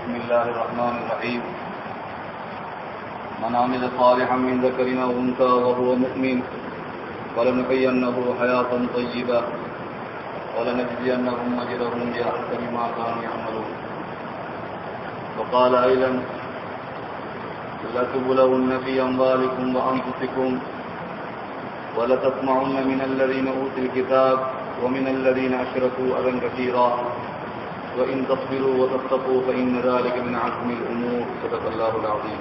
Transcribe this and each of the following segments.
بسم الله الرحمن الرحيم من عمل صالحا من ذكر أو أنثى وهو مؤمن ولنحيينه حياة طيبة ولنجزينهم أجرهم بأحسن ما كانوا يعملون وقال أيضا لتبلون في أموالكم وأنفسكم ولتسمعن من الذين أوتوا الكتاب ومن الذين أشركوا أذى كثيرا وإن تصبروا وتتقوا فإن ذلك من عزم الأمور صدق الله العظيم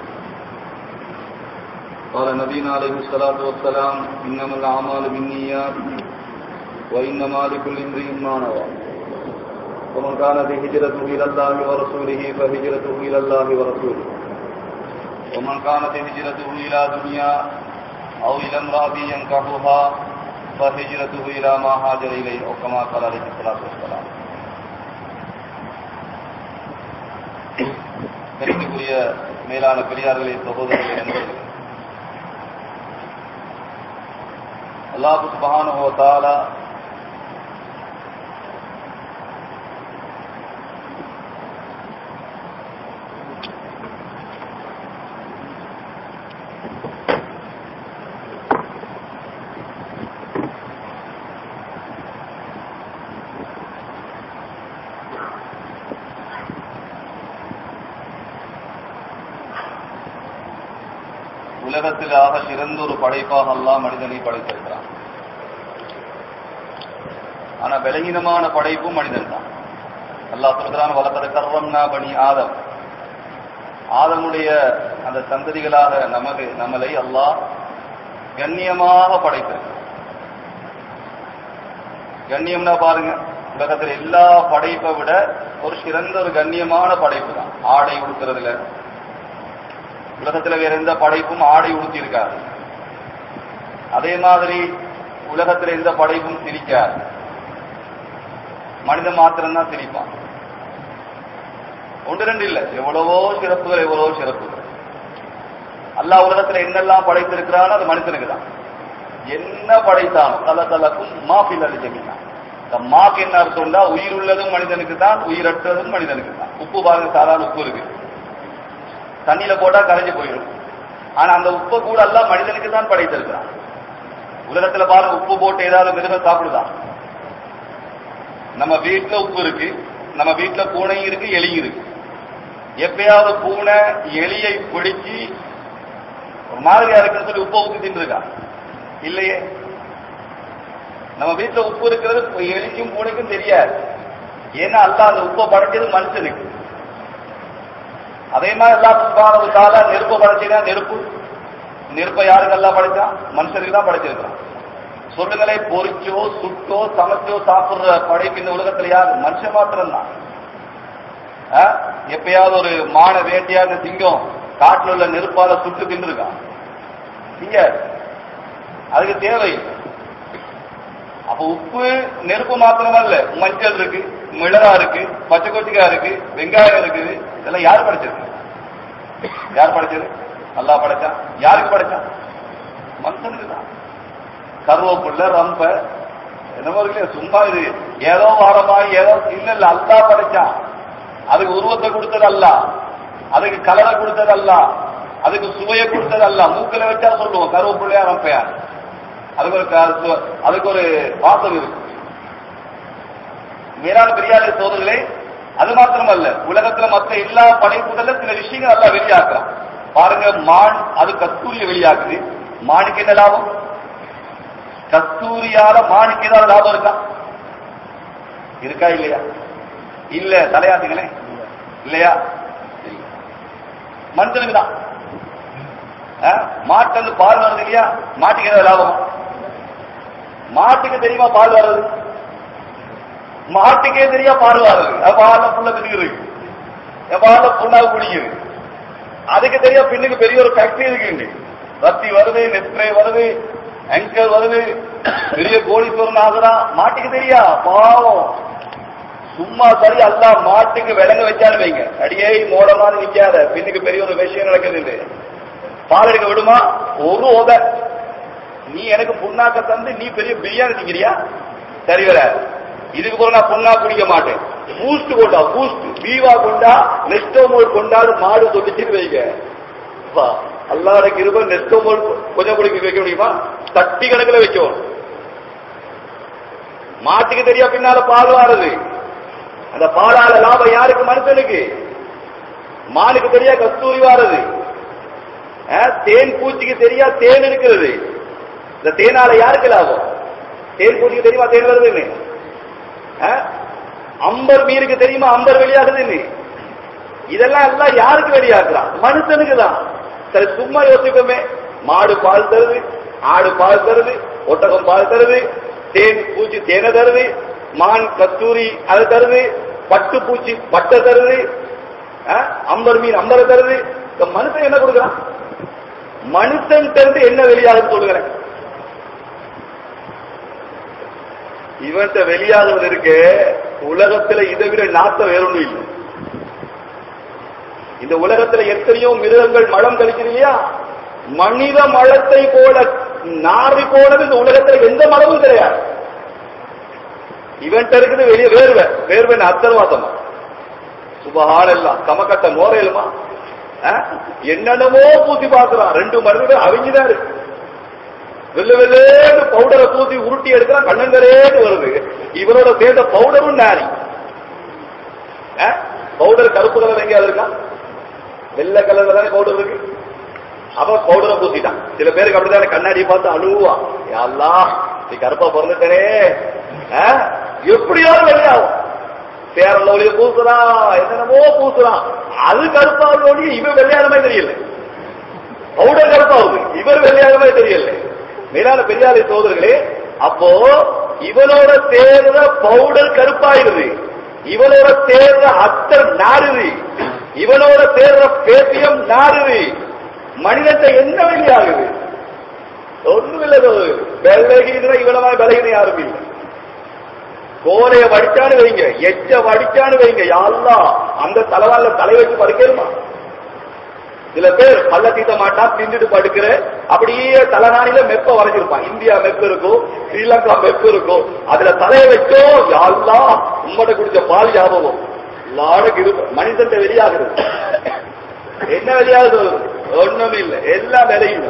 قال نبينا عليه الصلاة والسلام إنما الأعمال بالنيات وإنما لكل امرئ ما نوى ومن كانت هجرته إلى الله ورسوله فهجرته إلى الله ورسوله ومن كانت هجرته إلى دنيا أو إلى امرأة ينكحها فهجرته إلى ما هاجر إليه أو كما قال عليه الصلاة والسلام கணிப்புக்குரிய மேலான பெரியார்களே சகோதரர்களே நண்பர்களே அல்லாஹு சுபஹானஹு வ தஆலா உலகத்தில் ஆக சிறந்த ஒரு படைப்பாக அல்லாஹ் மனிதனை படைத்திருக்கிறான் ஆனா பலகீனமான படைப்பும் மனிதன் தான் அல்லாஹ் சொல்கிறான் வளர்த்தத கர்வம்னா பணி ஆதம் ஆதமுடைய அந்த சந்ததிகளாக நமது நம்மளை அல்லாஹ் கண்ணியமாக படைத்திருக்கிறான் கண்ணியம்னா பாருங்க உலகத்தில் எல்லா படைப்பை விட ஒரு சிறந்த ஒரு கண்ணியமான படைப்பு தான் ஆடை உடுக்கிறதுல உலகத்துல வேற எந்த படைப்பும் ஆடை உடுத்தி இருக்காது அதே மாதிரி உலகத்துல எந்த படைப்பும் சிரிக்காது மனிதன் மாத்திரம்தான் சிரிப்பான் ஒன்று ரெண்டு இல்ல எவ்வளவோ சிறப்புகள் எவ்வளவோ சிறப்புகள் அல்லா உலகத்துல என்னெல்லாம் படைத்திருக்கிறானோ அது மனிதனுக்கு தான் என்ன படைத்தானோ தல தலக்கும் மாஃபில் அழிச்சமினா இந்த மாக்கு என்ன அர்த்தம்டா உயிர் உள்ளதும் மனிதனுக்கு தான் உயிரற்றதும் மனிதனுக்கு தான் உப்பு பாருங்க சாதாரண உப்பு இருக்கு தண்ணியில போட்டா கரைஞ்சு போயிடும் ஆனா அந்த உப்பை கூட எல்லாம் மனிதனுக்கு தான் படைத்திருக்கிறான் உலகத்துல பாருங்க உப்பு போட்டு ஏதாவது மிருகம் சாப்பிடுதான் நம்ம வீட்டுல உப்பு இருக்கு நம்ம வீட்டுல பூனையும் இருக்கு எலியும் இருக்கு எப்பயாவது பூனை எலியை பிடிச்சி ஒரு மாதிரியா இருக்குன்னு சொல்லி உப்பை ஊத்தி தின்றுருக்கா இல்லையே நம்ம வீட்டுல உப்பு இருக்கிறது எலிக்கும் பூனைக்கும் தெரியாது ஏன்னா அல்ல அந்த உப்பை படைச்சது மனுஷனுக்கு அதே மாதிரி எல்லா சுபானது கால நெருப்பு படைச்சினா நெருப்பு நெருப்பை யாருக்கு எல்லாம் படைச்சான் மனுஷனுக்கு தான் படைச்சிருக்கான் சொல்லுங்களே பொறிச்சோ சுட்டோ சமைச்சோ சாப்பிடுற படைப்பு இந்த உலகத்துல யாரு மனுஷன் மாத்திரம் தான் எப்பயாவது ஒரு மான வேட்டியாக சிங்கம் காட்டில் உள்ள நெருப்பால சுட்டு தின்றுருக்கான் இங்க அதுக்கு தேவை அப்ப உப்பு நெருப்பு மாத்திரமல்ல மஞ்சள் இருக்கு மிளகா இருக்கு பச்சை கொச்சிக்காய் இருக்கு வெங்காயம் இருக்குது இதெல்லாம் யார் படைச்சது யார் படைச்சது அல்லா படைச்சான் யாருக்கு படைச்சான் மனுஷனுக்கு தான் கருவேப்புள்ள ரம்ப என்னமோ இருக்கு சும்மா இது ஏதோ வாரமா ஏதோ இல்ல இல்ல அல்லா படைச்சான் அதுக்கு உருவத்தை கொடுத்தது அல்ல அதுக்கு கலரை கொடுத்தது அல்ல அதுக்கு சுவையை கொடுத்தது அல்ல மூக்கில வச்சா சொல்லுவோம் கருவேப்புள்ளையா ரம்பையா அதுக்கு ஒரு அதுக்கு ஒரு வாசம் இருக்கு மேலான பெரியாரை சோதர்களே அது மாத்திரமல்ல உலகத்துல மற்ற எல்லா படைப்புகள்ல சில விஷயங்கள் நல்லா வெளியாக்குறான் பாருங்க மான் அது கஸ்தூரிய வெளியாக்குது மானுக்கு என்ன லாபம் கஸ்தூரியால மானுக்கு ஏதாவது லாபம் இருக்கா இருக்கா இல்லையா இல்ல தலையாட்டுங்களே இல்லையா மனுஷனுக்கு தான் மாட்டு வந்து பால் வருது இல்லையா மாட்டுக்கு ஏதாவது லாபம் மாட்டுக்கு தெரியுமா பால் வர்றது மாட்டுக்கே தெரியா பால் வர்றது பால புள்ள தின்னுக்குது பால புண்ணாக குடிக்குது அதுக்கு தெரியா பின்னுக்கு பெரிய ஒரு ஃபேக்டரி இருக்கு ரத்தி வருது நெஸ்ப்ரே வருது அங்கர் வருது பெரிய கோடீஸ்வரன் ஆகுறான் மாட்டுக்கு தெரியா பாவம் சும்மா சரி அல்ல மாட்டுக்கு விலங்க வச்சாலும் வைங்க அடியே மோடமான நிக்காத பின்னுக்கு பெரிய ஒரு விஷயம் நடக்குது பால் எடுக்க விடுமா ஒரு உத நீ எனக்கு புண்ணாக்க தந்து நீ பெரிய பிரியாணி திங்கிறியா சரி வர இதுக்கு பிறகு நான் புண்ணா குடிக்க மாட்டேன் பூஸ்ட் கொண்டா பூஸ்ட் பீவா கொண்டா நெஸ்டோமோல் கொண்டாடு மாடு சொல்லிச்சுன்னு வைங்க அப்பா, அல்லாஹ்வுடைய கிருபை நெஸ்டோமோல் கொஞ்சம் குடிக்க வைக்க முடியுமா தட்டி கணக்குல வைக்கும் மாட்டுக்கு தெரியா பின்னால பால் வாருது அந்த பாலால லாபம் யாருக்கு மனுஷனுக்கு மானுக்கு தெரியா கஸ்தூரி வாருது அஹ், தேன் பூச்சிக்கு தெரியா தேன் இருக்கிறது இந்த தேனால யாருக்கு லாபம் தேன் பூச்சிக்கு தெரியுமா தேன் வருதுன்னு அஹ், அம்பர் மீனுக்கு தெரியுமா அம்பர் வெளியாகுதுன்னு இதெல்லாம் எல்லாம் யாருக்கு வெளியாக்குறான் மனுஷனுக்கு தான் சரி சும்மா யோசிப்போமே மாடு பால் தருது ஆடு பால் தருது ஒட்டகம் பால் தருது தேன் பூச்சி தேனை தருது மான் கஸ்தூரி அதை தருது பட்டு பூச்சி பட்டை தருது அஹ், அம்பர் மீன் அம்பரை தருது இந்த மனுஷன் என்ன கொடுக்குறான் மனுஷன் இருந்து என்ன வெளியாகுது சொல்லுங்களேன் இவன்கிட்ட வெளியாகுவது இருக்கு உலகத்துல இதை விட நாத்தம் வேறொன்றும் இல்லை இந்த உலகத்துல எத்தனையோ மிருகங்கள் மலம் கழிக்குது இல்லையா மனித மலத்தை போல நாரி போனது இந்த உலகத்துல எந்த மலமும் கிடையாது இவன்ட்ட இருக்குது வெளியே வேர்வை வேர்வை அத்தர்வாதமா சுபஹான் எல்லாம் கமக்கட்ட நோரையிலுமா என்னென்னமோ பூசி பார்க்கிறான் ரெண்டு மருந்து அவிஞ்சுதான் இருக்கு வெள்ள வெள்ளேன்னு பவுடரை பூசி உருட்டி எடுக்கிறான் கண்ணங்கரேன்னு வருது இவனோட சேர்ந்த பவுடரும் நாரி பவுடர் கருப்பு கலர் எங்கேயாவது இருக்கா வெள்ளை கலர்ல தானே பவுடர் இருக்கு அவன் பவுடரை பூசிட்டான் சில பேருக்கு அப்படித்தானே கண்ணாடி பார்த்து அழுவா யாழ்லா நீ கருப்பா பிறந்துட்டனே ஆ? எப்படியாவது வெளியாகும் பேரல்ல ஒளிய பூசுறான் என்னென்னமோ பூசுறான் அது கருப்பாவது ஒழிய இவன் வெள்ளையானமே தெரியல பவுடர் கருப்பாகுது இவர் வெள்ளையானமே தெரியல மேலான பெரியாரை சோதர்களே அப்போ இவனோட சேர்ந்த பவுடர் கருப்பாயிருது இவனோட சேர்ந்த அத்தர் நாருது இவனோட சேர்ந்த பேசியம் நாருது மனிதத்தை என்ன வெளியாகுது ஒண்ணுமில்லை வெள்ளகிற இவனமா விலகின யாரும் இல்லை கோலைய வடிச்சான்னு வைங்க எச்ச வடிச்சான்னு வைங்க யாரெல்லாம் அந்த தலைவால தலை வச்சு படுக்கணுமா சில பேர் பல்ல தீத்த மாட்டான் திண்டுட்டு படுக்கிற அப்படியே தலைநாணில மெப்ப வரைஞ்சிருப்பான் இந்தியா மெப்பு இருக்கும் ஸ்ரீலங்கா மெப்பு இருக்கும் அதுல தலைய வச்சோ யாழ்லா உம்மட குடிச்ச பால் ஞாபகம் எல்லாரும் இரு மனிதன் வெளியாகுது என்ன வெளியாகுது ஒண்ணும் இல்லை எல்லாம் விலையும்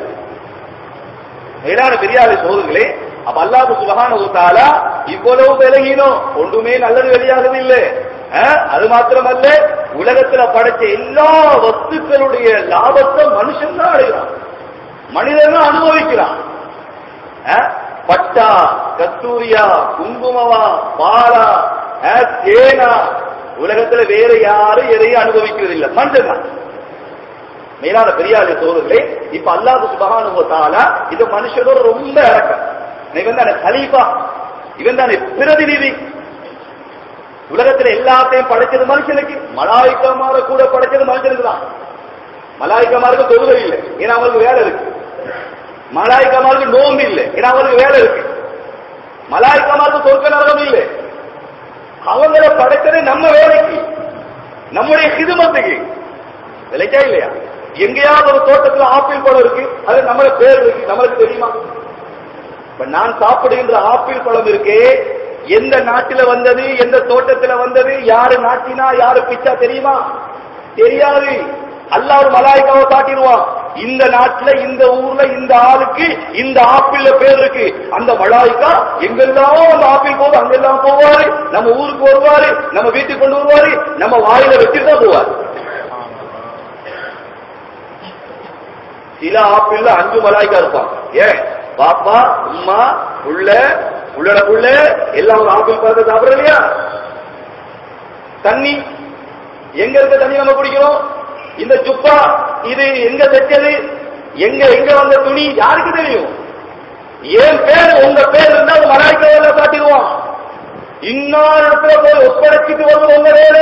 மேலான பெரியாரை சோதர்களே அப்ப அல்லாஹ் சுபஹானஹு தஆலா இவ்வளவு விலகினோம் ஒன்றுமே நல்லது வெளியாகவில்லை அஹ், அது மாத்திரமல்ல உலகத்துல படைச்ச எல்லா வஸ்துக்களுடைய லாபத்தை மனுஷன் தான் அடைகிறான் மனிதன் தான் அனுபவிக்கிறான் அஹ், பட்டா கஸ்தூரியா குங்குமவா பாலா அஹ், தேனா உலகத்துல வேற யாரும் எதையும் அனுபவிக்கிறது இல்லை மனிதன் தான் மேலான பெரியாரு சோதர்களே இப்ப அல்லாஹ் சுபஹானஹு தஆலா இது மனுஷனோட ரொம்ப இறக்கம் இவன் தானே கலீஃபா இவன் தானே பிரதிநிதி உலகத்துல எல்லாத்தையும் படைச்சது மனுஷனுக்கு மலாய்க்கமார கூட படைச்சது மனுஷனுக்கு தான் மலாய்க்கமாருக்கு தொழுகை இல்லை ஏன்னா அவங்களுக்கு வேலை இருக்கு மலாய்க்கமாருக்கு நோம்பு இல்லை ஏன்னா அவங்களுக்கு வேலை இருக்கு மலாய்க்கமாருக்கு சொர்க்க நரகம் இல்லை அவங்களை படைச்சது நம்ம வேலைக்கு நம்முடைய ஹிதுமத்துக்கு விளைச்சா இல்லையா எங்கேயாவது ஒரு தோட்டத்துல ஆப்பிள் பழம் இருக்கு அது நம்மள பேர் இருக்கு நம்மளுக்கு தெரியுமா இப்ப நான் சாப்பிடுகின்ற ஆப்பிள் பழம் இருக்கே எந்த நாட்டில வந்தது எந்த தோட்டத்துல வந்தது யாரு நாட்டினா யாரு பிச்சா தெரியுமா தெரியாது அல்லாஹ் ஒரு மலாய்க்காவை காட்டிடுவான் இந்த நாட்டுல இந்த ஊர்ல இந்த ஆளுக்கு இந்த ஆப்பிள்ல பேர் இருக்கு அந்த மலாய்க்கா எங்கெல்லாம் அந்த ஆப்பிள் போகுது அங்கெல்லாம் போவாரு நம்ம ஊருக்கு வருவாரு நம்ம வீட்டுக்கு கொண்டு வருவாரு நம்ம வாயில வச்சுட்டு தான் போவாரு சில ஆப்பிள்ல அஞ்சு மலாய்க்கா இருப்பான் ஏன் பாப்பா உம்மா உள்ள உள்ளட புள்ள எல்லாம் ஒரு ஆப்பிள் பழத்தை சாப்பிடுற இல்லையா தண்ணி எங்க இருக்க தண்ணி நம்ம குடிக்கிறோம் இந்த சுப்பா இது எங்க தைச்சது எங்க எங்க வந்த துணி யாருக்கு தெரியும் ஏன் பேர் உங்க பேர் இருந்தா அது மலாய்க்காவில காட்டிடுவான் இன்னொரு இடத்துல போய் ஒப்படைச்சிட்டு வருவது உங்க வேலை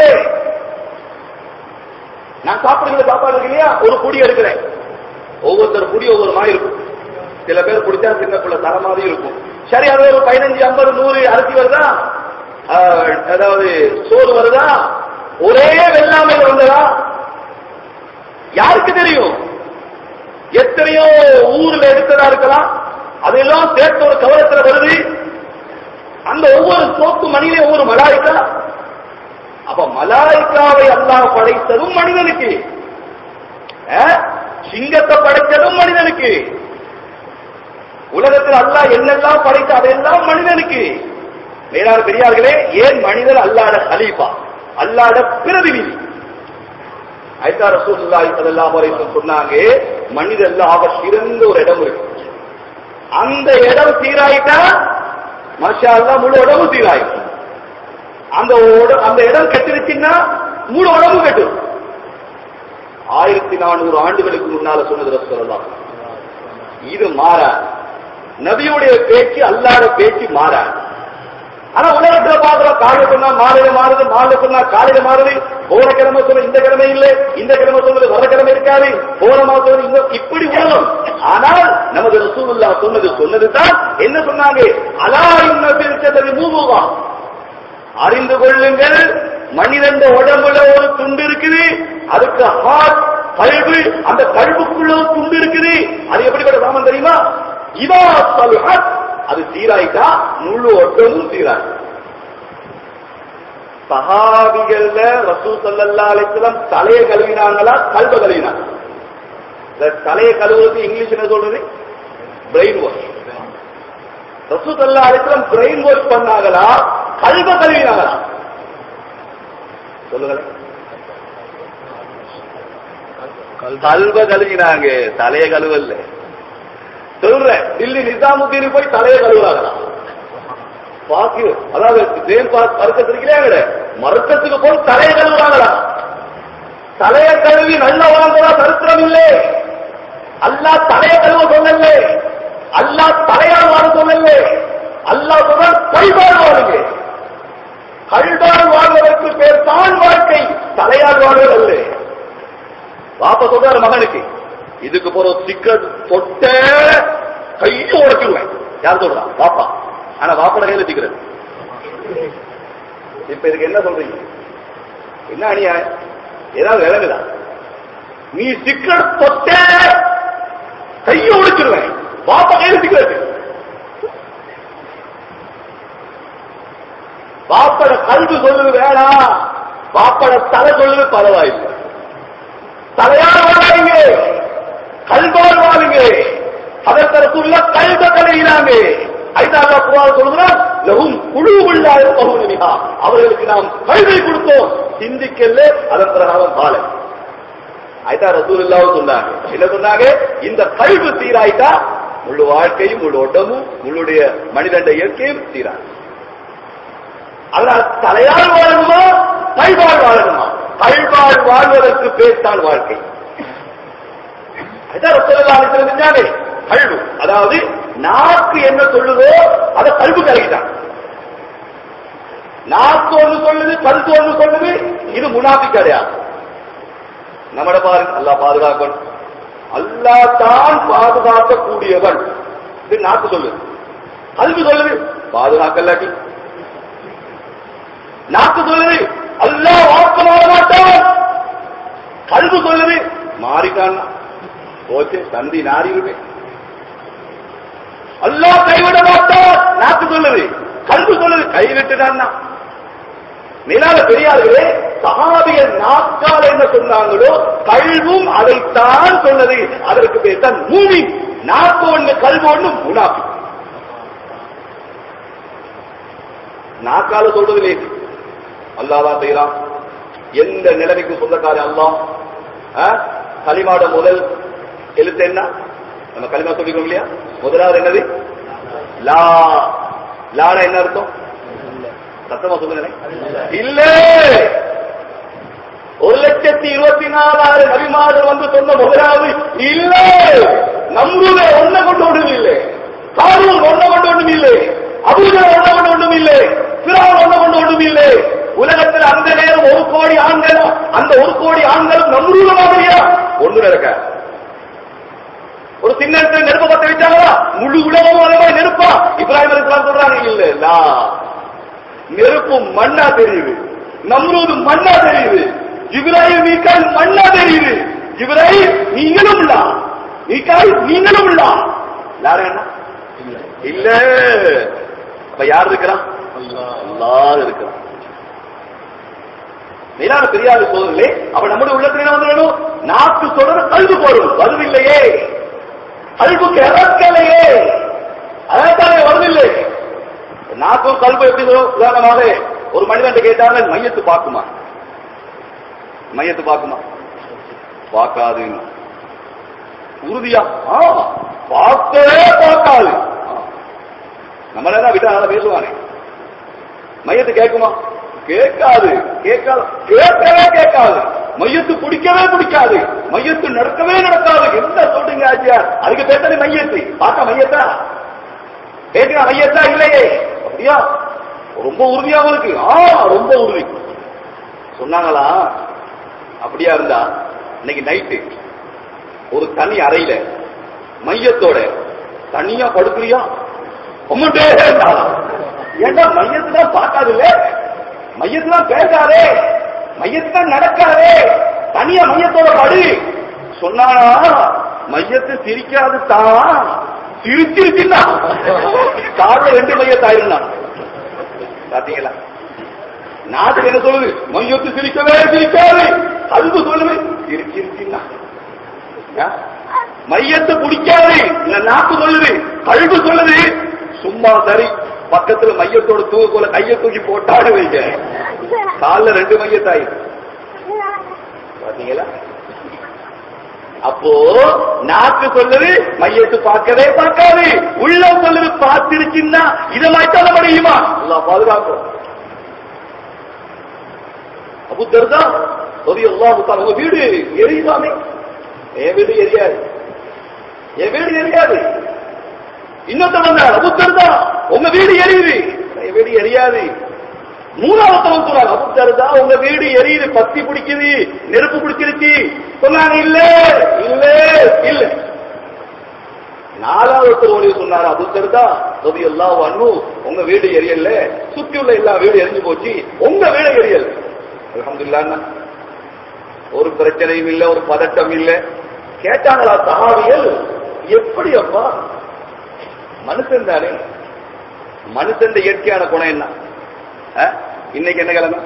நான் சாப்பிடுகிற சாப்பாடு இருக்கு இல்லையா ஒரு குடி எடுக்கிறேன் ஒவ்வொருத்தர் குடி ஒவ்வொரு மாதிரி இருக்கும் சில பேர் குடிச்சா சின்ன பிள்ளை தர மாதிரி இருக்கும் சரி அது ஒரு பதினஞ்சு ஐம்பது நூறு அரிசி வருதா ஆஹ், அதாவது சோறு வருதா ஒரே வெள்ளாமையில் வந்ததா யாருக்கு தெரியும் எத்தனையோ ஊர்ல எடுத்ததா இருக்கலாம் அதெல்லாம் சேர்த்து ஒரு கவனத்துல வருது அந்த ஒவ்வொரு சோத்து மணியிலே ஒவ்வொரு மலாய்க்கா அப்ப மலாய்க்காவை அல்லாஹ் படைத்ததும் மனிதனுக்கு அஹ்? சிங்கத்தை படைத்ததும் மனிதனுக்கு உலகத்தில் அல்லாஹ் என்னெல்லாம் படைத்த அதையெல்லாம் மனிதனுக்கு மேலான பெரியார்களே ஏன் மனிதன் அல்லாட ஹலீஃபா அல்லாட பிரதிநிதி ஐதா ரசூலுல்லாஹி ஸல்லல்லாஹு அலைஹி வஸல்லம் சொன்னாங்க மனிதன்ல ஆக சிறந்த ஒரு இடம் இருக்கு அந்த இடம் சீராயிட்டா மாஷா அல்லாஹ் முழு உடம்பு சீராயிடும் அந்த உட- அந்த இடம் கெட்டுருச்சுன்னா முழு உடம்பு கெட்டு ஆயிரத்தி நானூறு ஆண்டுகளுக்கு முன்னால சொன்னது ரசூலுல்லாஹ் இது மாறாது நபியுடைய பேச்சு அல்லாத பேச்சு மாறாது ஆனா உலகத்துல பாக்குறோம் காலையில சொன்னா மாலையில மாறுது மாலையில சொன்னா காலையில மாறுது போன கிழமை சொன்ன இந்த கிழமை இல்லை இந்த கிழமை சொன்னது வர கிழமை இருக்காது போன மாசம் சொன்னது இந்த இப்படி உலகம் ஆனால் நமது ரசூலுல்லா சொன்னது சொன்னதுதான் என்ன சொன்னாங்க அலா இன்ன பிரிச்சது மூமுகா அறிந்து கொள்ளுங்கள் மனிதன் உடம்புல ஒரு துண்டு இருக்குது அதுக்கு ஹார்ட் கல்வி அந்த கல்வுக்குள்ள ஒரு துண்டு இருக்குது அது எப்படிப்பட்ட சாமம் தெரியுமா இதா சலுஹத் அது சீராயிட்டா முழு ஒட்டமும் சீராய் சஹாபிகள்ல ரசூ சல்லல்லா அலிஸ்லாம் தலையை கழுவினாங்களா கல்வ கழுவினாங்க இந்த தலையை கழுவுறதுக்கு இங்கிலீஷ் என்ன சொல்றது பிரெயின் வாஷ் ரசூ சல்லா அலிஸ்லாம் பிரெயின் வாஷ் பண்ணாங்களா கல்வ கழுவினாங்களா சொல்லுங்களேன் கல்வ கழுவினாங்க தலையை கழுவல்ல சொல்றேன் டில்லி நிசாமுத்தீன் போய் தலையை கழுவுறாங்களா பாக்கு அதாவது தேன் பார்க் மறுக்கத்து இருக்கிறாங்க மறுக்கத்துக்கு போய் தலையை கழுவுறாங்களா தலையை கழுவி நல்ல வாழ்ந்ததா சரித்திரம் இல்லை அல்லாஹ் தலையை கழுவ சொல்லல அல்லாஹ் தலையால் வாழ சொல்லல அல்லாஹ் சொல்ற கைபால் வாழுங்க கல்வால் வாழ்வதற்கு பேர் தான் வாழ்க்கை தலையால் வாழ்வதல்ல பாப்பா சொல்றாரு மகனுக்கு இதுக்கு போற சிக்கன் தொட்ட கையை உடைச்சிருவேன் யார் சொல்றா பாப்பா ஆனா பாப்போட கையில சிக்கிறது இப்ப இதுக்கு என்ன சொல்றீங்க என்ன அநியாயம் ஏதாவது விளங்குதா நீ சிக்கன் தொட்ட கையை உடைச்சிருவேன் பாப்பா கையில சிக்கிறது பாப்பட கல்வி சொல்லுது வேணாம் பாப்பட தலை சொல்லுது பரவாயில்லை தலையால் வாழாங்க கல்வால் வாழுங்க அதற்கடுத்துள்ள கல்வ கலையினாங்க ஐந்தாங்க குரான் சொல்கிறான் லகும் குழுவுள்ளாய பகுதியா அவர்களுக்கு நாம் கல்வி கொடுத்தோம் சிந்திக்கல அதன் பிரகாரம் வாழ ஐதா ரசூலுல்லாவும் சொன்னாங்க என்ன சொன்னாங்க இந்த கல்வி சீராயிட்டா முழு வாழ்க்கையும் முழு உடம்பும் முழுடைய மனிதண்ட இயற்கையும் சீராய் அதனால் தலையால் வாழணுமா கைவாள் வாழணுமா கைவாள் வாழ்வதற்கு பேர்த்தான் வாழ்க்கை அதான் ரசூலுல்லாஹி செஞ்சாங்க கல்வு அதாவது நாக்கு என்ன சொல்லுதோ அதை கல்வு கலகிட்டான் நாக்கு ஒண்ணு சொல்லுது கருத்து ஒண்ணு சொல்லுது இது முனாஃபி கிடையாது நம்மட பாருங்க அல்லாஹ் பாதுகாக்கணும் அல்லாஹ் தான் பாதுகாக்கக்கூடியவன் இது நாக்கு சொல்லுது கல்வி சொல்லுது பாதுகாக்கலாட்டி நாக்கு சொல்லுது அல்லாஹ் வாக்கு மாற மாட்டான் கல்வி சொல்லுது மாறிட்டான் போச்சு தந்தி நாறிவிடு அல்லாஹ் கைவிட மாட்டான் நாக்கு சொல்லுது கல்வி சொல்லுது கைவிட்டுட்டான் மேலான பெரியார்களே சகாபியர் நாக்கால் என்ன சொன்னாங்களோ கல்வும் அதைத்தான் சொன்னது அதற்கு பேர் தான் மூவி நாக்கு ஒண்ணு கல்வி ஒண்ணு முனாபி நாக்கால சொல்றது லேசி அல்லாதான் செய்யலாம் எந்த நிலைமைக்கு சொந்தக்காரன் அல்லாஹ் ஆ? கலிமாட முதல் எழுத்து என்ன நம்ம களிமா சொல்லிக்கிறோம் இல்லையா முதலாவது என்னது லா லான என்ன அர்த்தம் சத்தமா சொல்லுங்க இல்ல ஒரு லட்சத்தி இருபத்தி நாலாயிரம் நபிமார்கள் வந்து சொன்ன முதலாவது இல்ல நம்புவ ஒன்ன கொண்டு ஒன்றும் இல்லை காரூர் ஒன்ன கொண்டு ஒன்றும் இல்லை அபூஜர் ஒன்ன கொண்டு ஒன்றும் இல்லை பிறான் ஒன்ன கொண்டு ஒன்றும் இல்லை உலகத்தில் அந்த நேரம் ஒரு கோடி ஆண்கள் அந்த ஒரு கோடி ஆண்களும் நம்புற மாதிரியா ஒன்று நடக்க ஒரு சின்ன இடத்துல நெருப்ப பத்த வச்சாங்களா முழு உலகமும் அதே மாதிரி நெருப்பா இப்ராஹிம் அலிஸ்லாம் சொல்றாங்க இல்ல லா நெருப்பு மண்ணா தெரியுது நம்ரூது மண்ணா தெரியுது இப்ராஹிம் மீக்கால் மண்ணா தெரியுது இப்ராஹிம் நீங்களும் இல்ல மீக்கால் நீங்களும் இல்ல யாரு என்ன இல்ல அப்ப யார் இருக்கிறான் அல்லாஹ் இருக்கிறான் மேலான பெரியார் சோதரிலே அவன் நம்முடைய உள்ளத்துல என்ன வந்துடணும் நாக்கு சொல்றது கல்வி போடும் வருவில்லையே கல்வுக்கு இறக்கலையே அதான் வருவில்லை நாக்கும் கல்வி எப்படி வரும்? உதாரணமாக ஒரு மனிதன் கேட்டாங்க மையத்து பார்க்குமா மையத்து பார்க்குமா பார்க்காது உறுதியா ஆ, பார்க்கவே பார்க்காது ஆ. நம்மள தான் விட்டா நல்லா பேசுவானே மையத்து கேட்குமா கேட்காது கேட்காது கேட்கவே கேட்காது மையத்து பிடிக்கவே பிடிக்காது மையத்து நடக்கவே நடக்காது என்ன சொல்றீங்க ஆச்சியா அதுக்கு பேசுறது மையத்து பார்க்க மையத்தா கேட்கிற மையத்தா இல்லையே அப்படியா ரொம்ப உறுதியாவும் இருக்கு ஆ ரொம்ப உறுதி சொன்னாங்களா அப்படியா இருந்தா இன்னைக்கு நைட்டு ஒரு தனி அறையில மையத்தோட தனியா படுக்கலையா உம்மட்டே ஏண்டா மையத்துதான் பார்க்காது இல்ல மையத்துலாம் பேசாதே மையத்துதான் நடக்காதே தனியா மையத்தோட படு சொன்னானா மையத்து சிரிக்காது தான் சிரிச்சிருச்சுன்னா காலைல ரெண்டு மையத்தாயிருந்தான் பாத்தீங்களா நாட்டுக்கு என்ன சொல்லுது மையத்து சிரிக்கவே சிரிக்காது கல்வி சொல்லுது சிரிச்சிருச்சுன்னா ஆ? மையத்தை பிடிக்காது இல்ல நாக்கு சொல்லுது கழுகு சொல்லுது சும்மா சரி பக்கத்துல மையத்தோட தூக்கு போல கையை தூக்கி போட்டாடு வைங்க கால்ல ரெண்டு மையத்தாயி பாத்தீங்களா அப்போ நாக்கு சொல்லுது மையத்து பார்க்கவே பார்க்காது உள்ளம் சொல்லுது பார்த்திருச்சுன்னா இதை மாற்றாத முடியுமா எல்லாம் பாதுகாக்கும் அபு தர்தா ஒரு எல்லாம் உங்க வீடு எரியுதாமே என் வீடு எரியாது என் வீடு எரியாது இன்னொருத்த வந்த அபு தர்தா உங்க வீடு எரியுது என் வீடு எரியாது மூணாவது சொல்றாங்க அபு தர்தா உங்க வீடு எரியுது பத்தி பிடிக்குது நெருப்பு பிடிச்சிருச்சு சொன்னாங்க இல்ல இல்ல இல்ல நாலாவது ஓடி சொன்னார் அபு தர்தா ரவி எல்லாம் வண்ணு உங்க வீடு எரியல சுத்தி உள்ள எல்லா வீடு எரிஞ்சு போச்சு உங்க வீடு எரியல் அல்ஹம்துலில்லாஹ் ஒரு பிரச்சனையும் இல்ல ஒரு பதட்டம் இல்ல கேட்டாங்களா சஹாபிகள் எப்படி அப்பா மனுஷன் தானே மனுஷன் இயற்கையான குணம் என்ன ஆ? இன்னைக்கு என்ன கிழமை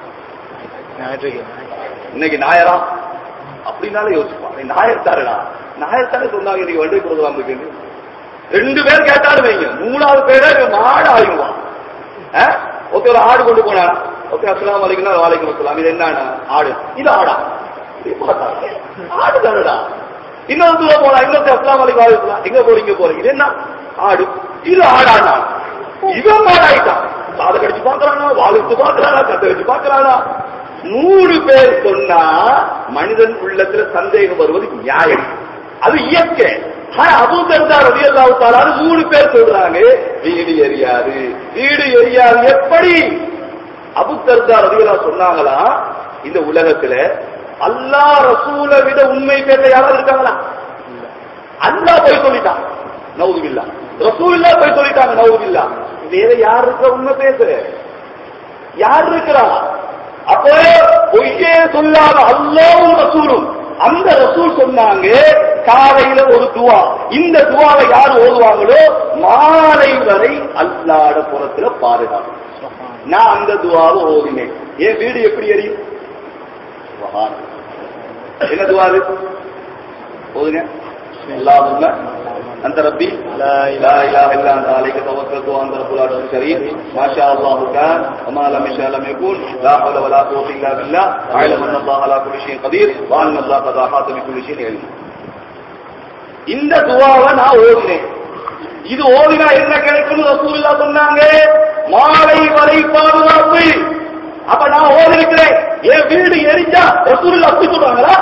இன்னைக்கு ஞாயரா அப்படின்னாலே யோசிப்பான் நீ ஞாயர் தாருடா ஞாயர் தானே சொன்னாங்க இன்னைக்கு வண்டி ப்ரோக்ராம் இருக்கு ரெண்டு பேர் கேட்டாலும் வைங்க மூணாவது பேரே இவன் மாடு ஆயுவான் ஓகே ஒரு ஆடு கொண்டு போனானா ஓகே அஸ்லாம் வலைக்குனா வாழைக்கும் அஸ்லாம் இது என்ன ஆடு இது ஆடா இப்படி பார்த்தாங்க. ஆடு தானடா இன்னொரு தூரம் போனா இன்னொரு அஸ்லாம் வலைக்கு வாழைக்கலாம் எங்க போறீங்க போறீங்க இது என்ன ஆடு இது ஆடானா இவன் மாடாயிட்டான் காதை கடிச்சு பாக்குறானா வாழுத்து பாக்குறானா கத்தை வச்சு பாக்குறானா நூறு பேர் சொன்னா மனிதன் உள்ளத்துல சந்தேகம் வருவது நியாயம் அது இயற்கை ஆனா அபூதர்தா ரவியல்லாஹு தஆலா மூணு பேர் சொல்றாங்க வீடு எரியாது வீடு எரியாது எப்படி அபுத்தர்தா ரவியல்லா சொன்னாங்களா இந்த உலகத்துல அல்லாஹ் ரசூலை விட உண்மை பேச யாராவது இருக்காங்களா அல்லாஹ் போய் சொல்லிட்டான் நவுதுபில்லா ரசூல்லா போய் சொல்லிட்டாங்க நவுதுபில்லா வேற யார் இருக்க உண்மை பேச யார் இருக்கிறா அப்போ பொய்யே சொல்லாத அல்லாவும் ரசூலும் அந்த ரசூல் சொன்னாங்க காலையில ஒரு துவா இந்த துவாவை யார் ஓதுவாங்களோ மாலை வரை அல்லாட புறத்துல பாதுகாப்பு நான் அந்த துவாவை ஓதினேன் என் வீடு எப்படி எரியும் சுபஹான். என்ன துவா அது ஓதுங்க அல்லாஹும்ம أنت ربي لا إله إلا أنت عليك توكلت وأنت رب العرش الكريم ما شاء الله كان وما لم يشاء لم يكن لا حول ولا قوة إلا بالله أعلم أن الله على كل شيء قدير وأن الله قد أحاط بكل شيء علما இந்த துவாவை நான் ஓதினேன் இது ஓதினா என்ன கிடைக்கும் ரசூலுல்லா சொன்னாங்க மாலை வரை பாதுகாப்பு அப்ப நான் ஓதிருக்கிறேன் என் வீடு எரிஞ்சா ரசூலுல்லா அப்படி சொல்றாங்களா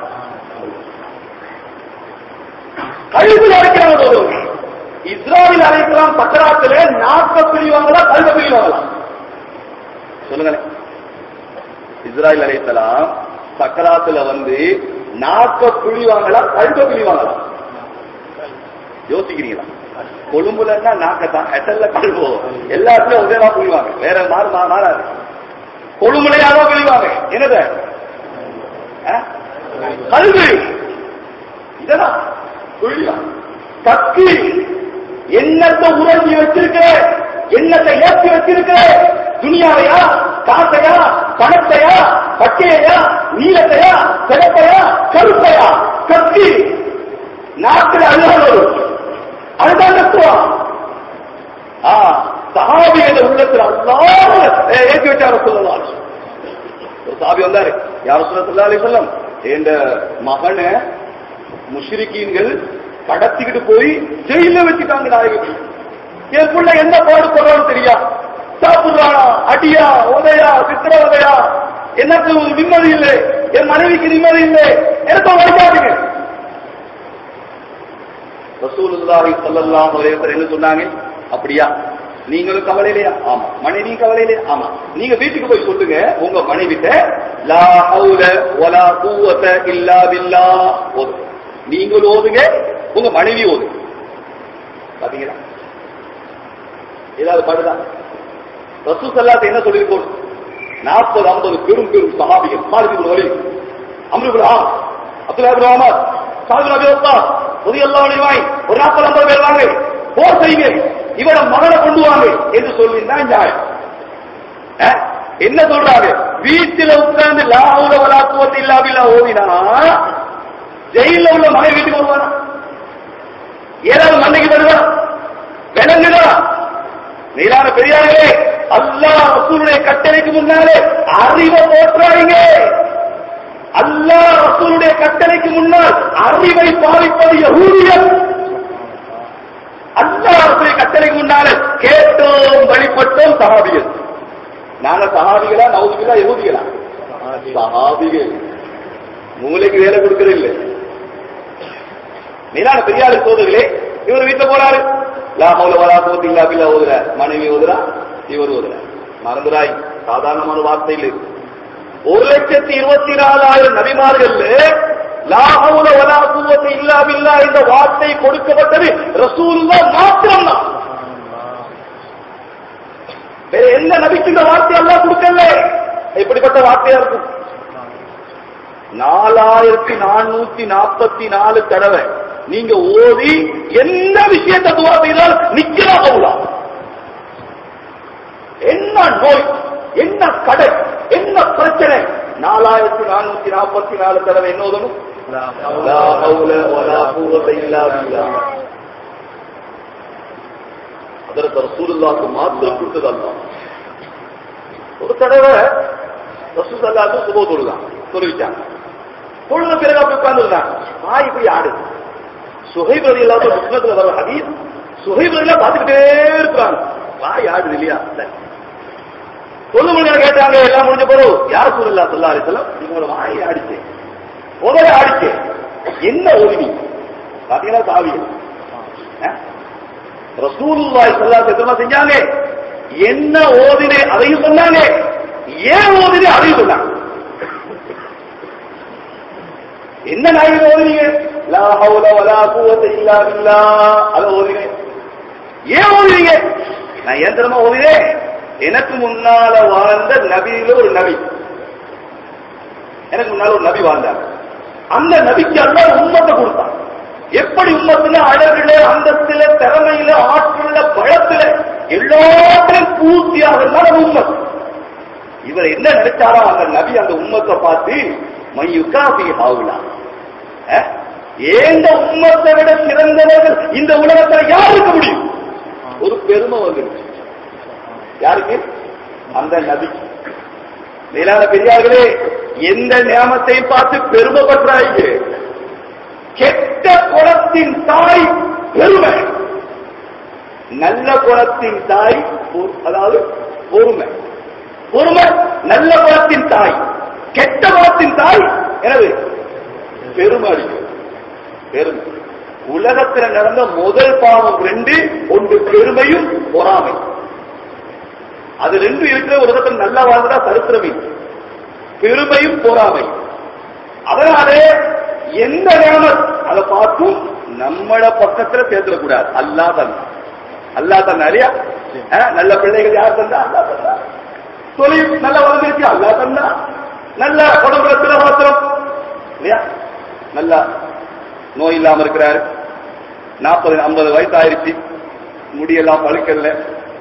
கழுவில் அரைக்கிறாங்க ஒருவர் இஸ்ராவில் அரைக்கலாம் சக்கராத்துல நாக்க பிரிவாங்களா கல்வ பிரிவாங்களா சொல்லுங்களேன் இஸ்ராயில் அழைத்தலாம் சக்கராத்துல வந்து நாக்க பிழிவாங்களா கழுவ பிழிவாங்களா யோசிக்கிறீங்களா கொழும்புலன்னா நாக்கத்தான் எட்டல்ல கழுவோ எல்லாத்துலயும் ஒரேவா பிழிவாங்க வேற மாறு மா- மாறாது கொழும்புலையாவோ பிழிவாங்க என்னது ஆ? கல்வி இதெல்லாம் புரியுதா கத்தி என்னத்தை உறங்கி வச்சிருக்க என்னத்தை ஏற்றி வச்சிருக்கிறேன் துணியாவையா காசையா பணத்தையா பச்சையா நீளத்தையா சிறப்பையா கருப்பையா கத்தி நாட்டில் அல்லாஹ் வரும் அதுதான் தத்துவம் ஆ சஹாபிகள் உள்ளத்துல அல்லாஹ் ஏற்றி வச்சார சொல்லலாம் ஒரு சாபி வந்தாரு யார் சொல்லா அலி சொல்லம் என்ற மகனை முஷ்ரிக்கீன்கள் கடத்திக்கிட்டு போய் ஜெயில வச்சுட்டாங்க நாயகி என் புள்ள என்ன பாடுபடுறான்னு தெரியா சாப்பிடுறானா அடியா உதயா சித்திரவதையா எனக்கு நிம்மதி இல்லை என் மனைவிக்கு நிம்மதி இல்லை எனக்கு வழிகாட்டுங்க ரசூலுல்லாஹி ஸல்லல்லாஹு அலைஹி வஸல்லம் என்ன சொன்னாங்க அப்படியா நீங்களும் கவலை இல்லையா ஆமா மனைவி கவலை இல்லையா ஆமா நீங்க வீட்டுக்கு போய் சொல்லுங்க உங்க மனைவிட்ட லா ஹவுல வலா குவத இல்லா பில்லாஹ் ஓது நீங்கள் ஓதுங்க உங்க மனைவி ஓது பாத்தீங்களா ஏதாவது பாடுதா ரசூ சல்லாத்து என்ன சொல்லியிருக்கோம் நாற்பது ஐம்பது பெரும் பெரும் சஹாபிகள் மாலிக் வலி அம்ருபுல் ஆ அப்துல்லா இப்னு உமர் சாது நபி வப்பா ரலியல்லாஹு அன்ஹு ஒரு நாற்பது ஐம்பது பேர் வாங்க போர் செய்யுங்க இவர மகனை கொண்டு வாங்க என்று சொல்லியிருந்தா நியாயம் அஹ்? என்ன சொல்றாங்க வீட்டில உட்கார்ந்து லாவுல வலாத்துவத்து இல்லாவில்லா ஓதினா ஜெயில உள்ள மனை வீட்டுக்கு வருவானா ஏதாவது மண்ணைக்கு வருவா விளங்குதா நீலான பெரியார்களே அல்லாஹ் ரசூலுடைய கட்டளைக்கு முன்னாலே அறிவை போற்றாதீங்க அல்லாஹ் ரசூலுடைய கட்டளைக்கு முன்னால் அறிவை பாவிப்பது யஹூதியம் அல்லாஹ் ரசூலுடைய கட்டளைக்கு முன்னாலே கேட்டோம் வழிபட்டோம் சஹாபிகள் நாங்க சஹாபிகளா நவுதுகளா யஹூதிகளா சஹாபிகள் மூளைக்கு வேலை கொடுக்கறது இல்லை நீலான பெரியாரு சோதர்களே இவர் வீட்டுல போறாரு லா ஹவுல வலா குவத்த இல்லா பில்லா ஓதுற மனைவி ஓதுறா இவர் ஓதுற மறந்துடாய் சாதாரணமான வார்த்தை இல்லை இது. ஒரு லட்சத்தி இருபத்தி நாலாயிரம் நபிமார்கள் லா ஹவுல வலா குவத்த இல்லா பில்லா இந்த வார்த்தை கொடுக்கப்பட்டது ரசூலுல்லா மாத்திரம் தான் வேற எந்த நபிக்கு இந்த வார்த்தை எல்லாம் கொடுக்கல இப்படிப்பட்ட வார்த்தையா இருக்கும் நாலாயிரத்தி நானூத்தி நாற்பத்தி நாலு தடவை நீங்க ஓதி என்ன விஷயத்தை துவா செய்தால் நிக்கலாம் போகலாம் என்ன நோய் என்ன கடை என்ன பிரச்சனை நாலாயிரத்தி நானூத்தி நாற்பத்தி நாலு தடவை என்ன ஓதணும் லா ஹவுல வலா குவத்த இல்லா பில்லாஹ். அதற்கு ரசூலுல்லாஹ்க்கு மாத்திரம் கொடுத்தது அல்லாஹ் ஒரு தடவை ரசூல் அல்லாஹ் சுபோ தொழுதான் தொழுவிச்சாங்க தொழுத பிறகு அப்படி உட்கார்ந்துருந்தாங்க வாய் இப்படி ஆடுது சுகைப் ரதி இல்லாத புத்தகத்துல வர ஹதீஸ் சுகைப் ரதிலாம் பார்த்துக்கிட்டே இருக்கிறாங்க வாய் ஆடுது இல்லையா சொல்லு முடிஞ்ச கேட்டாங்க எல்லாம் முடிஞ்ச பிறகு யார் சொல்லலா சொல்லா அலிசல்லாம் உங்களோட வாய் ஆடிச்சு முதல்ல ஆடிச்சு என்ன ஓதினி பாத்தீங்கன்னா சாவியம் ரசூலுல்லாஹி ஸல்லல்லாஹு அலைஹி வஸல்லம் செஞ்சாங்க என்ன ஓதினே அதையும் சொன்னாங்க ஏன் ஓதினே அதையும் சொன்னாங்க என்ன நாயகம் ஓதுனீங்க லா ஹவுல வலா குவத்த இல்லா பில்லாஹ் அத ஓதுனீங்க ஏன் ஓதுனீங்க நான் ஏன் தெரியுமா ஓதினேன் எனக்கு முன்னால வாழ்ந்த நபியில ஒரு நபி எனக்கு முன்னால ஒரு நபி வாழ்ந்தார் அந்த நபிக்கு அல்லாஹ் உம்மத்தை கொடுத்தான் எப்படி உம்மத்துல அழகுல அந்தத்துல திறமையில ஆற்றல பழத்துல எல்லாத்திலும் பூர்த்தியாக இருந்தால் உம்மத் இவர் என்ன நினைச்சாரோ அந்த நபி அந்த உம்மத்தை பார்த்து மையுகாபி ஹாவுலா ஏந்த உம்மத்தை விட சிறந்தவர்கள் இந்த உலகத்துல யாருக்கு முடியும் ஒரு பெருமை வந்துருச்சு யாருக்கு அந்த நபிக்கு மேலான பெரியார்களே எந்த நியமத்தையும் பார்த்து பெருமைப்பட்டாங்க கெட்ட குணத்தின் தாய் பெருமை நல்ல குணத்தின் தாய் பொ- அதாவது பொறுமை பொறுமை நல்ல குணத்தின் தாய் கெட்ட குணத்தின் தாய் எனவே பெருமை அடிக்கும் பெருமை உலகத்தில் நடந்த முதல் பாவம் ரெண்டு ஒன்று பெருமையும் பொறாமை அது ரெண்டு இருக்கிற உலகத்தில் நல்லா வாழ்ந்ததா சரித்திரமே பெருமையும் பொறாமை அதனாலே எந்த நேரம் அதை பார்த்தும் நம்மள பக்கத்துல சேர்த்துடக்கூடாது அல்லா தந்தா அல்லா தந்தா இல்லையா அஹ், நல்ல பிள்ளைகள் யார் தந்தா அல்லா தந்தா தொழில் நல்ல வளர்ந்துருச்சு அல்லா தந்தா நல்ல உடம்புல திரமாத்திரம் இல்லையா நல்லா நோய் இல்லாம இருக்கிறாரு நாற்பது ஐம்பது வயசு ஆயிருச்சு முடியெல்லாம் பழுக்கல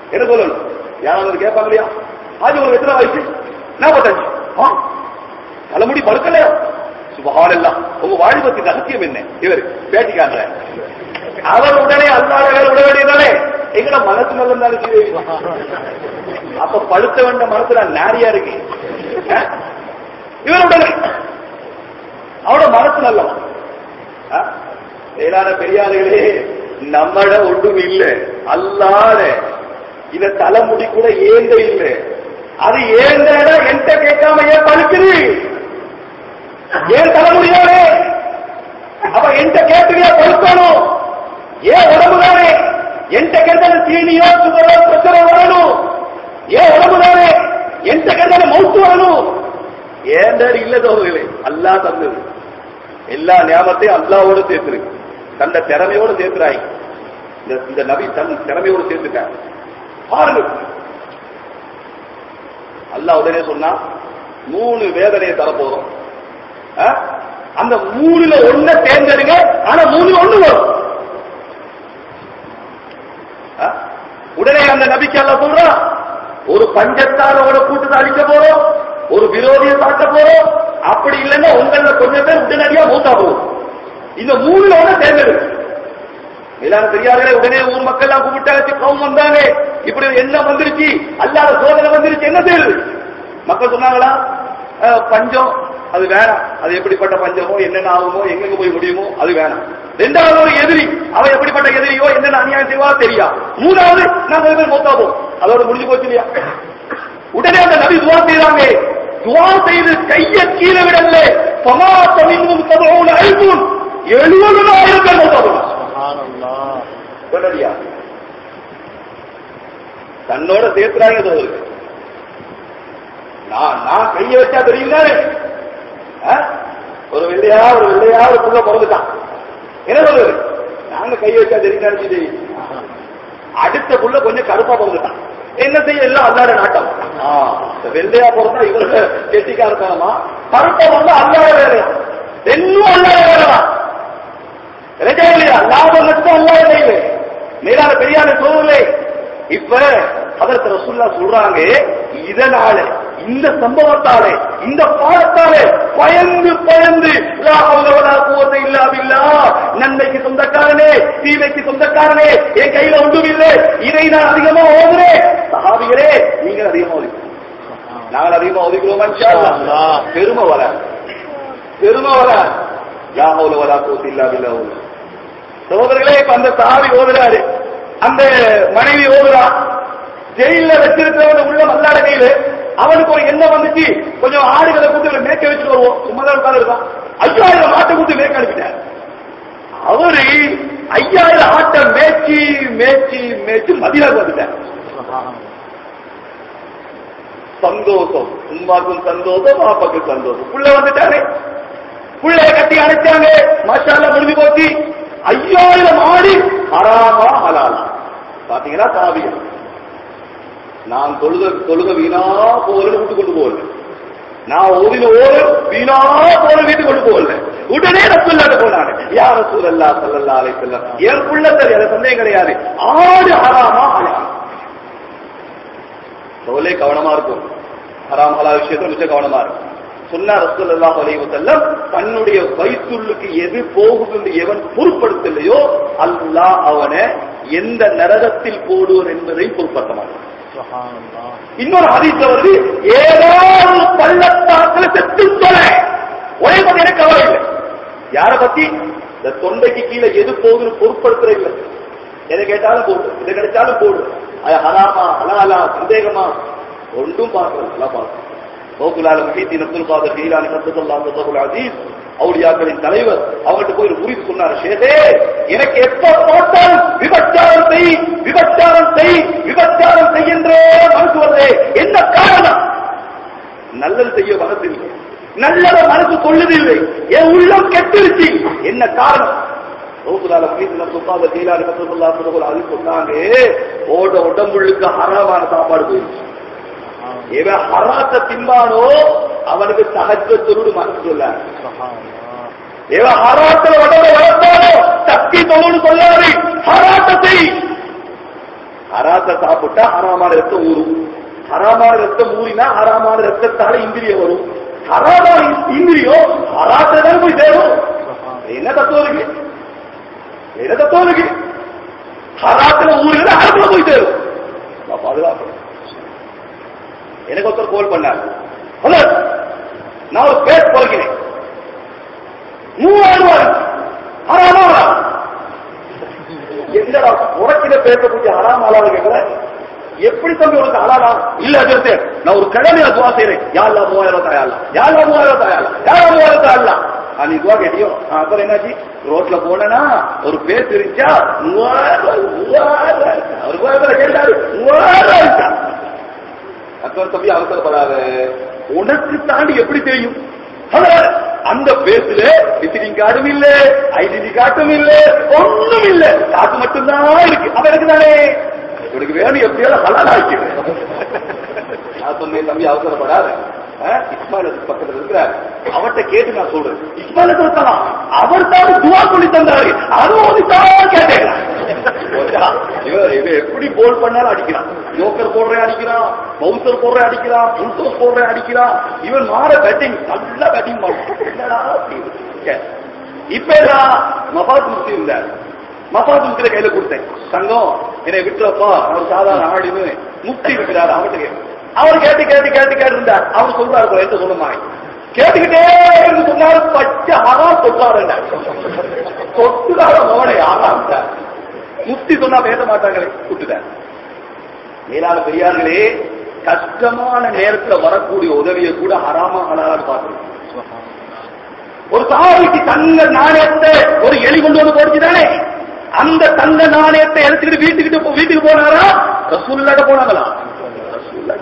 என்ன சொல்லணும் யாராவது கேட்பாங்க இல்லையா ஆஜி உங்களுக்கு எத்தனை வயசு நாற்பத்தஞ்சு ஆ தலைமுடி படுக்கலையா சுபகால் எல்லாம் உங்க வாலிபத்தின் ரகசியம் என்ன இவர் பேட்டிக்காங்க அவர் உடனே அல்லாத வேலை விட வேண்டியதானே எங்கட மனசு நல்ல இருந்தாலும் சரி அப்ப படுத்த வேண்ட மனசுல நாரியா இருக்கு அஹ்? இவர் உடனே அவரோட மனசு நல்லவன் அஹ்? மேலான பெரியார்களே நம்மட ஒன்றும் இல்ல அல்லாத இத தலைமுடி கூட ஏந்த இல்ல அது ஏந்த என்கிட்ட கேட்காம ஏன் பழுக்குது ஏன் தலைமுடியானே அப்ப என்கிட்ட கேட்டுவியா பழுக்கணும் ஏன் உடம்பு தானே என்கிட்ட கேட்டது சீனியோ சுகரோ பிரச்சனை வரணும் ஏன் உடம்பு தானே என்கிட்ட கேட்டது மவுத்து வரணும் ஏண்டர் இல்ல தோழர்களே அல்லாஹ் தந்தது எல்லா ஞாபகத்தையும் அல்லாவோட சேர்த்துருக்கு தந்த திறமையோட சேர்த்துறாய் இந்த இந்த நபி தன் திறமையோட சேர்த்துட்டார் பாருங்க அல்லாஹ் உடனே சொன்னா மூணு வேதனையை தரப்போறோம் ஆ? அந்த மூணுல ஒண்ண தேர்ந்தெடுங்க ஆனா மூணுல ஒண்ணு வரும் ஆ? உடனே அந்த நபிக்கு அல்ல சொல்றான் ஒரு பஞ்சத்தாரோட கூட்டத்தை அழிக்க போறோம் ஒரு விரோதியை தாக்க போறோம் அப்படி இல்லைன்னா உங்கள கொஞ்சம் பேர் உடனடியா மூத்தா போகும் இந்த மூணுல ஒண்ண தேர்ந்தெடுங்க எல்லாரும் பெரியார்களே உடனே ஊர் மக்கள் எல்லாம் கூப்பிட்டாச்சு கவும் வந்தாங்க இப்படி என்ன வந்துருச்சு அல்லாத சோதனை வந்துருச்சு என்ன செய்யுது மக்கள் சொன்னாங்களா அஹ், பஞ்சம் அது வேணாம் அது எப்படிப்பட்ட பஞ்சமோ என்னென்ன ஆகுமோ எங்கெங்க போய் முடியுமோ அது வேணாம் ரெண்டாவது ஒரு எதிரி அவன் எப்படிப்பட்ட எதிரியோ என்னென்ன அநியாயம் செய்வா தெரியா மூணாவது நாங்க பேர் மொத்தா போம் அதோட முடிஞ்சு போச்சு இல்லையா உடனே அந்த நபி துவா செய்றாங்க துவா செய்து கைய கீழே விடல சமாசமின்னும் சதோன ஐநூறு எழுபதாயிரம் பேர் மொத்தா போகும் உடனடியா தன்னோட சேர்த்துறாங்க தோழர்கள் நான் நான் கைய வச்சா தெரியும் தானே ஆ? ஒரு வெள்ளையா ஒரு வெள்ளையா ஒரு புள்ள பிறந்துட்டான் என்ன சொல்றது நாங்க கைய வச்சா தெரியும் நினைச்சு அடுத்த புள்ள கொஞ்சம் கருப்பா பிறந்துட்டான் என்ன செய்ய எல்லாம் அல்லாட நாட்டம் ஆ, இந்த வெள்ளையா பிறந்தா இவருக்கு கெட்டிக்கா இருக்காமா கருப்பா பிறந்தா அல்லாட வேலையா இன்னும் அல்லாட வேலைதான் நினைச்சா இல்லையா லாபம் நஷ்டம் அல்லா இல்லை மேலான பெரியார சோதரே இப்ப அதற்கு ரசுல்லா சொல்றாங்க இதனால இந்த சம்பவத்தாலே இந்த பாடத்தாலே பயந்து பயந்து லா ஹவ்ல வலா குவத்த இல்லா பில்லாஹ் நன்மைக்கு சொந்தக்காரனே தீமைக்கு சொந்தக்காரனே என் கையில ஒன்றும் இல்லை இதை நான் அதிகமா ஓதுறேன் சஹாபிகளே நீங்க அதிகமா ஓதுங்க நாங்கள் அதிகமா ஒதுக்கிறோம் இன்ஷா அல்லாஹ். பெருமை வர பெருமை வர லா ஹவ்ல வலா குவத்த இல்லா பில்லாஹ் சகோதரர்களே இப்ப அந்த சாவி ஓதுறாரு அந்த மனைவி ஓதுறா ஜெயில வச்சிருக்கிறவன் உள்ள மல்லாட கையில அவனுக்கு ஒரு எண்ணம் வந்துச்சு கொஞ்சம் ஆடுகளை கூட்டு மேய்க்க வச்சு வருவோம் சும்மா தான் உட்கார்ந்து இருக்கான் ஐயாயிரம் ஆட்டை கூட்டு மேய்க்க அனுப்பிட்டார் அவரு ஐயாயிரம் ஆட்டை மேய்ச்சி மேய்ச்சி மேய்ச்சி மதியாக்கு வந்துட்டார் சந்தோஷம் உமாக்கும் சந்தோஷம் பாப்பாக்கும் சந்தோஷம் புள்ள வந்துட்டாரு புள்ளைய கட்டி அணைச்சாங்க மசாலா முடிஞ்சு போச்சு ஐயாயிரம் ஆடி ஹராமா ஹலாலா பாத்தீங்கன்னா சாவியம் நான் தொழுக தொழுக வீணா போகலன்னு விட்டு கொண்டு போகல நான் ஓதின ஓடு வீணா போல வீட்டுக்கு கொண்டு போகல உடனே ரசூல்லாட்ட போனாங்க யார் ரசூல் அல்லா சல்லல்லா அலை செல்லம் என் புள்ள தெரியாது சந்தேகம் கிடையாது ஆடு ஹராமா ஹலாலா சோலே கவனமா இருக்கும் ஹராம் ஹலா விஷயத்துல மிச்சம் கவனமா இருக்கும் சொன்ன ரசூலுல்லாஹி அலைஹி வஸல்லம் தன்னுடைய வயிற்றுள்ளுக்கு எது போகுது என்று எவன் பொருட்படுத்தலையோ அல்லாஹ் அவனை எந்த நரகத்தில் போடுவன் என்பதை பொருட்படுத்த மாட்டான் இன்னொரு ஹதீஸ்ல வருது ஏதாவது பள்ளத்தாக்குல செத்து தொலை ஒரே பத்தி எனக்கு கவலை இல்லை யார பத்தி இந்த தொண்டைக்கு கீழே எது போகுதுன்னு பொருட்படுத்துற இல்லை எதை கேட்டாலும் போடு எதை கிடைச்சாலும் போடு அது ஹலாமா ஹலாலா சந்தேகமா ஒன்றும் பார்க்கல நல்லா பார்க்கணும் நோக்குலால முஹீத்தின் அப்துல் காதர் ஜீலானி சத்துல்லா முத்தபுல் அசீஸ் அவுலியாக்களின் தலைவர் அவங்கள்ட்ட போய் ஒரு முறிவு சொன்னார் ஷேதே எனக்கு எப்ப பார்த்தாலும் விபச்சாரம் செய் விபச்சாரம் செய் விபச்சாரம் செய்கின்றே மனசு வருதே என்ன காரணம் நல்லது செய்ய மனசு இல்லை நல்லத மனசு கொள்ளுதில்லை என் உள்ளம் கெட்டுருச்சு என்ன காரணம் நோக்குலால முஹீத்தின் அப்துல் காதர் ஜீலானி சத்துல்லா முத்தபுல் அசீஸ் சொன்னாங்க ஓட உடம்புள்ளுக்கு ஹராமான சாப்பாடு போயிடுச்சு எவன் ஹராத்த திம்பானோ அவனுக்கு சகஜத்தோடு மனசு சொல்ல எவன் ஹராத்துல உடம்பை வளர்த்தானோ தப்பி தொழுன்னு சொல்லாது ஹராத்த செய் ஹராத்த சாப்பிட்டா ஹராமான ரத்தம் ஊறும் ஹராமான ரத்தம் ஊறினா ஹராமான ரத்தத்தால இந்திரியம் வரும் ஹராமான இந்திரியம் ஹராத்தான் போய் சேரும் என்ன தத்துவம் இருக்கு என்ன தத்துவம் இருக்கு ஹராத்துல ஊறுகிறது ஹராத்துல போய் சேரும் நான் பாதுகாப்பு எனக்கு ஒருத்தர் கோல் பண்ணார் ஹலோ நான் ஒரு பேர் பொறுக்கிறேன் மூவாயிரம் ரூபாய் ஹராமா ஹராம் என்னடா உரைக்கிற பேசக்கூடிய ஹராம் ஆளாது கேட்கல எப்படி தம்பி உனக்கு ஹலாலா இல்ல அது நான் ஒரு கடமையில துவா செய்யறேன் யாழ்லா மூவாயிரம் தாயாலாம் யாழ்லா மூவாயிரம் தாயாலாம் யாரா மூவாயிரம் தாயாலாம் நீ துவா கேட்டியோ ஆ, அப்புறம் என்னாச்சு ரோட்ல போனா ஒரு பேர் தெரிஞ்சா மூவாயிரம் ரூபாய், மூவாயிரம் ரூபாய். அவர் மூவாயிரம் கேட்டாரு மூவாயிரம் ரூபாய் இருக்கா? அக்கா தம்பி அவசரப்படாத உனக்கு தாண்டி எப்படி தெரியும் அவர் அந்த பேசுல விசிட்டிங் கார்டும் இல்ல ஐடென்டி கார்டும் இல்ல ஒண்ணும் இல்ல காசு மட்டும்தான் இருக்கு அவ எனக்கு தானே உனக்கு வேணும் எப்படியாவது ஹலால் ஆக்கிடுறேன் நான் சொன்னேன் தம்பி அவசரப்படாத இஸ்மாயில் பக்கத்துல இருக்கிறார் அவர்கிட்ட கேட்டு நான் சொல்றேன் இஸ்மாயில் இருக்கலாம் அவர் தான் துவா சொல்லி தந்தாரு அதுவும் வந்து தான் கேட்டேன் இவன் இவன் எப்படி போல் பண்ணாலும் அடிக்கிறான் ஜோக்கர் போடுறேன் அடிக்கிறான் பவுன்சர் போடுறேன் அடிக்கிறான் புல்டோஸ் போடுறேன் அடிக்கிறான் இவன் மாற பேட்டிங் நல்லா பேட்டிங் பண்ணுறான் என்னடா அப்படி இருக்கு? இப்ப நான் மபாத் முஸ்தி இருந்தார் மபாத் முஸ்திர கையில கொடுத்தேன் தங்கம் என்னை விட்டுறப்பா அவர் சாதாரண ஆடினு முக்தி விட்டுறாரு அவர்கிட்ட கேட்டு அவர் கேட்டு கேட்டு கேட்டு கேட்டு இருந்தார் அவர் சொல்றாரு போல என்ன சொல்லுமா கேட்டுக்கிட்டே இருந்து சொன்னாரு பச்சை ஆறா தொட்டாருங்க தொட்டுதார மோனை ஆறாம் முக்தி சொன்னா பேச மாட்டாங்களே விட்டுட்டார் மேலான பெரியார்களே கஷ்டமான நேரத்துல வரக்கூடிய உதவியை கூட ஹராமா ஹலாலான்னு பார்க்கணும் ஒரு சாவிக்கு தங்க நாணயத்தை ஒரு எலி கொண்டு வந்து போடுச்சுதானே அந்த தங்க நாணயத்தை எடுத்துக்கிட்டு வீட்டுக்கிட்ட போ- வீட்டுக்கு போனாரா ரசூல்லாட்ட போனாங்களா ரசூலுல்லாஹ்.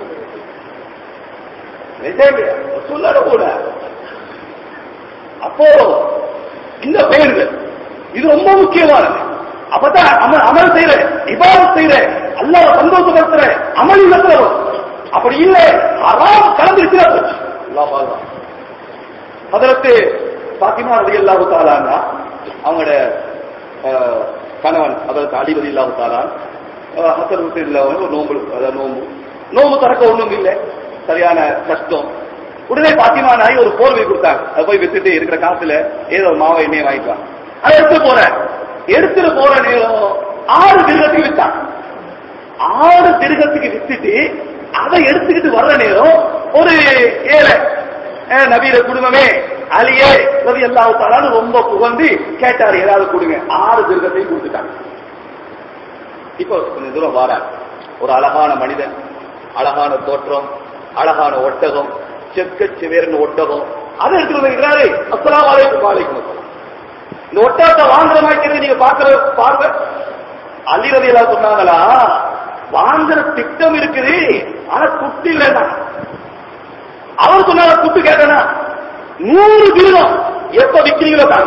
நிஜமே, ரசூலுல்லாட்ட போன அப்போ இந்த பெயர்கள் இது ரொம்ப முக்கியமானது அப்பதான் அமல் அமல் செய்யற இபாதத் செய்யற அல்லாஹ் சந்தோஷப்படுத்துற அமல் இல்ல அப்படி இல்லை அறாம் கலந்துருச்சுனா போச்சு அல்லாஹ் பாதுகாப்பு அதற்கு பாத்திமா ரதி அல்லாஹு தாலான்னா அவங்களோட அஹ், கணவன் அதற்கு அடிபதி இல்லாஹு தாலான் ஹசன் ஹுசைன் இல்லாமல் ஒரு நோம்பு அதாவது நோம்பு நோம்பு திறக்க ஒண்ணும் இல்லை சரியான கஷ்டம் உடனே பாத்திமா நாய் ஒரு போர்வை கொடுத்தாங்க அதை போய் வித்துட்டு இருக்கிற காசுல ஏதோ ஒரு மாவை எண்ணெய் வாங்கிக்கலாம் அதை எடுத்து போறேன் எடுத்துட்டு போற நேரம் ஆறு திருகத்துக்கு வித்தான் ஆறு திருகத்துக்கு வித்துட்டு அதை எடுத்துக்கிட்டு வர்ற நேரம் ஒரு ஏழை அஹ், நபீர குடும்பமே அலியே ரவி அல்லாஹாலும் ரொம்ப புகழ்ந்து கேட்டாரு ஏதாவது கொடுங்க ஆறு திருகத்தையும் கொடுத்துட்டாங்க இப்போ கொஞ்சம் தூரம் வாரார் ஒரு அழகான மனிதன் அழகான தோற்றம் அழகான ஒட்டகம் செக்க சிவேர்னு ஒட்டகம் அதை எடுத்துட்டு வந்துருக்கிறாரு அஸ்லாம் வலைக்கும் வாலைக்கும் அஸ்ஸலாம். இந்த ஒட்டகத்தை வாங்குற மாதிரி நீங்க பாக்குற பார்வை அலி ரவி எல்லாம் சொன்னாங்களா வாங்குற திட்டம் இருக்குது ஆனா குட்டு இல்லைன்னா அவர் சொன்னாங்க குட்டு கேட்டனா நூறு வீதம் எப்ப விக்கிறீங்களோ தாங்க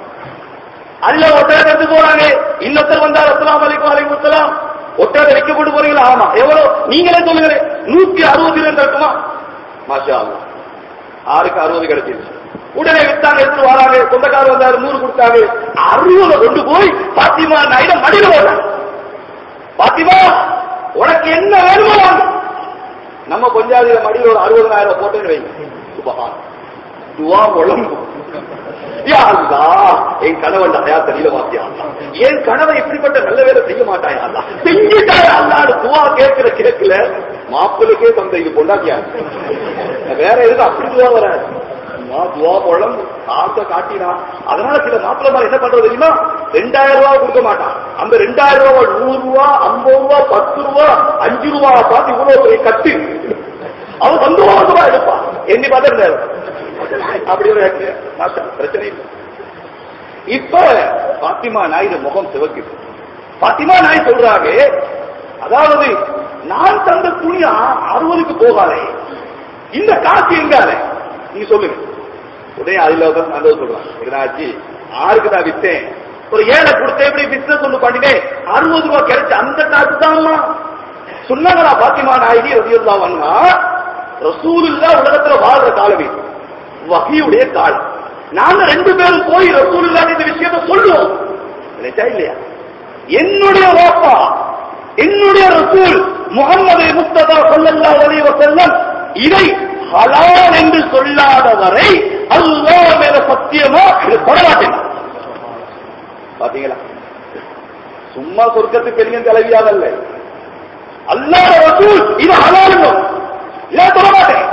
அல்ல ஒட்டகத்தை எடுத்து போறாங்க இன்னொருத்தர் வந்தார் அஸ்லாம் வலைக்கும் வலைக்கும் அஸ்ஸலாம் ஒட்டகத்தை விற்க போட்டு போறீங்களா ஆமா எவ்வளவு நீங்களே சொல்லுங்களே நூத்தி அறுபது வீதம் இருக்குமா மாஷா அல்லாஹ். ஆறுக்கு அறுபது கிடைச்சிருச்சு உடனே வித்தாங்க எடுத்து வராங்க சொந்தக்காரர் வந்தாரு நூறு கொடுத்தாங்க அறுபது கொண்டு போய் பாத்திமா நாயிட மடியில போட்டாங்க பாத்திமா உனக்கு என்ன வேணுமோ வாங்கு. நம்ம கொஞ்சாதில மடியில் ஒரு அறுபதாயிரம் போட்டுன்னு வைங்க சுபகான் துவா முழங்கும் யா அல்லாஹ், என் கணவன் ஹயாத் நீளமாக்கியா என் கணவன் இப்படிப்பட்ட நல்ல வேலை செய்ய மாட்டாயா அல்லா செஞ்சுட்டாயா அல்லாடு துவா கேட்கிற கேட்கல மாப்பிள்ளைக்கே தந்த இது பொண்டாட்டியா வேற எதுக்கு அப்படி துவா வராது அல்லாஹ் துவா முழங்கும் ஆசை காட்டினா அதனால சில மாப்பிள்ளை என்ன பண்றது தெரியுமா ரெண்டாயிரம் ரூபாய் கொடுக்க மாட்டான் அந்த ரெண்டாயிரம் ரூபாய் நூறு ரூபா ஐம்பது ரூபா பத்து ரூபா அஞ்சு ரூபா பார்த்து இவ்வளவு பெரிய கட்டு அவன் சந்தோஷமா எடுப்பான் எண்ணி பார்த்தா இருந்தாரு அப்படி ஒரு ஆக்ட். மாஷா, பிரச்சனை இல்லை இப்ப பாத்திமா நாயுடு முகம் சிவக்குது பாத்திமா நாய் சொல்றாங்க அதாவது நான் தந்த துணி அறுபதுக்கு போகாதே இந்த காசு எங்காலே நீங்க சொல்லுங்க உடனே அதுல தான் அந்த சொல்றான் என்னாச்சு ஆறுக்கு நான் வித்தேன் ஒரு ஏழை கொடுத்தேன் இப்படி பிசினஸ் ஒண்ணு பண்ணிட்டேன் அறுபது ரூபாய் கிடைச்ச அந்த காசு தான்மா சொன்னாங்களா பாத்திமா நாயகி ரவியுல்லா வந்தா ரசூலுல்லா உலகத்துல வாழ்ற காலமே வகையுடைய காலம் நாங்க ரெண்டு பேரும் போய் ரசூலுல்லா இந்த விஷயத்தை சொல்லுவோம் நினைச்சா இல்லையா என்னுடைய வாப்பா என்னுடைய ரசூல் முகமது முஸ்தபா ஸல்லல்லாஹு அலைஹி வஸல்லம் இதை ஹலால் என்று சொல்லாதவரை அல்லாஹ் மேல சத்தியமா இது தொடமாட்டேன் பாத்தீங்களா சும்மா சொர்க்கத்து பெண்ணின் தலைவியாகல்ல அல்லாஹ் ரசூல் இது ஹலால் இல்ல தொடமாட்டேன்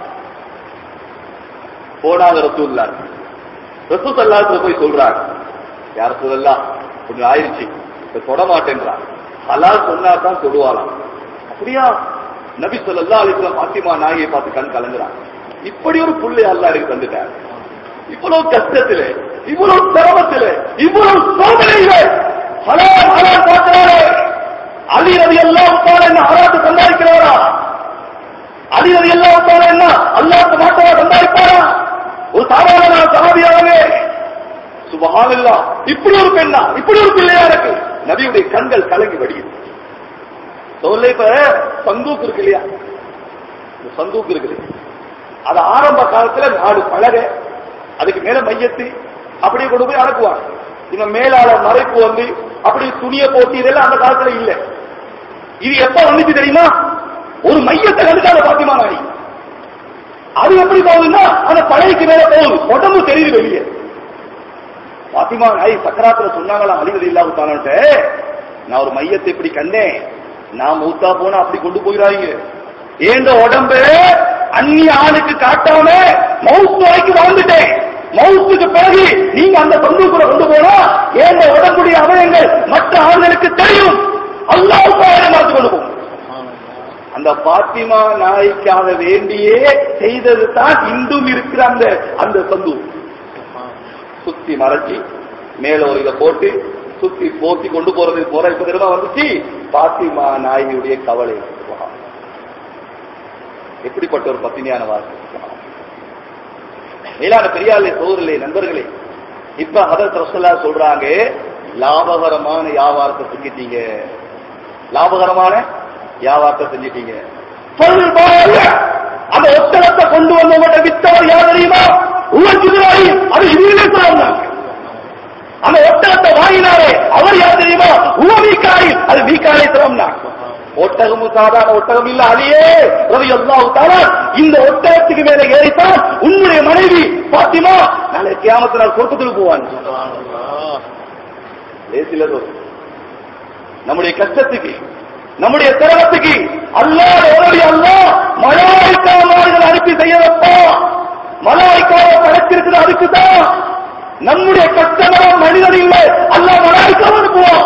போனாங்க ரசூல்லா ரசூல் சல்லாத்துல போய் சொல்றாங்க யார் சொல்லலாம் கொஞ்சம் ஆயிருச்சு இப்ப தொட மாட்டேன்றான் ஹலால் சொன்னா தான் தொடுவாளாம் அப்படியா நபி சொல்லல்லா அலிஸ்லாம் பாத்திமா நாயை பார்த்து கண் கலங்குறான் இப்படி ஒரு புள்ளை அல்லா எனக்கு தந்துட்டார் இவ்வளவு கஷ்டத்திலே இவ்வளவு சிரமத்திலே இவ்வளவு சோதனையிலே ஹலால் ஹலால் பார்க்கிறாரே அலி ரவி எல்லாம் என்ன ஹராத்து சம்பாதிக்கிறவரா அலி ரவி எல்லாம் என்ன அல்லாஹ்க்கு மாட்டவா சம்பாதிப்பாரா ஒரு சாதாரண சகாபியாகவே சுபஹானல்லா இப்படி ஒரு பெண்ணா இப்படி ஒரு பிள்ளையா இருக்கு நபியுடைய கண்கள் கலங்கி வடியுது சொல்ல இப்ப சந்தூக் இருக்கு இல்லையா இந்த சந்தூக் இருக்குது அது ஆரம்ப காலத்துல நாடு பழக அதுக்கு மேல மையத்து அப்படியே கொண்டு போய் அடக்குவாங்க இந்த மேலாளர் மறைப்பு வந்து அப்படி துணியை போட்டு இதெல்லாம் அந்த காலத்துல இல்ல இது எப்ப வந்துச்சு தெரியுமா ஒரு மையத்தை கண்டுக்காத பாத்திமா நாய் அது எப்படி போகுதுன்னா அந்த பழையக்கு மேல போகுது உடம்பு தெரியுது வெளியே பாத்திமா நாய் சக்கராத்துல சொன்னாங்களா அழிவது இல்லாமட்டான்ட்டு நான் ஒரு மையத்தை இப்படி கண்டேன் நான் மூத்தா போனா அப்படி கொண்டு போயிடாதீங்க ஏந்த உடம்பு அந்நிய ஆளுக்கு காட்டாம மவுத்து வரைக்கும் வாழ்ந்துட்டேன் மவுத்துக்கு பிறகு நீங்க அந்த சொந்தக்குள்ள கொண்டு போனா ஏந்த உடம்புடைய அவயங்கள் மற்ற ஆளுகளுக்கு தெரியும் அல்லாவுக்கு மாற்றி கொண்டு போகும் அந்த பாத்திமா நாய்க்காக வேண்டியே செய்தது தான் இன்றும் இருக்கிற அந்த அந்த சந்து சுத்தி மறைச்சி மேல ஒரு இதை போட்டு சுத்தி போத்தி கொண்டு போறது போற இப்ப திரும்ப வந்துச்சு பாத்திமா நாயினுடைய கவலை சுபஹான். எப்படிப்பட்ட ஒரு பத்தினியான வார்த்தை சுபஹான். மேலான பெரியாளே சோதரிலே நண்பர்களே இப்ப அதர் ரசல்லா சொல்றாங்க லாபகரமான வியாபாரத்தை செஞ்சிட்டீங்க லாபகரமான வியாபாரத்தை செஞ்சிட்டீங்க சொல்வாங்க. அந்த ஒத்தகத்தை கொண்டு வந்தவங்க வித்தவர் யார் தெரியுமா உழைச்சுகிறாரி அது இதுவே சொன்னாங்க அந்த ஒட்டகத்தை வாங்கினாரே அவர் யார் தெரியுமா உவ மீக்காய் அது மீக்காயை திறம்னா ஒட்டகமும் சாதாரண ஒட்டகம் இல்ல அதையே ரவி அல்லாஹு இந்த ஒட்டகத்துக்கு மேல ஏறித்தான் உன்னுடைய மனைவி பாத்திமா நாளை கியாமத்து நாள் சொர்க்கத்துக்கு போவான் லேசில நம்முடைய கஷ்டத்துக்கு நம்முடைய திரவத்துக்கு அல்லாத உதவி அல்லா மலாய்க்காமல் அனுப்பி செய்ய வைப்போம் மலாய்க்காவை படைச்சிருக்குது அதுக்கு தான் நம்முடைய கஷ்டங்களும் மனிதன் இல்லை அல்ல மலாய்க்காவை அனுப்புவோம்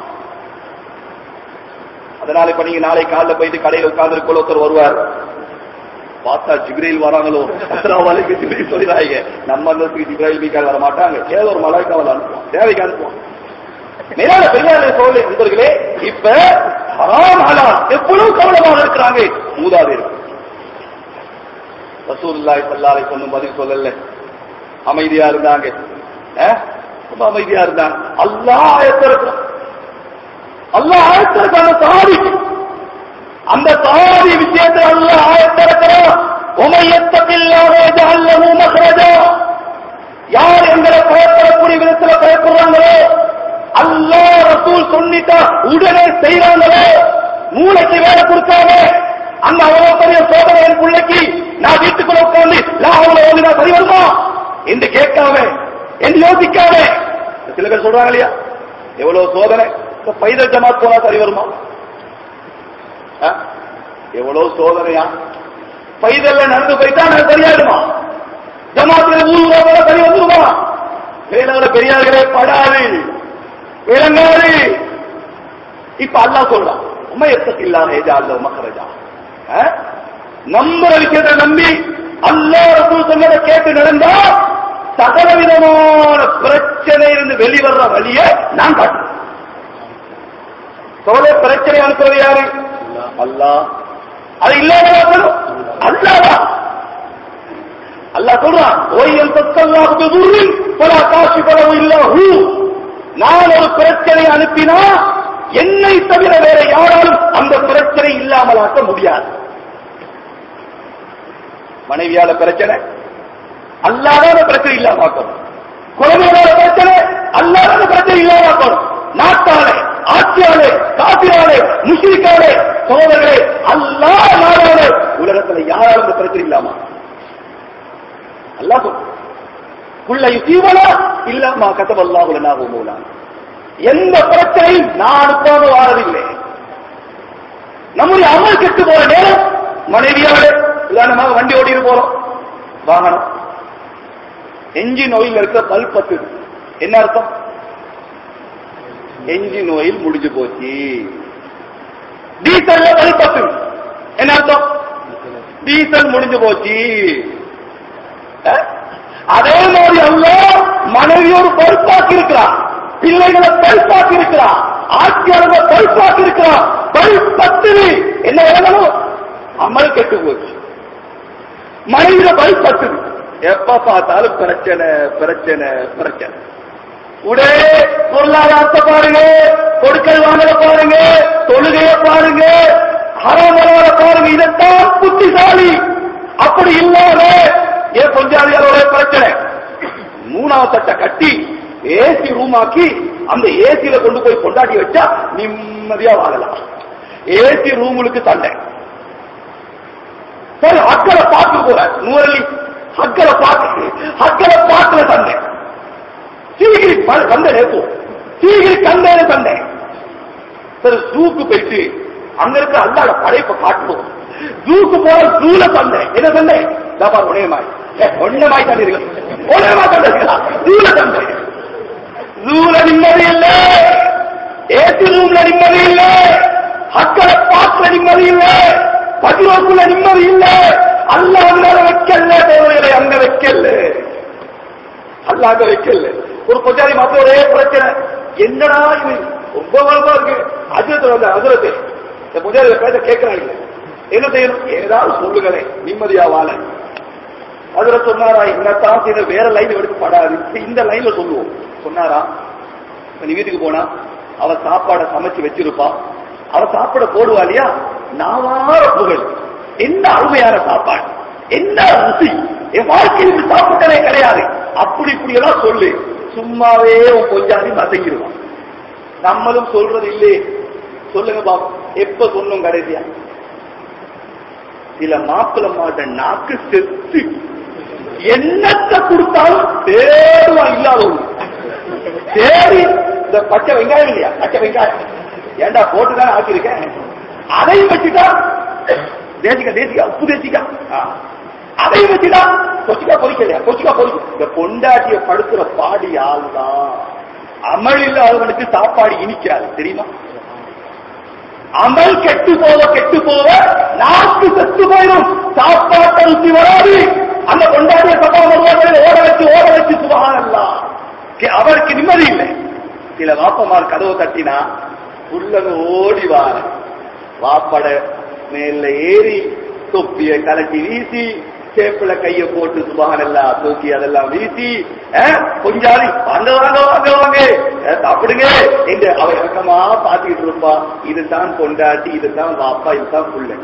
அதனால இப்ப நீங்க நாளை காலைல போயிட்டு கடையில உட்கார்ந்து ஒருத்தர் வருவார் பார்த்தா ஜிப்ரேல் வராங்களோ அஸ்லாமலைக்கு ஜிப்ரேல் சொல்லிடாங்க நம்ம அந்த ஜிப்ரேல் மீக்கால் வர மாட்டாங்க ஏதோ ஒரு மலாய்க்காவில் அனுப்புவோம் தேவைக்கு அனுப்புவோம் மேலான பெரியார சோழ நண்பர்களே இப்ப ஹராம் ஹலால் எவ்வளவு கவனமாக இருக்கிறாங்க மூதாதையர் ரசூலுல்லாஹி ஸல்லல்லாஹு அலைஹி வஸல்லம் பதில் சொல்லல அமைதியா இருந்தாங்க அஹ்? ரொம்ப அமைதியா இருந்தாங்க அல்லாஹ் ஆயத்திருக்கிறான் அல்லாஹ் ஆயத்திருக்கான சாதி அந்த சாதி விஷயத்தை அல்லாஹ் ஆயத்திருக்கிறான் உமையத்தப்பில்லாத ஜஅல்லஹு மக்ரஜா யார் எங்களை பயப்படக்கூடிய விதத்துல பயப்படுறாங்களோ அல்லாஹ் ரசூல் சொல்லிட்டா உடனே செய்யறாங்களோ மூளைக்கு வேலை கொடுக்காம அந்த அவ்வளவு பெரிய சோதனை என் பிள்ளைக்கு நான் வீட்டுக்குள்ள உட்கார்ந்து நான் அவளை ஓடினா சரி வருமா என்று கேட்காம என்று யோசிக்காம சில பேர் சொல்றாங்க இல்லையா எவ்வளவு சோதனை இந்த பைதல் ஜமாத் போனா சரி வருமா ஆ? எவ்வளவு சோதனையா பைதல்ல நடந்து போயிட்டா நான் சரியாயிடுமா ஜமாத்துல ஊர் போல சரி வந்துருமா வேளாண் பெரியார்களே படாது விளங்காது இப்ப அல்லாஹ் சொல்றான் உமையத்துக்கு இல்லாம ஏஜா அல்ல மகரஜா நம்புற விஷயத்தை நம்பி அல்லாஹ் ரசூல் சொன்னதை கேட்டு நடந்தா சகல விதமான பிரச்சனையிலிருந்து வெளிவர்ற வழியை நான் காட்டுறேன் சோழ பிரச்சனை அனுப்புறது யாரு அல்லாஹ் அது இல்லாத அல்லாதா அல்லாஹ் சொல்றான் ஓய்யல் தத்தல்லாஹு பிதுர்ரின் பலா காஷிஃபலஹு இல்லா ஹூ நான் ஒரு பிரச்சனை அனுப்பினா என்னை தவிர வேற யாராலும் அந்த பிரச்சனை இல்லாமலாக்க முடியாது மனைவியால பிரச்சனை அல்லாத பிரச்சனை இல்லாம ஆக்கணும் குழந்தையோட பிரச்சனை அல்லாத பிரச்சனை இல்லாம ஆக்கணும் நாட்டால ஆட்சியாளே காப்பியாளே முஸ்லிக்காளே சோதர்களே அல்லா நாடாளே உலகத்துல யாராலும் இந்த பிரச்சனை இல்லாமா அல்லாஹ் சொல்றான். குள்ள யுசீவனா இல்லாமா கதவல்லாஹுலனா மூலா எந்த பிரச்சனையும் நான் அனுப்பாம வாரதில்லை நம்முடைய அமல் கெட்டு போற நேரம் மனைவியோட உதாரணமாக வண்டி ஓட்டிட்டு போறோம் வாகனம் என்ஜின் ஆயில் இருக்க பல்ப் பத்து என்ன அர்த்தம் என்ஜின் ஆயில் முடிஞ்சு போச்சு டீசல்ல பல்ப் பத்து என்ன அர்த்தம் டீசல் முடிஞ்சு போச்சு அஹ்? அதே மாதிரி அல்ல மனைவியோடு பல்பாக்கி இருக்கிறான் பிள்ளைகளை பல்பாக்கி இருக்கிறான் ஆட்சியாளர்களை பல்பாக்கி இருக்கிறான் பல் பத்துது என்ன விளங்கணும் அமல் கெட்டு போச்சு மனைவியில பல் பத்துது எப்ப பார்த்தாலும் பிரச்சனை பிரச்சனை பிரச்சனை உடனே பொருளாதாரத்தை பாருங்க கொடுக்கல் வாங்கல பாருங்க தொழுகைய பாருங்க ஹரமலார பாருங்க இதைத்தான் புத்திசாலி அப்படி இல்லாம ஏன் கொஞ்சாதியாரோட பிரச்சனை மூணாவது தட்டை கட்டி ஏசி ரூம் ஆக்கி அந்த ஏசியில கொண்டு போய் கொண்டாடி வச்சா நிம்மதியா வாழலாம் ஏசி ரூமுக்கு தண்டை சரி அக்கறை பார்த்து போற நூறலி அக்கறை பார்த்து அக்கறை பார்க்கல தண்டை சீகிரி ப- வந்த நேப்போம் சீகிரி கண்டேன தண்டை சரி ஜூக்கு போயிட்டு அங்க இருக்க அல்லாட படைப்பை காட்டுவோம் ஜூக்கு போற ஜூல தந்தை என்ன தந்தை தாப்பா ஒன்னேமாய் ஒன்னமாய் தந்தை இருக்கு ஒன்னேமா தந்தை இருக்கலாம் ஜூல தந்தை ஜூல நிம்மதி இல்ல ஏசி ரூம்ல நிம்மதி இல்ல அக்களை பார்க்கல நிம்மதி இல்ல பதினோக்குள்ள நிம்மதி இல்ல அல்ல அங்க வைக்கல தேவையில்லை அங்க வைக்கல அல்ல அங்க வைக்கல ஒரு பொஜாரி மாத்த ஒரே பிரச்சனை என்னடா இது ரொம்ப வளமா இருக்கு அஜயத்துல வந்த அஜரத்து இந்த பொஜாரியில பேச கேட்கிறாங்க என்ன செய்யணும் ஏதாவது சொல்லுங்களேன் நிம்மதியா வாழ அதுல சொன்னாரா என்னத்தான் செய்த வேற லைன் எடுக்கப்படாது இந்த லைன்ல சொல்லுவோம் சொன்னாரா இப்ப நீ வீட்டுக்கு போனா அவ சாப்பாடை சமைச்சு வச்சிருப்பா அவ சாப்பிட போடுவா இல்லையா நாவார புகழ் என்ன அருமையான சாப்பாடு என்ன ருசி என் வாழ்க்கையில் இப்படி சாப்பிட்டதே கிடையாது அப்படி இப்படி எல்லாம் சொல்லு சும்மாவே உன் கொஞ்சாதி மசங்கிடுவான் நம்மளும் சொல்றது இல்லையே சொல்லுங்க பாப்போம் எப்ப சொன்னோம் கடைசியா சில மாப்பிள்ள மாட்ட நாக்கு செத்து என்னத்தை கொடுத்தாலும் தேடுவான் இல்லாத ஒண்ணு சரி இந்த பச்சை வெங்காயம் இல்லையா பச்சை வெங்காயம் ஏன்டா போட்டுதான் ஆக்கியிருக்கேன் அதையும் வச்சுட்டா தேசிக்கா தேசிக்கா உப்பு தேசிக்கா ஆ. அதையும் வச்சுட்டா கொச்சிக்கா பொறிக்கலையா கொச்சிக்கா பொறிக்க இந்த பொண்டாட்டிய படுத்துற பாடி ஆள்தான் அமல் இல்லாதவனுக்கு சாப்பாடு இனிக்காது தெரியுமா அமல் கெட்டு போக கெட்டு போக நாக்கு செத்து போயிடும் சாப்பாட்டை ருசி வராது அந்த கொண்டாடிய சபா வருவார்கள் ஓட வச்சு ஓட வச்சு சுபகானல்லாம் அவருக்கு நிம்மதி இல்லை சில வாப்பமார் கதவை தட்டினா உள்ளங்க ஓடி வார வாப்பட மேல ஏறி தொப்பிய கலட்டி வீசி சேப்புல கைய போட்டு சுபகானெல்லாம் தூக்கி அதெல்லாம் வீசி அஹ், கொஞ்சாதி வாங்க வாங்க வாங்க வாங்க அஹ், சாப்பிடுங்க என்று அவ இறக்கமா பாத்துக்கிட்டு இருப்பா இதுதான் கொண்டாட்டி இதுதான் வாப்பா இதுதான் புள்ள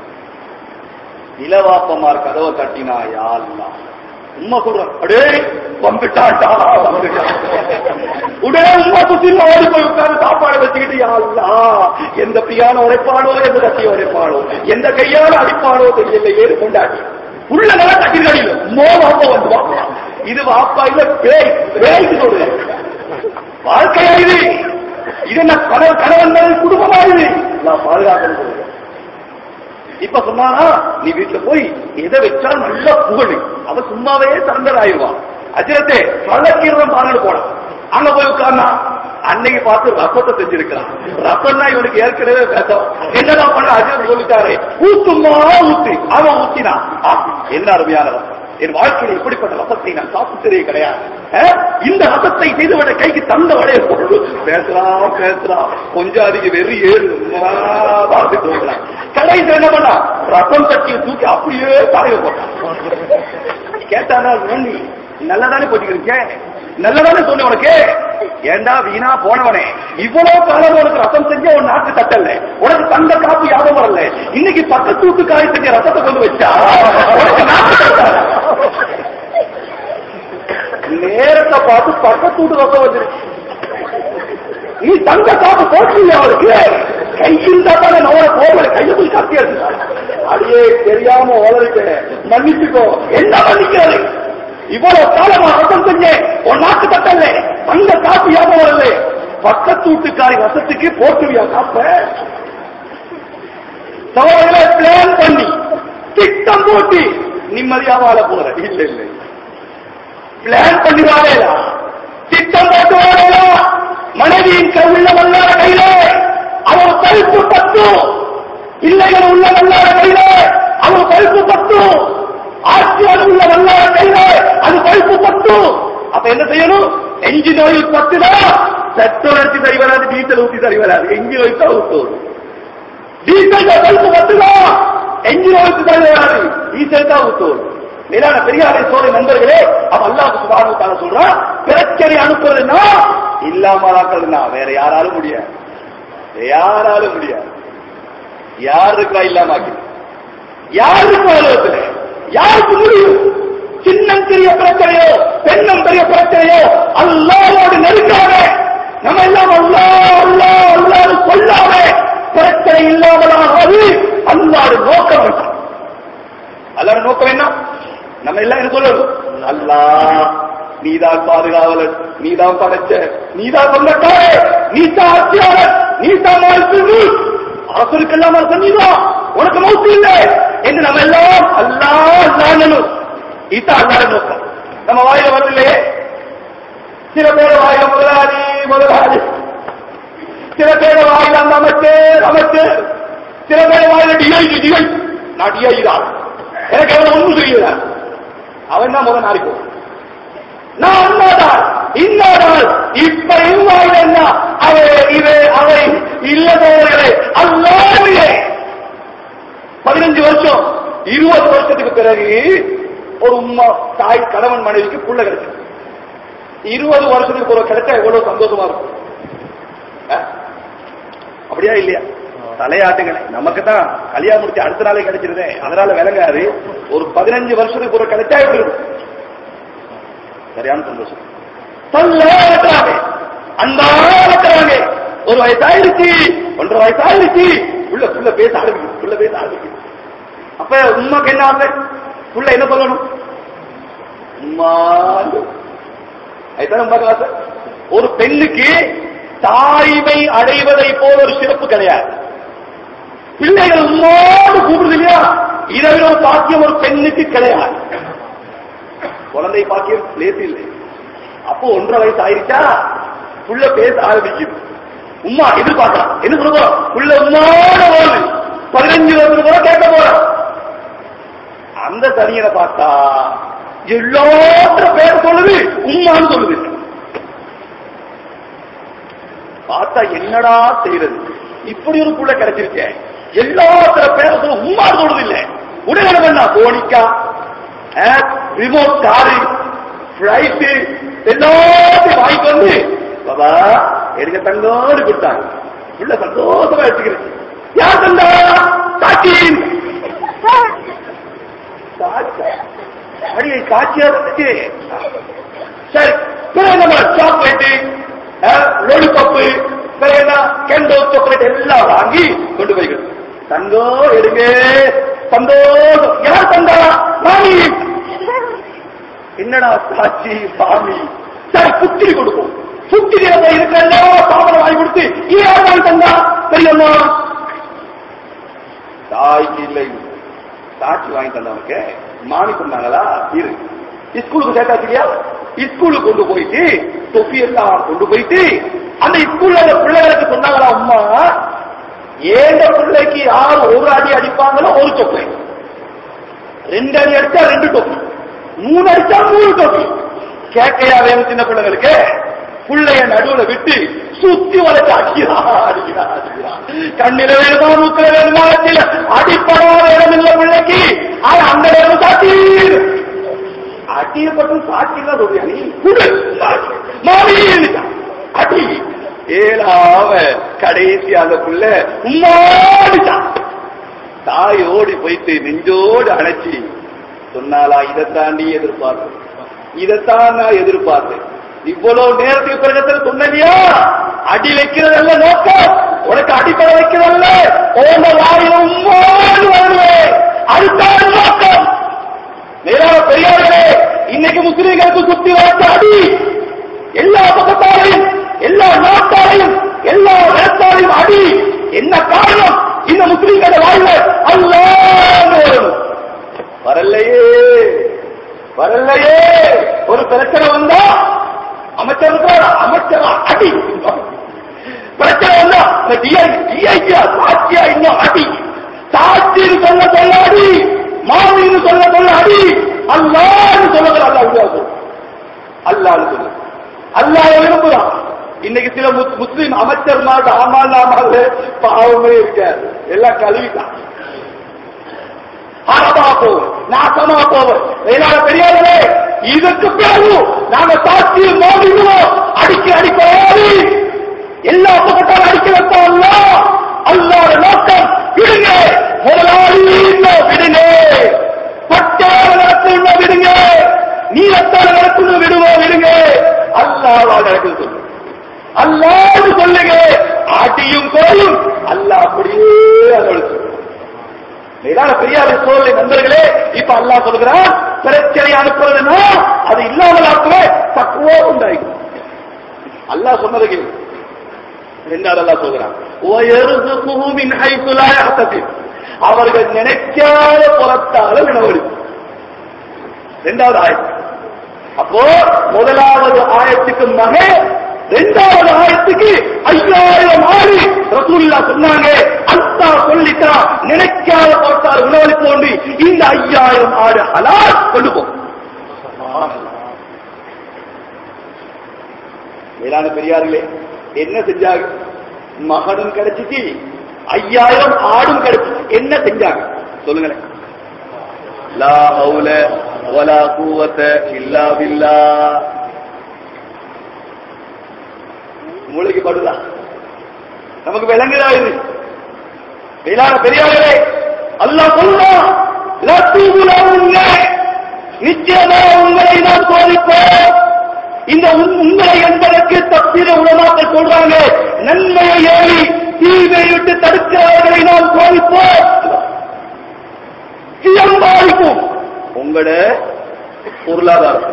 இளவாப்பமார் கதவை தட்டினா யாருலாம் உம்மா சொல்றான் அடே வந்துட்டாட்டா வந்துட்டான் உடனே உம்மா சுத்தி ஓடி போய் உட்கார்ந்து சாப்பாடு வச்சுக்கிட்டு யாருலா எந்த பியானோ உரைப்பானோ எந்த கட்டிய உரைப்பானோ எந்த கையால அடிப்பானோ தெரியல ஏறு கொண்டாடி உள்ள நல்லா தட்டிருக்கடியில மோ வாப்பா வந்து வாப்பா இது வாப்பா இல்ல பேய் பேய்க்கு சொல்றேன் வாழ்க்கையா இது இது என்ன கணவன் கணவன் குடும்பமா இது நான் பாதுகாக்கணும் சொல்றேன் இப்ப சொன்னானா நீ வீட்டுல போய் எதை வச்சா நல்ல புகழ் அவ சும்மாவே சரண்டர் ஆயிடுவான் அஜரத்தே பழக்கீரம் பாங்கன்னு போனான் அங்க போய் உட்கார்ந்தா அன்னைக்கு பார்த்து ரசத்தை செஞ்சிருக்கிறான் ரசம்னா இவனுக்கு ஏற்கனவே விஷம் என்னதான் பண்ண அஜரத் சொல்லிட்டாரு ஊத்துமா ஊத்து அவன் ஊத்தினான் ஆ, என்ன அருமையான ரசம் என் வாழ்க்கையில் இப்படிப்பட்ட ரசத்தை நான் சாப்பிட்டதே கிடையாது அஹ், இந்த ரசத்தை செய்தவட கைக்கு தந்த வடைய பொருள் பேசலாம் பேசலாம் கொஞ்சம் அதிக வெறி ஏறு பார்த்துட்டு போகலாம் கடைசி என்ன பண்ணா ரசம் தட்டியை தூக்கி அப்படியே தலையில போட்டான் கேட்டானா நீ நல்லதானே போச்சுக்கிறீங்க நல்லதானே சொன்ன உனக்கு ஏண்டா வீணா போனவனே இவ்வளவு காலம் உனக்கு ரசம் செஞ்ச உன் நாக்கு தட்டல உனக்கு தந்த காப்பு யாபம் வரல இன்னைக்கு பக்கத்து வீட்டு காய் செஞ்ச ரசத்தை கொண்டு வச்சா உனக்கு நாக்கு தட்டாத. நேரத்தை பார்த்து பக்கத்து வீட்டு ரசம் வச்சிருக்கு நீ தங்க காப்பு போட்டு அவருக்கு கையில் தான் நவர போகல கையை போய் கத்தி எடுத்துட்டாங்க அடியே தெரியாம ஓலரிட்டேன் மன்னிச்சுக்கோ என்ன மன்னிக்கிறது இவ்வளவு காலமா ரசம் செஞ்சேன் உன் நாட்டு தட்டல்ல தங்க காப்பு ஞாபகம் வரல பக்கத்து வீட்டுக்காரி வசத்துக்கு போட்டுவியா காப்ப சவால்களை பிளான் பண்ணி திட்டம் போட்டு நிம்மதியா வாழ போற இல்ல இல்ல பிளான் பண்ணி வாழலா திட்டம் போட்டு வாழலா மனைவியின் கை உள்ள வல்லாத கையில அவர் கழுத்து பத்தும் பிள்ளைகள் உள்ள வல்லாத கையில அவர் கழுத்து பத்தும் ஆட்சியாளர் உள்ள வல்லாத கையில அது கழுத்து பத்தும் அப்ப என்ன செய்யணும் எஞ்சின் ஆயில் பத்துதா பெட்ரோல் அடிச்சு சரி வராது டீசல் ஊத்தி சரி வராது எஞ்சின் ஆயில் தான் ஊத்தும் டீசல் கழுத்து பத்துதான் எஞ்சின் ஆயிலுக்கு சரி வராது டீசல் தான் ஊத்தும் மேலான பெரியாரை சோழ நண்பர்களே அவ அல்லாஹ் சுபானு தான சொல்றான் பிரச்சனை அனுப்புறதுன்னா இல்லாமலாக்கிறதுனா வேற யாராலும் முடியாது யாராலும் முடியாது யார் இருக்கா இல்லாம ஆக்கி யார் இருக்கா உலகத்துல யாருக்கு முடியும் சின்னம் பெரிய பிரச்சனையோ பெண்ணும் பெரிய பிரச்சனையோ அல்லாவோடு நெருங்காம நம்ம எல்லாம் அல்லா அல்லா அல்லாது சொல்லாம பிரச்சனை இல்லாமலாகாது அல்லாடு நோக்கம் வேண்டாம் அல்லாட நோக்கம் என்ன நம்ம எல்லாம் என்ன சொல்லணும் அல்லா நீதான் பாதுகாவலர் நீதான் படைச்ச நீதான் சொந்தக்காரே நீ தான் ஆட்சியாளர் நீ தான் வாழ்த்து அரசருக்கெல்லாம் அரசன் நீதான் உனக்கு மௌத்து இல்லை என்று நம்ம எல்லாம் அல்லா அல்லாடணும் இதுதான் அல்லாட நோக்கம் நம்ம வாயில வரவில்லையே சில பேர் வாயில முதலாளி முதலாளி சில பேர் வாயில அந்த அமைச்சர் அமைச்சர் சில பேர் வாயில டிஐ டிஐ நான் டிஐ தான் எனக்கு அவன் ஒன்றும் தெரியல அவன் தான் முதல் நாளைக்கு நான் அண்ணாதான் இன்னாதான் இப்ப இவ்வாறு என்ன அவை இவை அவை இல்லதவர்களே அல்லாமே பதினஞ்சு வருஷம் இருபது வருஷத்துக்கு பிறகு ஒரு உம்மா தாய் கணவன் மனைவிக்கு புள்ள கிடைச்சு இருபது வருஷத்துக்கு ஒரு கிடைச்சா எவ்வளவு சந்தோஷமா இருக்கும் அஹ்? அப்படியா இல்லையா தலையாட்டுங்களே நமக்கு தான் கல்யாணம் முடிச்சு அடுத்த நாளே கிடைச்சிருதே அதனால விளங்காது ஒரு பதினஞ்சு வருஷத்துக்கு ஒரு கிடைச்சா எப்படி இருக்கும் சரியான சந்தோஷம் சொல்லுறாங்க அன்பா இருக்கிறாங்க ஒரு வயசாயிருச்சு ஒன்றரை வயசாயிருச்சு உள்ள புள்ள பேச ஆரம்பிக்கும் புள்ள பேச ஆரம்பிக்கும் அப்ப உண்மைக்கு என்ன ஆசை புள்ள என்ன சொல்லணும் உம்மா அதுதான் உண்மைக்கு ஆசை ஒரு பெண்ணுக்கு தாய்மை அடைவதை போல ஒரு சிறப்பு கிடையாது பிள்ளைகள் உம்மோடு கூப்பிடுது இல்லையா இரவில் ஒரு பாக்கியம் ஒரு பெண்ணுக்கு கிடையாது குழந்தை பாக்கியம் லேசு இல்லை அப்போ ஒன்றரை வயசு ஆயிருச்சா புள்ள பேச ஆரம்பிக்கும் உம்மா எதிர்பார்க்கலாம் என்ன சொல்ல போறோம் புள்ள உம்மாட போகுது பதினஞ்சு வருஷத்துக்கு கூட கேட்க போறோம் அந்த சனியனை பார்த்தா எல்லாத்திர பேர் சொல்லுது உம்மான்னு சொல்லுது பார்த்தா என்னடா செய்யறது இப்படி ஒரு புள்ள கிடைச்சிருக்கேன் எல்லாத்திர பேர சொல்ல உம்மான்னு சொல்லுது இல்ல உடனே என்ன பண்ணா போனிக்கா ரிமோட் காரு பிளைட்டு எல்லாத்தையும் வாங்கிட்டு வந்து பாபா எடுக்க தங்கோடு கொடுத்தாங்க உள்ள சந்தோஷமா எடுத்துக்கிறது யார் தந்தா காட்சி அடியை காட்சியா இருந்துச்சு சரி பிறகு நம்ம சாக்லேட்டு லோலிபப்பு பிறகு என்ன கெண்டோ சாக்லேட் எல்லாம் வாங்கி கொண்டு போய்க்கணும் தங்கம் எடுங்க சந்தோஷம் யார் தந்தா மாமி என்னடா சாட்சி சாமி சரி புத்திரி கொடுப்போம் புத்திரியில போய் இருக்கிற எல்லா சாதனம் வாங்கி கொடுத்து இது யார் வாங்கி தந்தா பெரியம்மா தாய்க்கு இல்லை சாட்சி வாங்கி தந்தவனுக்கு மாமி சொன்னாங்களா இரு ஸ்கூலுக்கு சேர்த்தாச்சு இல்லையா ஸ்கூலுக்கு கொண்டு போயிட்டு தொப்பி எல்லாம் கொண்டு போயிட்டு அந்த ஸ்கூல்ல அந்த பிள்ளைகளுக்கு சொன்னாங்களா அம்மா ஏந்த பிள்ளைக்கு யார் ஒரு அடி அடிப்பாங்களோ ஒரு தொப்பை ரெண்டு அடி அடிச்சா ரெண்டு தொப்பி மூணு அடிச்சா மூணு தொப்பி கேட்கையா வேணும் சின்ன பிள்ளைங்களுக்கு புள்ளைய நடுவுல விட்டு சுத்தி வளர்த்து அடிக்கிறா அடிக்கிறா அடிக்கிறா கண்ணில வேணுமா மூக்கில வேணுமா வச்சில அடிப்படம் வேணும் இல்ல பிள்ளைக்கு அது அந்த நேரம் சாத்தி அடியப்பட்டு சாட்சி இல்ல சொல்றியா நீ குடு சாட்சி. மாமி அடி ஏழாவ கடைசி அந்த புள்ள உம்மாடிச்சான் தாய் ஓடி போயிட்டு நெஞ்சோடு அணைச்சி சொன்னாலா இதைத்தான் நீ எதிர்பார்த்து இதைத்தான் நான் எதிர்பார்த்தேன் இவ்வளவு நேரத்துக்கு பிறகு சொன்னியா அடி வைக்கிறதல்ல நோக்கம் உனக்கு அடிப்படை வைக்கிறதல்ல ஓன வாயில உம்மோடு வருவேன் அடுத்த நோக்கம் மேலான பெரியார்களே இன்னைக்கு முஸ்லீம்களுக்கு சுத்தி வளர்த்த அடி எல்லா பக்கத்தாரையும் எல்லா நாட்டாரையும் எல்லா இடத்தாரையும் அடி என்ன காரணம் இந்த முஸ்லீம்கள வாழ்ல அல்லாஹ் வரலையே வரலையே ஒரு பிரச்சனை வந்தா அமைச்சர் இருக்கிறாரா? அமைச்சரா அடி பிரச்சனை வந்தா இந்த டிஐ டிஐக்கியா சாட்சியா இன்னும் அடி சாட்சின்னு சொல்ல சொல்ல அடி மாமின்னு சொல்ல சொல்ல அடி அல்லான்னு சொல்லுகிற அல்லா விடுவாசு அல்லான்னு சொல்லு அல்லாஹ் விரும்புறான் இன்னைக்கு சில முஸ்- முஸ்லிம் அமைச்சர் மாட்டு ஆமால் நாமால் பாவமே இருக்காது எல்லாம் கழுவிட்டான் ஹரமா போவோம் நாசமா போவோம் மேலான பெரியார்களே இதுக்கு பிறகு நாங்க சாட்சியில் மோதிடுவோம் அடிக்க அடிக்க ஓடி எல்லா பக்கத்தாலும் அடிக்க வைப்பாங்க அல்லாத நோக்கம் விடுங்க முதலாளி இன்னும் விடுங்க பட்டாள நடத்துங்க விடுங்க நீளத்தால நடத்துங்க விடுவோம் விடுங்க அல்லாவா நடக்குது சொல்லு அல்லாது சொல்லுங்க ஆட்டியும் கோயும் அல்லாஹ் அப்படியே அதோட சொல்லு மேலான பெரியார் சோழலை நண்பர்களே இப்ப அல்லாஹ் சொல்கிறான் பிரச்சனை அனுப்புறதுன்னா அது இல்லாமல் ஆக்குவே தக்குவோ உண்டாகும் அல்லாஹ் சொன்னது கேளு. ரெண்டாவது அல்லாஹ் சொல்கிறான் "வயர்சுகுஹு மின் ஹைத்து லா யஹ்தசிப்." அவர்கள் நினைக்காத புறத்தால வினவழி ரெண்டாவது ஆயத்து அப்போ முதலாவது ஆயத்துக்கு மகே ரெண்டாவது ஆயத்துக்கு ஐயாயிரம் ஆறு ரசூல்லா சொன்னாங்க அத்தா சொல்லிட்டா நினைக்காத போட்டால் உணவளிப்போண்டு இந்த ஐயாயிரம் ஆடு ஹலால் கொண்டு போ மேலான பெரியார்களே என்ன செஞ்சாங்க மகனும் கிடைச்சிச்சு ஐயாயிரம் ஆடும் கிடைச்சிச்சு என்ன செஞ்சாங்க சொல்லுங்களேன் லா ஹவுல வலா கூவத்த இல்லா பில்லா மூளைக்கு படுதா நமக்கு விளங்குதா இது மேலான பெரியார்களே அல்லாஹ் சொல்றான் லத்தூபுலவுன்ன நிச்சயமா உங்களை நான் சோதிப்போம் இந்த உன்- உங்களை என்பதற்கு தப்பிர உலமாக்கள் சொல்றாங்க நன்மையை ஏறி தீமை விட்டு தடுக்கிறவர்களை நாம் சோதிப்போம் சம்பாதிக்கும் உங்களோட பொருளாதாரம்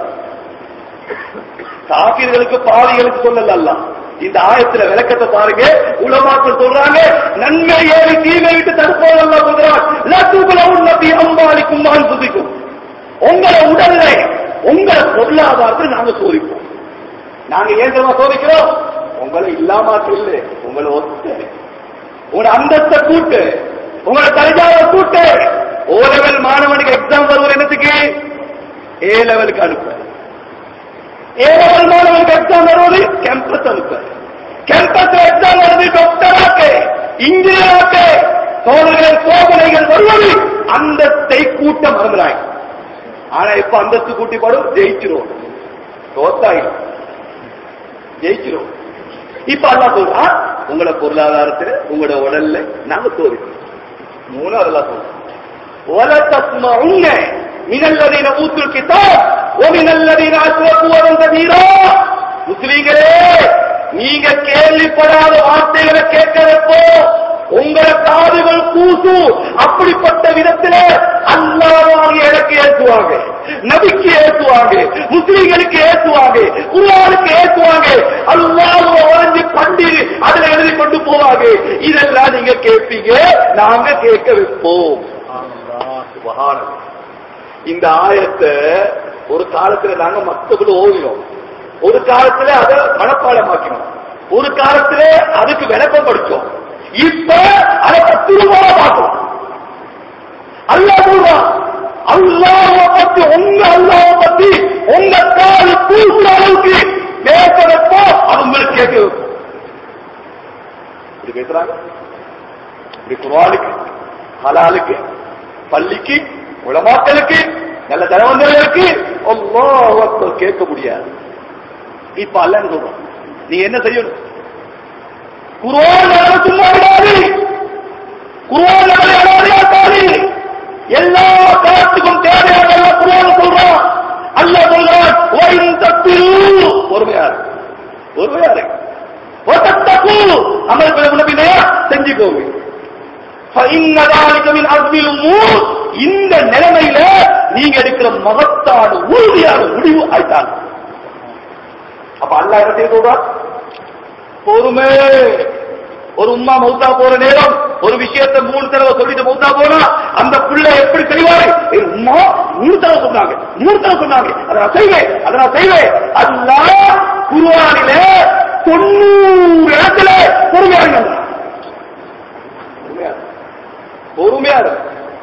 காப்பீர்களுக்கு பாவிகளுக்கு சொல்லல அல்லாஹ். இந்த ஆயத்துல விளக்கத்தை பாருங்க உலமாக்கள் சொல்றாங்க நன்மை ஏறி தீமை விட்டு தடுப்போம் அல்லா சொல்றான் லத்துபுலவும் நபி அம்பாலிக்கும் நான் சுதிக்கும் உங்களை உடல்ல உங்களை பொருளாதாரத்தை நாங்க சோதிப்போம் நாங்க ஏன் தெரியுமா சோதிக்கிறோம் உங்களை இல்லாம இல்லை உங்களை ஒத்த உங்களோட அந்தஸ்தை கூட்டு உங்களோட தரஜாவை கூட்டு ஓ லெவல் மாணவனுக்கு எக்ஸாம் வருவது என்னத்துக்கு ஏ லெவலுக்கு அனுப்ப ஏ லெவல் மாணவனுக்கு எக்ஸாம் வருவது கேம்பஸ் அனுப்ப கேம்பஸ் எக்ஸாம் வருவது டாக்டர் ஆக்கு இன்ஜினியர் ஆக்கு சோதனைகள் சோதனைகள் வருவது அந்தஸ்தை கூட்ட மறந்துறாங்க ஆனா இப்ப அந்தஸ்து கூட்டி பாடும் ஜெயிச்சிரும் தோத்தாயிடும் ஜெயிச்சிரும் இப்ப அல்லா சொல்றா உங்களோட பொருளாதாரத்துல உங்களோட உடல்ல நாங்க சோதிக்கிறோம் மூணு அதெல்லாம் சொல்றோம் ولا تسمعن من الذين اوتوا الكتاب ومن الذين اشركوا ومن كثيرا முஸ்லீம்களே நீங்க கேள்விப்படாத வார்த்தைகளை கேட்க வைப்போ உங்களை காதுகள் கூசு அப்படிப்பட்ட விதத்திலே அல்லாவாக எனக்கு ஏற்றுவாங்க நபிக்கு ஏற்றுவாங்க முஸ்லீம்களுக்கு ஏற்றுவாங்க குர்ஆனுக்கு ஏற்றுவாங்க அல்லாஹ் உறைஞ்சி பண்டி அதுல எழுதி கொண்டு போவாங்க இதெல்லாம் நீங்க கேட்பீங்க நாங்க கேட்க வைப்போம் அல்லாஹ் சுப்ஹானல்லாஹ். இந்த ஆயத்தை ஒரு காலத்துல நாங்க மத்தபடி ஓதினோம் ஒரு காலத்துல அதை மனப்பாடமாக்கினோம் ஒரு காலத்துல அதுக்கு விளக்கம் படிச்சோம் இப்ப அதை தத்துவமாக பார்க்கிறோம் அல்லாஹ் சொல்றான் அல்லாஹ் பத்தி உங்க அல்லாஹ் பத்தி உங்க கால் தூக்குற அளவுக்கு பேச வைப்போ அது உங்களுக்கு கேட்க வைப்போம் இப்படி பேசுறாங்க இப்படி குர்ஆனுக்கு ஹலாலுக்கு பள்ளிக்கு உலமாக்களுக்கு நல்ல தனவந்தர்களுக்கு அல்லாஹ் அக்பர் கேட்க முடியாது இப்ப அல்லன்னு சொல்றோம் நீ என்ன செய்யணும் குர்ஆன் நம்மளை சும்மா விடாது குர்ஆன் நம்மளை அனாதையாக்காது எல்லா காலத்துக்கும் தேவையான எல்லாம் குர்ஆன் சொல்றான் அல்லாஹ் சொல்றான் "வஇன் தக்பிரு" பொறுமையா இரு. பொறுமையா இரு. ஒத்தத்தகு அமல்களை முன்னபினையா செஞ்சுக்கோங்க فإن ذلك من عزم الأمور. இந்த நிலைமையில நீங்க எடுக்கிற மகத்தான உறுதியான முடிவு ஆயிட்டாங்க அப்ப அல்லாஹ் என்ன செய்ய சொல்றார் பொறுமை ஒரு உம்மா மௌத்தா போற நேரம் ஒரு விஷயத்தை மூணு தடவை சொல்லிட்டு மௌத்தா போனா அந்த புள்ள எப்படி செய்வாரு ஏய், உம்மா மூணு தடவை சொன்னாங்க மூணு தடவை சொன்னாங்க அதை நான் செய்வேன் அதை நான் செய்வேன் அல்லாஹ் குர்ஆனிலே தொண்ணூறு இடத்துல பொறுமையா இருங்க பொறுமையா இருங்க. பொறுமையா இருங்க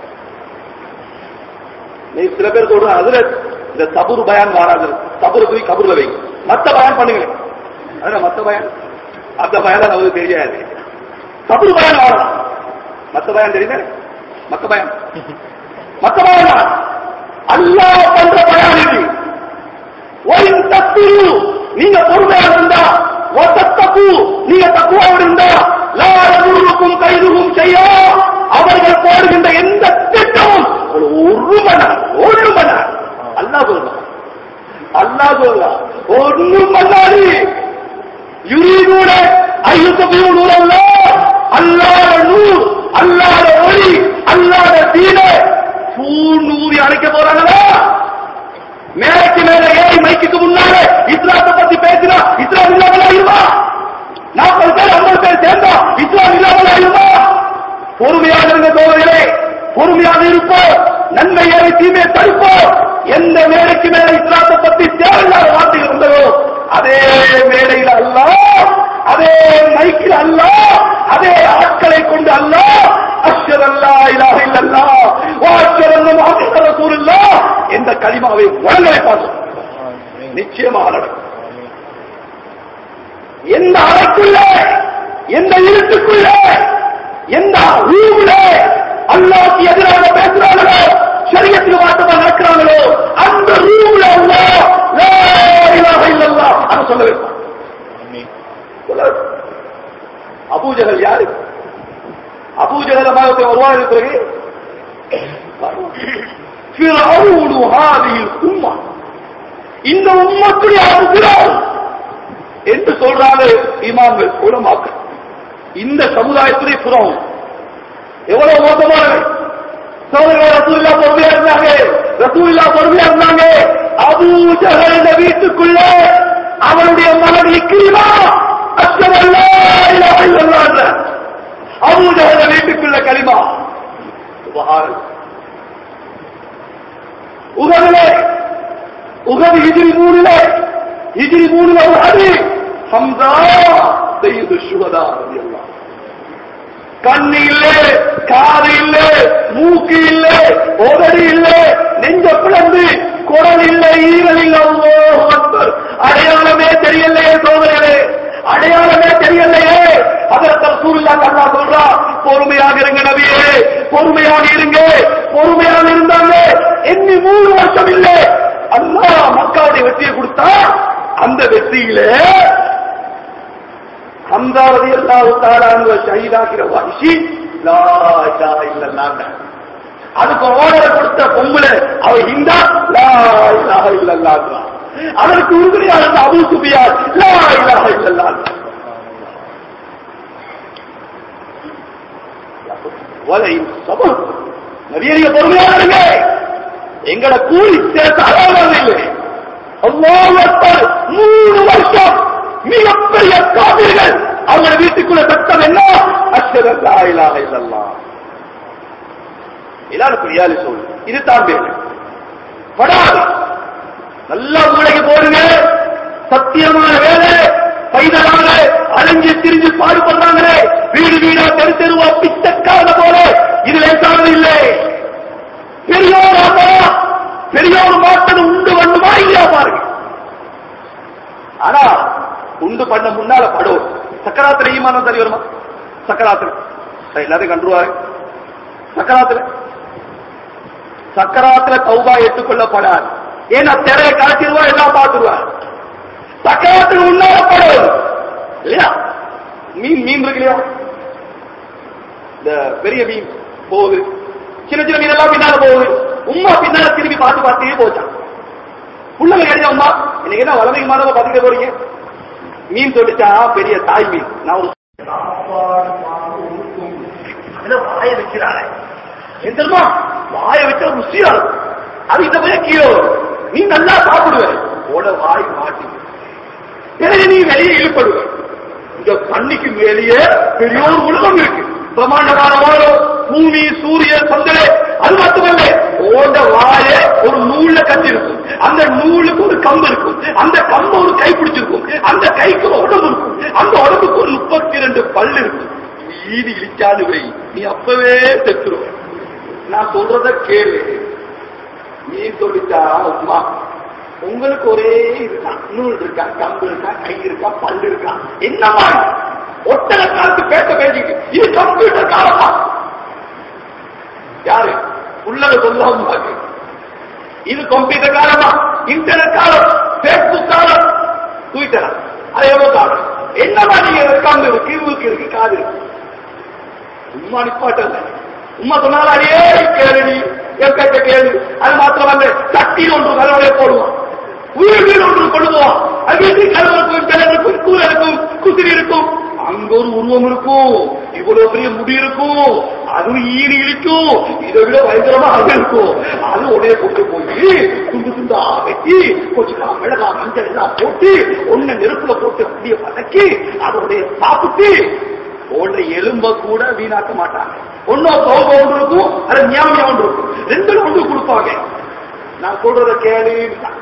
நீ சில பேர் சொல்றாங்க அதுல இந்த சபுர் பயான் வராது சபுர் போய் கபூர்ல வைங்க மத்த பயான் பண்ணுங்க அதான் மத்த பயான் அந்த பயான் நமக்கு தெரியாது சபுர் பயான் வரலாம் மத்த பயான் தெரியுது மத்த பயான் மத்த பயான் வேணாம். அல்லாஹ் பண்ற பயான் இது ஒயின் தத்துரு நீங்க பொறுமையா இருந்தா ஒத்தத்தப்பு நீங்க தக்குவாவோடு இருந்தா லாரகுருக்கும் கைதுகும் செய்ய அவர்கள் போடுகின்ற எந்த திட்டமும் ஒரு ஒரு மணி நேரம் ஒரு மணி நேரம் அல்லாஹ் சொல்றான் அல்லாஹ் சொல்றான் ஒன்றும் பண்ணாது யுரீதூன ஐயுத்தபியூ நூறல்ல அல்லாத நூர் அல்லாத ஒளி அல்லாத தீன பூநூறி அழைக்க போறாங்களா மேலைக்கு மேல ஏறி மைக்குக்கு முன்னால இஸ்லாத்தை பத்தி பேசினா இஸ்லாம் இல்லாமல் ஆயிருமா நாற்பது பேர் ஐம்பது பேர் சேர்ந்தா இஸ்லாம் இல்லாமல் ஆயிருமா பொறுமையாக இருந்த தோழர்களே பொறுமையாக இருப்போம் நன்மை ஏறி தீமையை தடுப்போம் எந்த மேடைக்கு மேல இஸ்லாத்தை பத்தி தேவையில்லாத வார்த்தைகள் இருந்ததோ அதே மேடையில் அல்ல அதே மைக்கில் அல்ல அதே ஆட்களை கொண்டு அல்ல அஷ்ஹது அல்லா இலாஹ இல்லல்லாஹ் வ அஷ்ஹது அன்ன முஹம்மது ரசூலுல்லாஹ் என்ற கலிமாவை வழங்க வைப்பார்கள் நிச்சயமாக நடக்கும் எந்த அறைக்குள்ள எந்த இருட்டுக்குள்ள எந்த ரூம்ல அல்லாஹ்க்கு எதிராக பேசுறாங்களோ சரியத்தில் மாற்றமா நடக்கிறாங்களோ அந்த ரூம்ல அல்லாஹ் லா இலாஹ இல்லல்லாஹ் அதை சொல்ல வைப்பான் சொல்ல வைப்பான். அபூஜகல் யாரு அபூஜகல் மாதத்தை வருவாங்க பிறகு ஃபிரௌனு ஹாதில் உம்மா இந்த உம்மத்துடைய அபுபிரான் என்று சொல்றாங்க இமாம்கள் உலமாக்கள் இந்த சமுதாயத்துடைய புறம் எவ்வளவு மோசமானவை சோதரர்கள் ரசூல்லா பொறுமையா இருந்தாங்க ரசூல்லா பொறுமையா இருந்தாங்க அபூஜகல் இந்த வீட்டுக்குள்ள அவனுடைய மகன் இக்கிரிமா அஷ்டமல்லா இலாஹ இல்லல்லாஹ் அபூஜகல் வீட்டுக்குள்ள களிமா சுபஹானல்லாஹ் உகதிலே உகது இதிரி மூணுல இதிரி மூணுல உகது ஹம்சா செய்யுது சுகதா ரலியல்லாஹு கண்ணு இல்ல காது இல்ல மூக்கு இல்ல உதடு இல்ல நெஞ்ச பிளந்து குடல் இல்ல ஈரல் இல்ல அல்லாஹு அக்பர் அடையாளமே தெரியலையே சோதரே அடையாளமே தெரியலையே அதற்கு ரசூலுல்லாஹ் அல்லாஹ் சொல்றா பொறுமையாக இருங்க நபியே பொறுமையாக இருங்க பொறுமையாக இருந்தாங்க எண்ணி மூணு வருஷம் இல்ல அல்லாஹ் மக்காவுடைய வெற்றியை கொடுத்தா அந்த வெற்றியில ஹம்தா ரலியல்லாஹு தஆலா அன்ஹு ஷஹீதாக்கிற வஹ்ஷி லா இலாஹ இல்லல்லாஹ் அதுக்கு ஓடர் கொடுத்த பொம்பளை அவ ஹிந்தா லா இலாஹ இல்லல்லாஹ் அதற்கு உறுதுணையாக இருந்த அபூ சுஃபியான் லா இலாஹ இல்லல்லாஹ் வலை சபர் நபியே நீங்க பொறுமையாக இருங்க எங்கட கூலி சேர்த்து அழகாக இல்லை அல்லாஹ் அக்பர் மூணு வருஷம் மிகப்பெரிய காவிர்கள் அவங்க வீட்டுக்குள்ள சட்டம் என்ன அஷ்ஹது இலாஹ இல்லல்லாஹ் இதான் பிரியாலி சொல் இதுதான் வேலை படாது நல்லா மூளைக்கு போடுங்க சத்தியமான வேலை பைதலாக அலைஞ்சு திரிஞ்சு பாடுபடுறாங்களே வீடு வீடா தெரு தெருவா பிச்சைக்காரன போல இது லேசானது இல்லை பெரியோர் ஆமா பெரியோர் மாத்தது உண்டு பண்ணுமா இல்லையா பாருங்க ஆனா உண்டு பண்ண முன்னால படும் சக்கராத்துல ஈமானம் சரி வருமா சக்கராத்துல சரி, எல்லாத்தையும் கண்டுருவாரு சக்கராத்துல சக்கராத்துல தௌபா ஏற்றுக்கொள்ளப்படாது ஏன்னா திரையை காட்டிடுவா எல்லாம் பார்த்துருவார் சக்கராத்துக்கு முன்னால படும் இல்லையா மீன் மீன் இருக்கு இல்லையா இந்த பெரிய மீன் போகுது சின்ன சின்ன மீன் எல்லாம் பின்னால போகுது உம்மா பின்னால திரும்பி பார்த்து பார்த்தே போச்சான் உள்ளவங்க கிடையாது அம்மா இன்னைக்கு என்ன வளமைக்கு மாதவ பாத்துக்க போறீங்க மீன் தொடிச்சா பெரிய தாய் மீன் நான் ஒரு சாப்பாடு வாங்க உடுக்கும். அதுல வாய வைக்கிறானே ஏன் தெரியுமா வாய வச்சா ருசியா இருக்கும் அது இந்த போய் கீழே வரும் நீ நல்லா சாப்பிடுவ உட வாய் மாட்டி பிறகு நீ வெளியே இழுப்படுவ இந்த தண்ணிக்கு மேலேயே பெரிய ஒரு உலகம் இருக்கு பிரம்மாண்டமான உலகம் பூமி சூரியன் சந்திரன் அது மட்டுமல்ல ஓட வாய ஒரு நூல்ல கட்டி இருக்கும் அந்த நூலுக்கு ஒரு கம்பு இருக்கும் அந்த கம்பு ஒரு கை பிடிச்சிருக்கும் அந்த கைக்கு ஒரு உடம்பு இருக்கும் அந்த உடம்புக்கு ஒரு முப்பத்தி ரெண்டு பல் இருக்கும் ஈடு இழிச்சாலு வை நீ அப்பவே செத்துருவ நான் சொல்றத கேளு நீ சொல்லிட்டா உமா உங்களுக்கு ஒரே இதுதான் நூல் இருக்கா கம்பு இருக்கா கை இருக்கா பல்லு இருக்கா என்னமா ஒட்டக காலத்து பேச பேசிக்கு இது கம்ப்யூட்டர் காலமா யாரு உள்ளத சொல்லாம பாக்கு இது கம்ப்யூட்டர் காலமா இன்டர்நெட் காலம் பேஸ்புக் காலம் ட்விட்டர் அது எவ்வளவு காலம் என்னமா நீங்க கம்பு இருக்கு இருக்கு இருக்கு காது இருக்கு உம்மா நிப்பாட்டல உம்மா சொன்னாலும் அடியே கேளுடி என் பேச்ச கேளு அது மாத்திரமல்ல சட்டி ஒன்று கலவரை போடுவான் வீடு வீடு ஒன்று கொள்ளுவோம் அது வீட்டில் கலவரை இருக்கும் கிணறு இருக்கும் கூரை இருக்கும் குதிரை இருக்கும் அங்க ஒரு உருவம் இருக்கும் இவ்வளவு பெரிய முடி இருக்கும் அது ஈடு இழிக்கும் இதை விட பயங்கரமா அது இருக்கும் அது உடைய கொண்டு போய் துண்டு துண்டா வெட்டி கொஞ்சம் மிளகா மஞ்சள் எல்லாம் போட்டு ஒண்ணு நெருப்புல போட்டு அப்படியே வதக்கி அதோடைய சாப்பிட்டு ஓடுற எலும்ப கூட வீணாக்க மாட்டாங்க ஒன்னும் பௌப ஒன்று இருக்கும் அது ஞாபகம் ஒன்று இருக்கும் ரெண்டு ஒன்று கொடுப்பாங்க நான் சொல்றத கேளு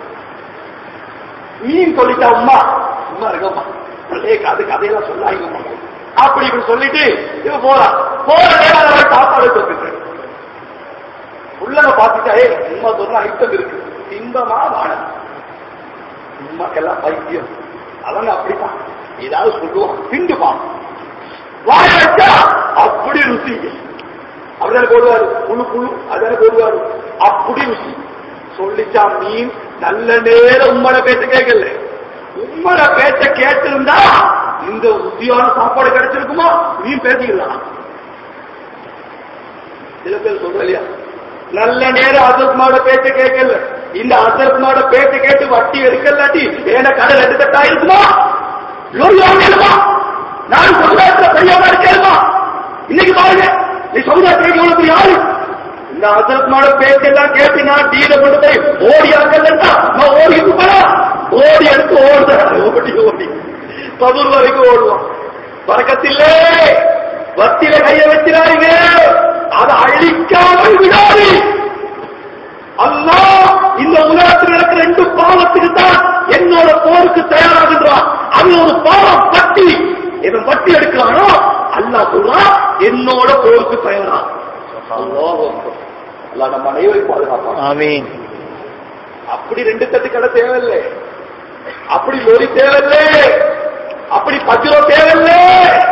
மீன் சொல்லிட்டா உமா உமா இருக்கம்மா பழைய கதை கதையெல்லாம் சொல்லாங்கம்மா அப்படி இப்படி சொல்லிட்டு இவ போறான் போற நேரம் அவன் சாப்பாடு சொல்லிட்டு உள்ளவ பார்த்துட்டா ஏய் உமா சொல்ற ஐட்டம் இருக்கு இன்பமா வாழ உமாக்கெல்லாம் பைத்தியம் அவங்க அப்படித்தான் ஏதாவது சொல்லுவான் திண்டுப்பான் வாய வச்சா அப்படி ருசி அப்படிதானே போடுவாரு புழு புழு அதானே போடுவாரு அப்படி ருசி சொல்லிச்சா மீன் நல்ல நேரம் உம்மட பேச்ச கேட்கல உம்மட பேச்ச கேட்டிருந்தா இந்த ருசியான சாப்பாடு கிடைச்சிருக்குமா மீன் பேசிக்கலாம் சில பேர் சொல்ற இல்லையா நல்ல நேரம் அசர்மாட பேச்ச கேட்கல இந்த அசர்மாட பேச்ச கேட்டு வட்டி எடுக்கலாட்டி ஏன கடல் எடுக்கட்டா இருக்குமா யோசியா நான் சமுதாயத்துல பெரியவனா இருக்கேமா இன்னைக்கு பாருங்க நீ சமுதாயத்துல எவ்வளவு பெரிய ஆளு இந்த அசரத்மான பேச்செல்லாம் கேட்டு நான் டீல கொண்டு போய் ஓடி அங்கல்லா நான் ஓடி போறா ஓடி எடுத்து ஓடுறேன் ஓடி ஓடி கபூர் வரைக்கும் ஓடுவான் பறக்கத்தில்லே வத்தில கைய வச்சிடாதீங்க அதை அழிக்காமல் விடாது அல்லா இந்த உலகத்தில் நடக்கிற ரெண்டு பாவத்துக்கு தான் என்னோட போருக்கு தயாராகின்றான் அது ஒரு பாவம் பட்டி இவன் வட்டி எடுக்கிறானோ அல்லா சொல்றான் என்னோட போருக்கு தயாரா அல்லாஹ் அல்லா நம்ம அனைவரையும் பாதுகாப்பான் ஆமீன் அப்படி ரெண்டு தட்டு கடை தேவையில்லை அப்படி லோரி தேவையில்லை அப்படி பஜ்ரோ தேவையில்லை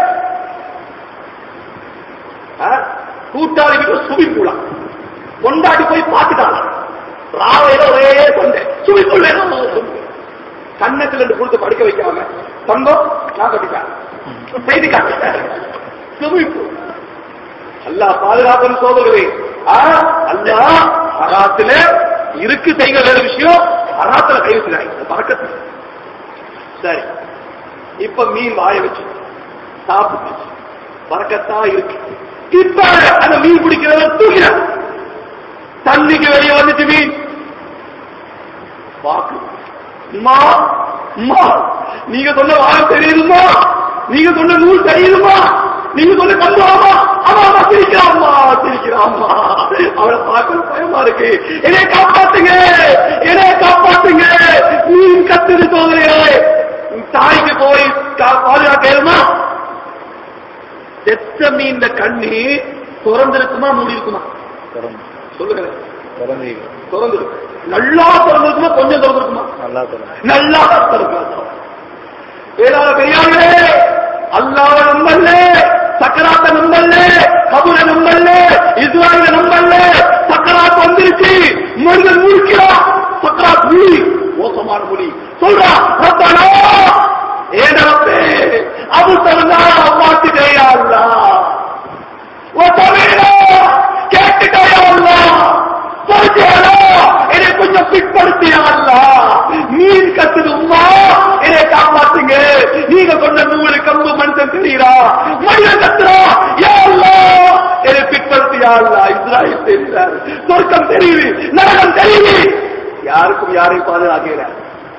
ஆ? கூட்டாளி வீட்டு சுமி பூலாம் கொண்டாடி போய் பார்த்துட்டாங்க ராவையில ஒரே சொன்ன சுமி பூல கண்ணத்துல ரெண்டு கொடுத்து படுக்க வைக்காம தங்கம் நான் கட்டிட்டேன் செய்தி காட்டுறேன் சுமி பூ அல்லா பாதுகாப்பு சோதரே அல்லா ஹராத்துல இருக்கு செய்கிற வேற விஷயம் ஹராத்துல கை வச்சுக்காங்க பறக்கத்து சரி இப்ப மீன் வாய வச்சு சாப்பிட்டு பறக்கத்தா இருக்கு இப்ப அந்த மீன் பிடிக்கிறத தூக்கின தண்ணிக்கு வெளியே வந்துச்சு மீன் பாக்கு அம்மா அம்மா நீங்க சொன்ன வாரம் தெரியுதுமா நீங்க சொன்ன நூல் தெரியுதுமா நீங்க சொன்ன கண்டு ஆமா ஆமா ஆமா சிரிக்கிறாம்மா சிரிக்கிறாம்மா அவளை பார்க்க பயமா இருக்கு என்னை காப்பாத்துங்க என்னை காப்பாத்துங்க மீன் கத்துது சோதனையே தாய்க்கு போய் கா- பாதுகாக்கணுமா செத்த மீன் கண்ணு திறந்திருக்குமா மூடி இருக்குமா திறந்து சொல்லுங்க திறந்து திறந்திருக்கு நல்லா திறந்திருக்குமா கொஞ்சம் திறந்திருக்குமா நல்லா திறந்து நல்லா திறந்திருக்கும் வேளாண் பெரியார்களே அல்லாவ நம்பல்ல சக்கராத்த நம்பல்ல கபுர நம்பல்ல இஸ்ராயில நம்பல்ல சக்கராத் வந்துருச்சு மனிதன் முடிக்கிறான் சக்கராத் முடி மோசமான முடி சொல்றா ரப்பனா ஏடப்பே அபு தருந்தா பார்த்துட்டேயா அல்லா ஓ தமிழா கேட்டுட்டேயா அல்லா சொல்லியா என்னை கொஞ்சம் பிற்படுத்தியா அல்லா மீன் கத்துது உமா என்னை காப்பாத்துங்க நீ செய்கிறான் மனிதன் கத்துறான் யா அல்லாஹ் என்னை பிற்படுத்தி யா அல்லாஹ் இஸ்ராயல் தெரிந்தார் சொர்க்கம் தெரியுது நரகம் தெரியுது யாருக்கும் யாரையும் பாதுகாக்கிறார்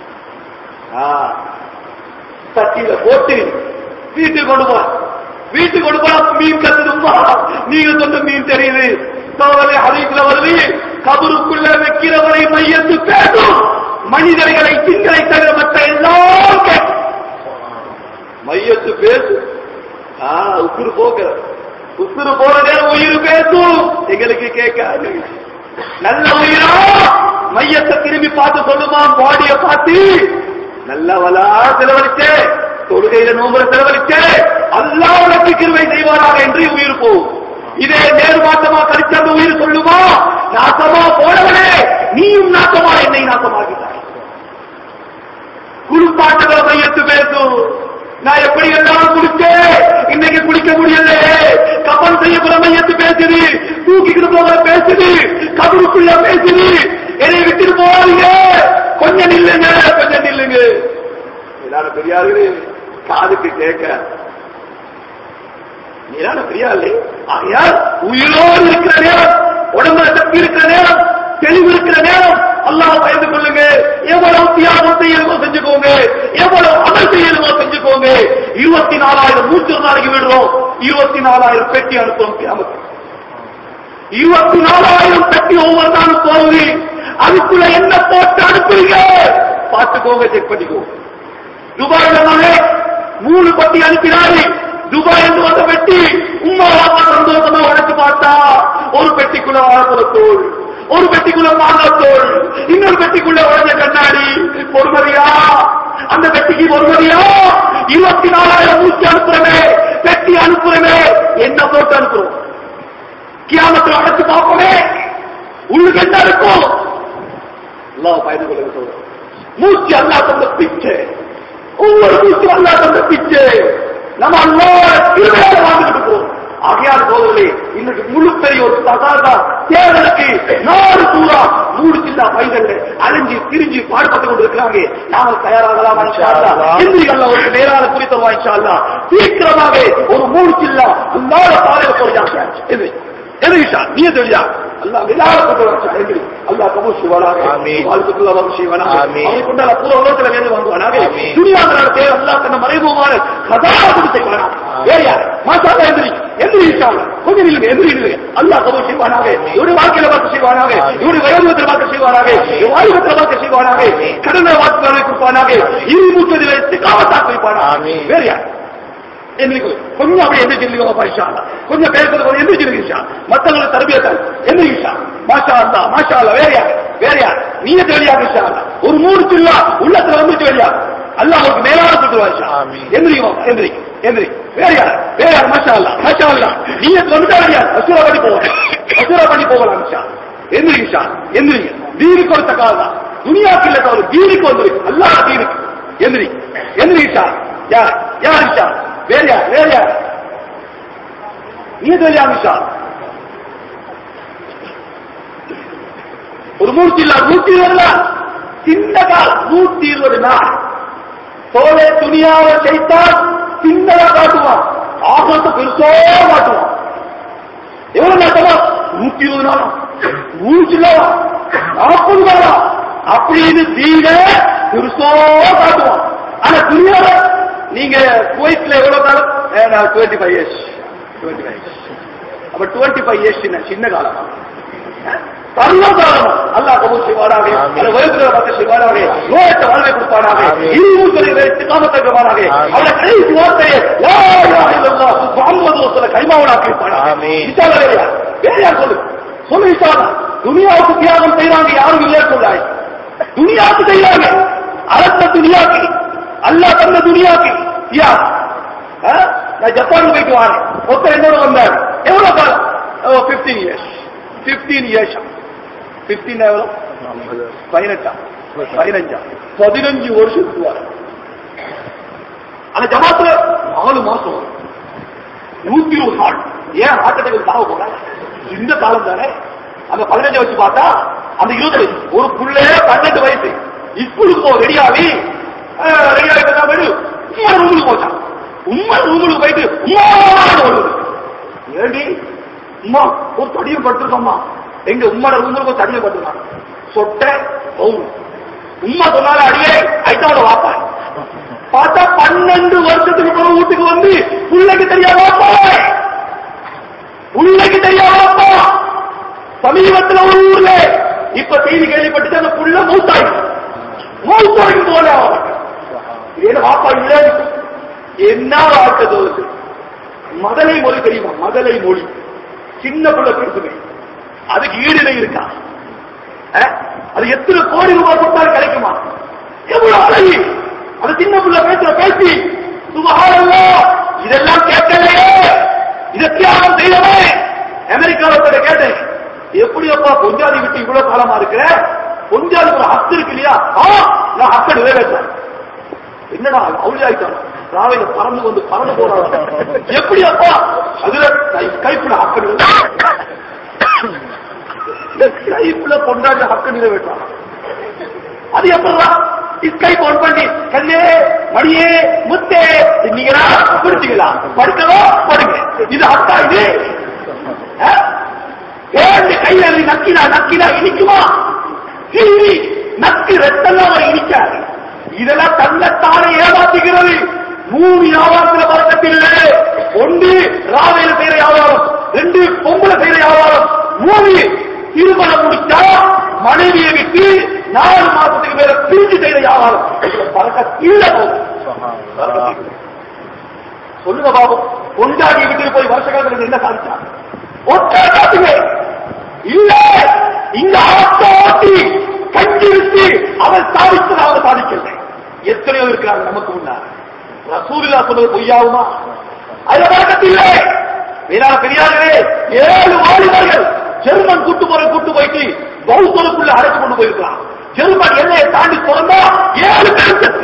சட்டியில போட்டு வீட்டுக்கு கொண்டு போ வீட்டுக்கு கொண்டு போனா மீன் கத்துதுமா நீங்க சொன்ன மீன் தெரியுது சோதனை ஹரீஸ்ல வருது கபருக்குள்ள வைக்கிறவரை மையத்து பேசும் மனிதர்களை திங்களை தவிர மற்ற எல்லாம் கேட்கும் மையத்து பேசு ஆ உசுறு போக்குற உசுறு போற நேரம் உயிர் பேசும் எங்களுக்கு கேட்காது நல்ல உயிரா மையத்தை திரும்பி பார்த்து சொல்லுமா பாடிய பார்த்து நல்லவளா செலவழிச்சே தொழுகையில நோம்புல செலவழிச்சே அல்லா உனக்கு கிருவை செய்வாராக என்று உயிர் போகும் இதே நேர்மாற்றமா கழிச்ச அந்த உயிர் சொல்லுமா நாசமா போனவனே நீயும் நாசமா என்னை நாசமாகிட்டாய் குளிப்பாட்டுகளை மையத்து பேசும் நான் எப்படி எல்லாம் குளிச்சேன் இன்னைக்கு குளிக்க முடியலையே கப்பல் செய்யப்பட மையத்து பேசுது தூக்கிக்கிட்டு போக பேசுது கபருக்குள்ள பேசுது என்னை விட்டுட்டு போவாதீங்க கொஞ்சம் நில்லுங்க கொஞ்சம் நில்லுங்க எல்லாரும் பெரியாரு காதுக்கு கேட்க நீரான பெரியாரு ஆகையால் உயிரோடு இருக்கிற நேரம் உடம்புல சக்தி இருக்கிற நேரம் தெளிவு இருக்கிற நேரம் அல்லாஹ் பயந்து கொள்ளுங்க எவ்வளவு தியாகம் செய்யணுமோ செஞ்சுக்கோங்க எவ்வளவு அமல் செய்யணுமோ செஞ்சுக்கோங்க இருபத்தி நாலாயிரம் நூற்று நாளைக்கு விடுறோம் இருபத்தி நாலாயிரம் பெட்டி அனுப்புறோம் கிராமத்துக்கு இருபத்தி நாலாயிரம் பெட்டி ஒவ்வொரு நாளும் போகுது அதுக்குள்ள என்ன போட்டு அனுப்புறீங்க பார்த்துக்கோங்க செக் பண்ணிக்கோங்க துபாயில நாளே மூணு பட்டி அனுப்பினாரு துபாய் என்று வந்த பெட்டி உமா வாப்பா சந்தோஷமா உடைச்சு பார்த்தா ஒரு பெட்டிக்குள்ள வாழைப்பழ தோல் ஒரு பெட்டிக்குள்ள மாங்காய் தோல் இன்னொரு பெட்டிக்குள்ள உடைஞ்ச கண்ணாடி பொறுமதியா அந்த பெட்டிக்கு பொறுமதியா இருபத்தி நாலாயிரம் ஊசி அனுப்புறமே பெட்டி அனுப்புறமே என்ன போட்டு அனுப்புறோம் கியாமத்தில் அடைச்சு பார்ப்போமே உள்ளுக்கு என்ன இருக்கும் அல்லாஹ் பயந்து கொள்ள சொல்றோம் மூச்சு அல்லா தந்த பிச்சை ஒவ்வொரு மூச்சு அல்லா தந்த பிச்சை நம்ம அல்லாத திருவையால வாழ்ந்துட்டு இருக்கிறோம் ஆகையால் சோதரே இன்னைக்கு முழு பெரிய ஒரு தகாதா தேர்தலுக்கு நாடு பூரா மூணு சின்ன பைகள்ல அழிஞ்சு திரிஞ்சு பாடுபட்டு கொண்டு இருக்கிறாங்க நாம தயாராகலாம் எந்திரிகள் அவருக்கு நேரான குறித்த வாய்ச்சா சீக்கிரமாக ஒரு மூணு சில்லா அல்லாத பாதையில போயிட்டாங்க எதிரி எதிரிஷா நீ தெரியா அல்லாஹ் விழாவை கொண்டு வச்சா எதிரி அல்லாஹ் கபூர் செய்வானாக ஆமீன். வாழ்த்துக்குள்ள வரும் செய்வானாக ஆமீன். அவனுக்கு உண்டான பூர உலகத்துல வேண்டு வாங்குவானாக ஆமீன். துணியாளர் தேவை அல்லாஹ் தன்னை மறைமுகமான கதாபதி செய்வானாக வேற யார் மாசால எதிரி எதிரி இன்ஷால்லா கொஞ்சம் நில்லுங்க எதிரி நில்லுங்க அல்லாஹ் கபூர் செய்வானாக இவருடைய வாழ்க்கையில பார்த்து செய்வானாக இவருடைய வயோதிகத்தில் பார்த்து செய்வானாக இவருடைய வாழ்வத்தில் பார்த்து செய்வானாக கடனை வாக்குகளை கொடுப்பானாக இரு மூச்சதில் காவத்தாக்கு வைப்பானாக ஆமீன். வேற யார் எந்திரிக்கு கொஞ்சம் அப்படியே எந்திரிச்சிருக்கோம் பரிசா கொஞ்சம் பேசுறது கொஞ்சம் எந்திரிச்சிருக்கீங்க மத்தவங்களை தரபியத்தான் எந்திரிக்கா மாஷா அல்லா மாஷா அல்லா வேற யார் வேற யார் நீங்க தெரியாது இன்ஷா அல்லாஹ். ஒரு மூணு சில்லா உள்ளத்துல வந்துட்டு வெளியா அல்லாஹ் உங்களுக்கு மேலான சொல்லுவாங்க ஆமீன். எந்திரிக்கும் எந்திரி எந்திரி வேற யார் வேற யார் மாஷா அல்லா மாஷா அல்லா நீங்க வந்துட்டா வெளியா அசுரா பண்ணி போகலாம் அசுரா பண்ணி போகலாம் இன்ஷா எந்திரிங்கா எந்திரிங்க தீனுக்கு ஒரு தக்காதான் துனியாக்கு இல்ல தவிர தீனுக்கு வந்துரு அல்லாஹ் தீனுக்கு எந்திரி எந்திரிங்கா யார் யார் இன்ஷா வேற யார் வேற யார் நீ தெரியா இன்ஷா ஒரு நூற்றி இல்ல நூற்றி இருபது நாள் சின்ன கால் நூற்றி இருபது நாள் தோலை துணியாவை செய்தால் சின்னதா காட்டுவான் ஆகத்தை பெருசோ காட்டுவான் எவ்வளவு நாட்டமா நூத்தி இருபது நாளா நூற்றி இல்லவா நாற்பது நாளா அப்படின்னு தீன பெருசோ காட்டுவான் ஆனா துணியாவ நீங்க குவைட்ல எவ்வளவு காலம் twenty five years twenty five years அப்ப டுவெண்ட்டி ஃபைவ் இயர்ஸ் சின்ன காலம் சர்வகாலம் அல்லாஹ் கபூல் செய்வாராக ஆமீன். அந்த வயசுல பார்த்து செய்வாராக நோயற்ற வாழ்வை கொடுப்பாராக ஆமீன். இருமூக்களை வைத்து காமத்தை பெறுவாராக ஆமீன். அவரை கடைசி வார்த்தையை லா இலாஹ இல்லல்லாஹ் முஹம்மது ரசூலுல்லாஹ் கைமாவனாக்கி இருப்பாராக ஆமீன். இன்ஷா அல்லாஹ் வேற யார்? வேற யார் சொல்லு சொல்லு இன்ஷா அல்லாஹ். துனியாவுக்கு தியாகம் செய்யறாங்க யாரும் இல்லையா சொல்லாய் துனியாவுக்கு செய்யறாங்க அரச துனியாக்கு அல்லாஹ் தந்த துனியாக்கு தியாகம் ஆ? நான் ஜப்பான் போயிட்டு வரேன் ஒருத்தர் என்னோட வந்தார் எவ்வளவு காலம் fifteen years fifteen years fifteen எவ்வளோ பதினெட்டா பதினஞ்சா பதினஞ்சு வருஷத்துக்கு வர அந்த ஜமாத்துல நாலு மாசம் வரும். நூத்தி இருபது நாள் ஏன் ஆட்டத்துக்கு சாக போறாங்க இந்த காலம் தானே அந்த பதினஞ்சு வச்சு பார்த்தா அந்த இருபது ஒரு புள்ளே பன்னெண்டு வயசு ஸ்கூலுக்கு போ ரெடியாகி ரெடியாகி ரூமுக்கு போச்சான் உம்மா ரூமுக்கு போயிட்டு உம்மான்னு ஓடுது ஏடி உம்மா ஒரு தடியும் படுத்திருக்கோம்மா எங்க உம்மோட ரூமுக்கு ஒரு தடியும் படுத்திருக்காங்க சொட்ட பவுன் உம்மா சொன்னால அடியே ஐட்டாவோட வாப்பா பார்த்தா பன்னெண்டு வருஷத்துக்கு பிறகு வீட்டுக்கு வந்து பிள்ளைக்கு தெரியாம பிள்ளைக்கு தெரியாம சமீபத்துல ஒரு ஊர்ல இப்ப செய்தி கேள்விப்பட்டு அந்த புள்ள மூத்தாய் மூத்தாய்க்கு போல என்ன வாப்பா இல்ல என்ன வாழ்க்கை தோணுது மதலை மொழி தெரியுமா மதலை மொழி சின்ன புள்ள பேசுமே அதுக்கு ஈடுணை இருக்கா அஹ்? அது எத்தனை கோடி ரூபாய் கொடுத்தாலும் கிடைக்குமா எவ்வளவு அழகி அது சின்ன புள்ள பேசுற பேசி சுபகாரல்லோ இதெல்லாம் கேட்கலையே இதை தியாகம் செய்யவே அமெரிக்காவில் கேட்டேன் எப்படி அப்பா பொஞ்சாதி விட்டு இவ்வளவு காலமா இருக்கிற பொஞ்சாதி ஒரு ஹத்து இருக்கு இல்லையா ஆ நான் ஹத்தை நிறைவேற்றேன் என்னடா அவுளியாயிட்டான் ராவையில பறந்து வந்து பறந்து போறாங்க எப்படி அப்பா அதுல கைப்புல ஹக்கு கைப்புல கொண்டாடி ஹக்கு நிறைவேற்றான் அது எப்படா ஸ்கை போன் பண்ணி கண்ணே மடியே முத்தே நீங்களா பிடிச்சிக்கலாம் படுக்கவோ படுங்க இது அத்தா இது ஆ? ஏழு கையில இருந்து நக்கினா நக்கினா இனிக்குமா கிழி நக்கு ரத்தெல்லாம் அவர் இனிக்காது இதெல்லாம் தன்னைத்தானே ஏமாத்துகிறது மூணு வியாபாரத்துல பறக்கத்தில்லை ஒன்று ராவையில செய்யற வியாபாரம் ரெண்டு பொம்பளை செய்யற வியாபாரம் மூணு திருமணம் முடிச்சா மனைவியை விட்டு நாலு மாசத்துக்கு மேல பிரிஞ்சு செய்யற வியாபாரம் பறக்க இல்ல போகும் சொல்லுங்க பாபு கொண்டாடி வீட்டுக்கு போய் வருஷ காலத்துல என்ன சாதிச்சாங்க ஒற்றை காட்டுங்க இல்ல இங்க ஆட்டோட்டி கஞ்சி விட்டு அவன் சாதித்தது அவன் சாதிக்கல எத்தனையோ இருக்கிறாங்க நமக்கு முன்னாடி ரசூலில்லா சொன்னது பொய்யாகுமா அது வழக்கத்தில்லை வீரான பெரியார்களே ஏழு வாலிபர்கள் ஜெர்மன் கூட்டு போற கூட்டு போயிட்டு பௌத்தருக்குள்ள அழைச்சு கொண்டு போயிருக்கலாம் ஜெர்மன் எல்லையை தாண்டி திறந்தா ஏழு பேர் செத்து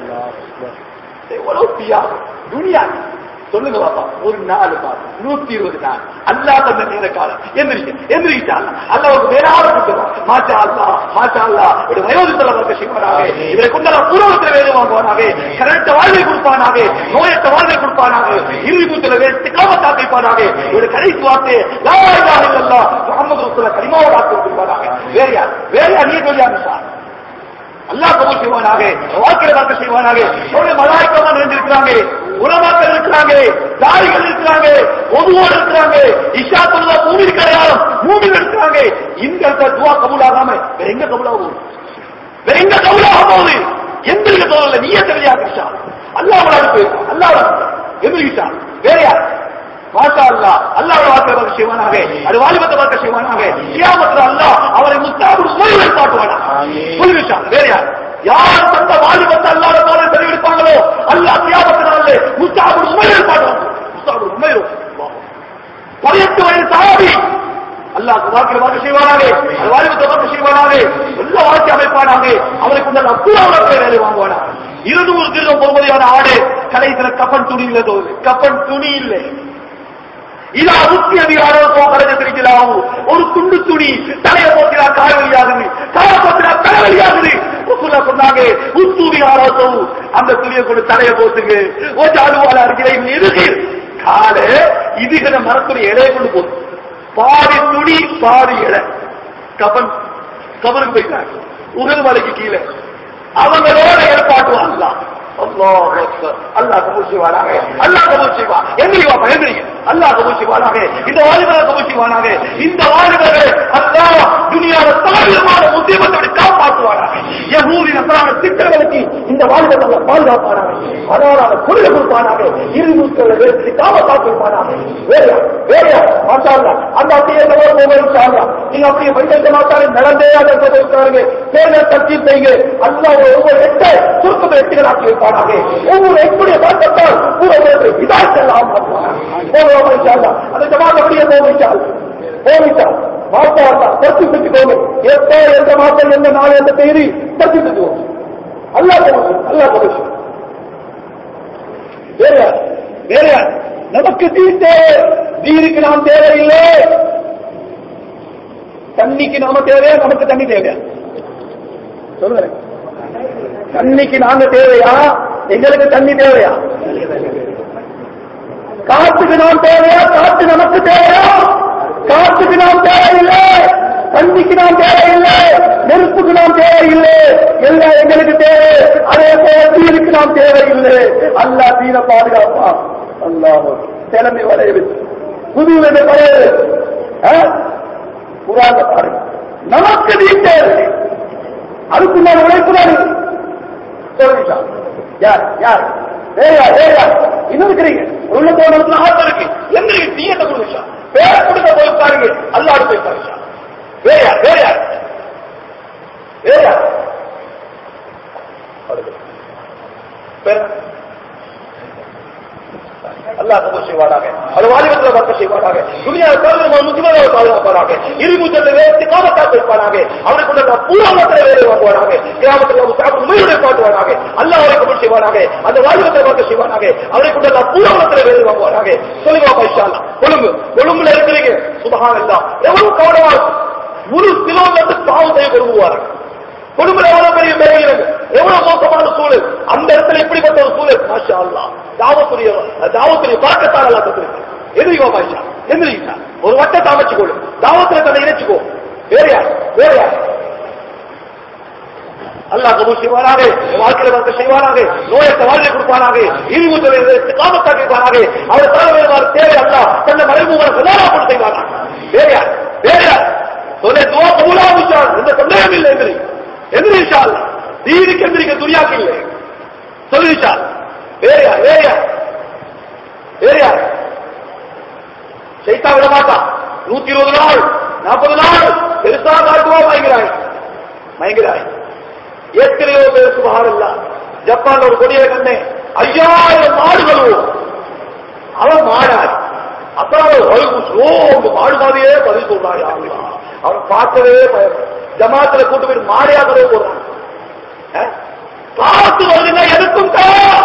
எவ்வளவு தியாகம் துனியா சொல்லுங்க பாப்பா ஒரு நாலு மாதம் நூத்தி இருபது நாள் அல்லா தந்த நேர காலம் எந்திரிக்க எந்திரிக்கிட்டா அல்ல ஒரு வேறாவது கொடுத்துருவான் மாச்சா அல்லா மாச்சா அல்லா ஒரு வயோதித்தல வர்க்க சிவனாக இவரை கொண்டாட பூர்வத்தில் வேலை வாங்குவானாக கரண்ட வாழ்வை கொடுப்பானாக நோயற்ற வாழ்வை கொடுப்பானாக இறுதி கூத்துல வேறு காமத்தா கைப்பானாக இவருடைய கடைசி வார்த்தை லாயிலாக இல்லல்லா முகமது ரசூல கரிமாவோட ஆக்கி கொடுப்பானாக வேற யார் வேற யார் நீ சொல்லியாங்க சார் அல்லாஹ் கபூல் செய்வானாக வாழ்க்கையில பார்க்க செய்வானாக அவருடைய மலாய்க்கமா நிறைந்திருக்கிறாங்க உலமாக்கள் இருக்கிறாங்க தாரிகள் இருக்கிறாங்க பொதுவோடு இருக்கிறாங்க இஷா தொழுவா பூமி கிடையாது பூமி இருக்கிறாங்க இந்த இடத்துல துவா கபூல் ஆகாம வேற எங்க கபூல் ஆகும் வேற எங்க கபூல் ஆக போகுது எந்திரிக்க தோணல நீயே தெரியா கிருஷ்ணா அல்லாஹ் அனுப்பி அல்லாஹ் எந்திரிக்கிட்டா வேற யார் மாஷா அல்லா அல்லாஹ் வார்த்தை பார்க்க செய்வானாக அது வாலிபத்தை பார்க்க செய்வானாக கியாமத்துல அல்லாஹ் அவரை முத்தாபு உமையை காட்டுவானா சொல்லிவிட்டான் வேற யார் யார் தந்த வாலிபத்தை அல்லாத போல தெரிவிப்பாங்களோ அல்லாஹ் கியாமத்தினாலே முத்தாபு உமையை காட்டுவான் முத்தாபு உமையோ பதினெட்டு வயது சாவி அல்லாஹ் வாக்கில் வாக்கு செய்வானாக அது வாலிபத்தை வாக்கு செய்வானாக எல்லா வாழ்க்கை அமைப்பானாக அவருக்கு உள்ள அப்புறம் வேலை வாங்குவானா இருநூறு திருடம் போகும்போது ஆடு கடைசியில கப்பன் துணி இல்லை தோது கப்பன் துணி இல்லை இதா முக்கிய யாரோ கரைஞ்ச பிரிக்கலாம் ஒரு துண்டு துணி தலைய போக்கிறா கால் வழியாகுது கால போக்கிறா தலை வழியாகுது ரசூல்லா சொன்னாங்க உத்தூவி யாரோ அந்த துணியை கொண்டு தலைய போத்துங்க ஓ ஜாலுவால இருக்கிறேன் எதுக்கு கால இதுகிற மரத்துடைய இலையை கொண்டு போகுது பாதி துணி பாதி இலை கபன் கபருக்கு போயிட்டாங்க உகது மலைக்கு கீழே அவங்களோட ஏற்பாட்டுவாங்க அல்லாஹ் அக்பர். அல்லாஹ் கபூல் செய்வானாக அல்லாஹ் கபூல் செய்வா எந்திரி வாப்பா எந்திரி அல்லாஹ் கபூல் செய்வானாக இந்த வாலிபரை கபூல் செய்வானாக இந்த வாலிபரை அல்லாஹ் துனியாவை தாழ்வான முஸ்லிமத்தோடு காப்பாற்றுவானாக யஹூதி நசரான திட்டங்களுக்கு இந்த வாலிபத்தை அல்லாஹ் பாதுகாப்பானாக அதனால் அவர் கொள்கை கொடுப்பானாக இருநூற்றி வேறு காவல் இருப்பானாக வேறையா வேறையா மாட்டாங்க அந்த அப்படியே போகிறாங்க நீங்க அப்படியே பைசல் மாட்டாங்க நடந்தே அதை கொடுத்தாருங்க தேர்தல் தத்தி செய்யுங்க அல்லாஹ் ஒவ்வொரு எட்டை சுருக்கத்தை எட்டுகளாக்கி வைப்பானாக ஒவ்வொரு எட்டுடைய பார்க்கத்தால் பூரவர்களுக்கு இதாச்செல்லாம் அந்த ஜமாத் அப்படியே போவிச்சால் போவிச்சால் மாத்தாண்டா தச்சு செஞ்சுக்கோங்க எப்போ எந்த மாசம் எந்த நாள் எந்த தேதி தச்சு செஞ்சுக்கோங்க அல்லா கபூஷ் அல்லா கபூஷ் வேற யார்? வேற யார்? நமக்கு தீன் தேவை தீனுக்கு நாம் தேவையில்லை தண்ணிக்கு நாம தேவையா நமக்கு தண்ணி தேவையா சொல்லுங்க தண்ணிக்கு நாங்க தேவையா எங்களுக்கு தண்ணி தேவையா காற்றுக்கு நாம் தேவையா காற்று நமக்கு தேவையா காற்றுக்கு நாம் தேவையில்லை தண்ணிக்கு நாம் தேவையில்லை நெருப்புக்கு நாம் தேவையில்லை எல்லாம் எங்களுக்கு தேவை அதே போல தீனுக்கு நாம் தேவையில்லை அல்லா தீன பாதுகாப்பா அல்லாஹ் கிளம்பி வரையுது புது வரையுது புராண பாருங்க நமக்கு நீ தேவை அதுக்கு நான் உழைப்புதான் சொல்லுங்க யார் யார் ஏயா ஏயா இன்னும் இருக்கிறீங்க உள்ள போனதுல ஆட்டம் இருக்கு எந்திரிக்கு தீயத்தை கொடுங்க பேர் கொடுக்க போய் பாருங்க அல்லாடு போய் பாருங்க வேயா வேயா வேயா பேர் அல்லாஹ் கபூல் செய்வானாக அது வாலிபத்தில் பக்க செய்வானாக துணியா கருது முக்கியமாக பாதுகாப்பானாக இருமுச்சத்தை வேறு காமத்தாக இருப்பானாக அவனுக்கு நான் பூராமத்தில் வேலை வாங்குவானாக கிராமத்தில் அவன் சாப்பிட்டு உயிரோடு பாட்டுவானாக அல்லாஹ் அவரை கபூல் செய்வானாக அந்த வாலிபத்தில் பக்க செய்வானாக அவரை கொண்டு நான் பூராமத்தில் வேலை வாங்குவானாக சொல்லுங்க பைஷா கொழும்பு கொழும்புல இருக்கிறீங்க சுபகான் எல்லாம் எவ்வளவு கவனமா இருக்கும் முழு கிலோமீட்டர் பாவத்தை விரும்புவார்கள் குடும்பம் எவ்வளவு பெரிய பெரியது எவ்வளவு மோசமான சூழல் அந்த இடத்துல இப்படிப்பட்ட ஒரு சூழல் மாஷா அல்லா தாவத்துடைய தாவத்துடைய பழக்கத்தால் எல்லாம் தந்திருக்கு எதிரிவா மாஷா எந்திரிக்கா ஒரு வட்டத்தை அமைச்சுக்கொள்ளு தாவத்துல தன்னை இணைச்சுக்கோ வேறையா வேறையா அல்லாஹ் கபூல் செய்வானாக வாழ்க்கையில வந்து செய்வானாக நோயத்தை வாழ்க்கை கொடுப்பானாக இருமுறை காமத்தாக இருப்பானாக அவர் தலைவர் தேவை அல்ல தன்னை மறைமுக கல்யாணம் செய்வானாக வேறையா வேறையா சொல்ல துவா கபூலா விசார் எந்த சந்தேகம் இல்லை எதிரி எதிரி விஷால் தீனுக்கு எந்திரிக்க துணியாக்கு இல்லை சொல்லு விஷால் வேறையா வேறையா வேறையா சைத்தா விட மாட்டான் நூத்தி இருபது நாள் நாற்பது நாள் பெருசா நாட்டுவா மயங்கிறாய் மயங்கிறாய் எத்தனையோ பேர் சுபகாரம் இல்ல ஜப்பான்ல ஒரு கொடியை கண்டேன் ஐயாயிரம் மாடுகளும் அவன் மாடாது அப்புறம் ஓ மாடு மாதிரியே பதில் சொல்றான் யாருலா அவன் பார்க்கவே பயம் ஜமாத்துல கூட்டு போய் மாடியா கதவு போடுறான் அஹ்? காத்து வருதுங்க எதுக்கும் தயார்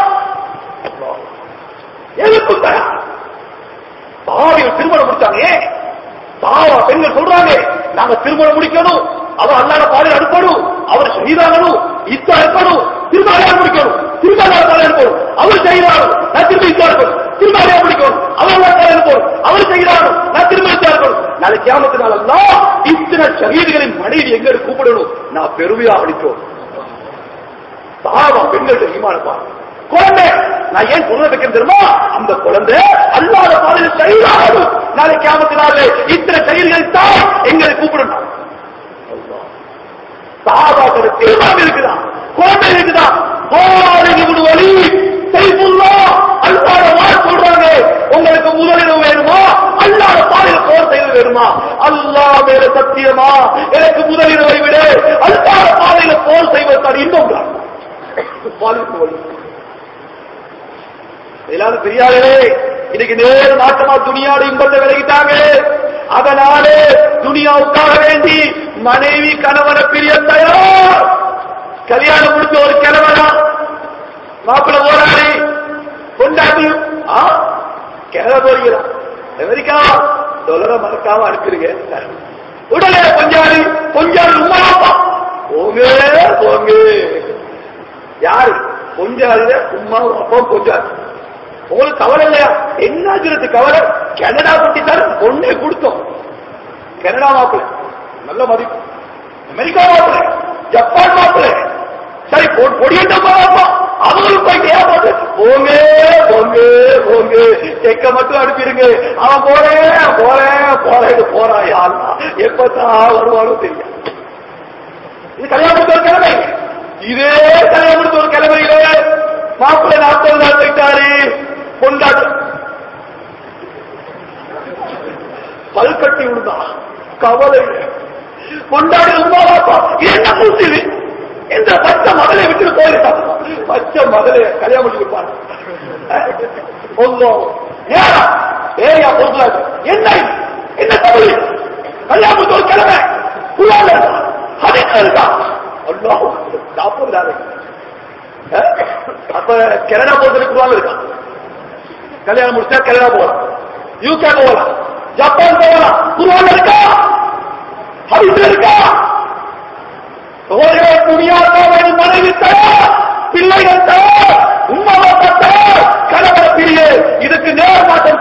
எதுக்கும் தயார் பாவிகள் திருமணம் முடிச்சாங்க ஏன் பாவா பெண்கள் சொல்றாங்க நாங்க திருமணம் முடிக்கணும் அவர் அல்லாத பாதையில் அனுப்பணும் அவர் செய்தாகணும் இத்தா இருக்கணும் திரும்ப அடையாளம் முடிக்கணும் திரும்ப அல்லாத பாதை அனுப்பணும் அவர் செய்கிறார்கள் நான் திரும்ப இத்தா இருக்கணும் திரும்ப அடையாளம் முடிக்கணும் அவர் அல்லாத பாதை அனுப்பணும் அவர் செய்கிறார்கள் நான் திரும்ப இத்தா இருக்கணும் நாளை கியாமத்தினால எல்லாம் இத்தனை சகீதிகளின் மனைவி எங்க கூப்பிடணும் நான் பெருமையா அளித்தோம் பாவம் பெண்கள் தெரியுமானப்பா குழந்தை நான் ஏன் சொல்ல வைக்கிறேன் தெரியுமா அந்த குழந்தை அல்லாத பாதையில் செயலாகும் நாளை கியாமத்தினாலே இத்தனை செயல்களை தான் எங்களை கூப்பிடணும் சாபாக்கள் தீர்மானம் இருக்குதா குழந்தை இருக்குதா போராடுகிறது வழி செய்துள்ளா அல்லாத வாழ் சொல்றாங்க உங்களுக்கு முதலிடம் வேணுமா அல்லாத பாதையில் போர் செய்வது வேணுமா அல்லா மேல சத்தியமா எனக்கு முதலிடவை விட அல்லாத பாதையில போர் செய்வது தான் இன்னும் பாலிக்கு வழி எல்லாரும் பெரியார்களே இன்னைக்கு நேர நாட்டமா துணியாடு இன்பத்தை விலகிட்டாங்க அதனாலே துணியாவுக்காக வேண்டி மனைவி கணவனை பிரிய தயார் கல்யாணம் முடிஞ்ச ஒரு கிழவனா மாப்பிள்ள போராடி கொண்டாடி ஆ கிழவ போறீங்களா அமெரிக்கா டொலரை மறக்காம அனுப்பிடுங்க உடனே கொஞ்சாடி கொஞ்சாடி உமாப்பா போங்க போங்க யாரு கொஞ்சாடில உமா அப்பா கொஞ்சாடி உங்களுக்கு கவலை இல்லையா என்ன கவலை கனடா குட்டி தான் பொண்ணே கொடுத்தோம் கனடா மாப்பிள்ள நல்ல மதிப்பு அமெரிக்கா மாப்பிள்ள ஜப்பான் மாப்பிள்ள சரி பொ- பொடியண்ட மாப்பா அவங்களுக்கு போய் ஏமாத்து போங்க போங்க போங்க செக்க மட்டும் அனுப்பிடுங்க அவன் போறேன் போறேன் போறேன் போறான் யாருன்னா எப்பதான் வருவானோ தெரியும் இது கல்யாணம் முடிச்ச ஒரு கிழமை இதே கல்யாணம் முடிச்ச ஒரு கிழமையில மாப்பிள்ளை நாற்பது நாள் போயிட்டாரு கொண்டாடு பல்கட்டி விடுதா கவலை கொண்டாடி உமாவாப்பா என்ன முடிச்சது இந்த பச்சை மகளை விட்டு போயிருக்காங்க பச்சை மகளை கல்யாணம் பண்ணி கொடுப்பாங்க சொல்லும் ஏறா ஏரியா பொறுக்கலாது என்ன இது? என்ன தமிழ் கல்யாணம் முடிச்ச ஒரு கிழமை குழால அது இருக்கா அல்லாஹ் நாற்பது நாள் அப்ப கனடா போறதுக்கு குழால இருக்கான் கல்யாணம் முடிச்சா கனடா போகலாம் யூகே போகலாம் ஜப்பான் போகலாம் குருவான் இருக்கா ஹரிசு இருக்கா சோழர்களே துணியாக்காவின் மனைவி தயார் பிள்ளைகள் தயார் உம்மாவை தயார் கணவர பிரியே இதுக்கு நேர் மாற்றம்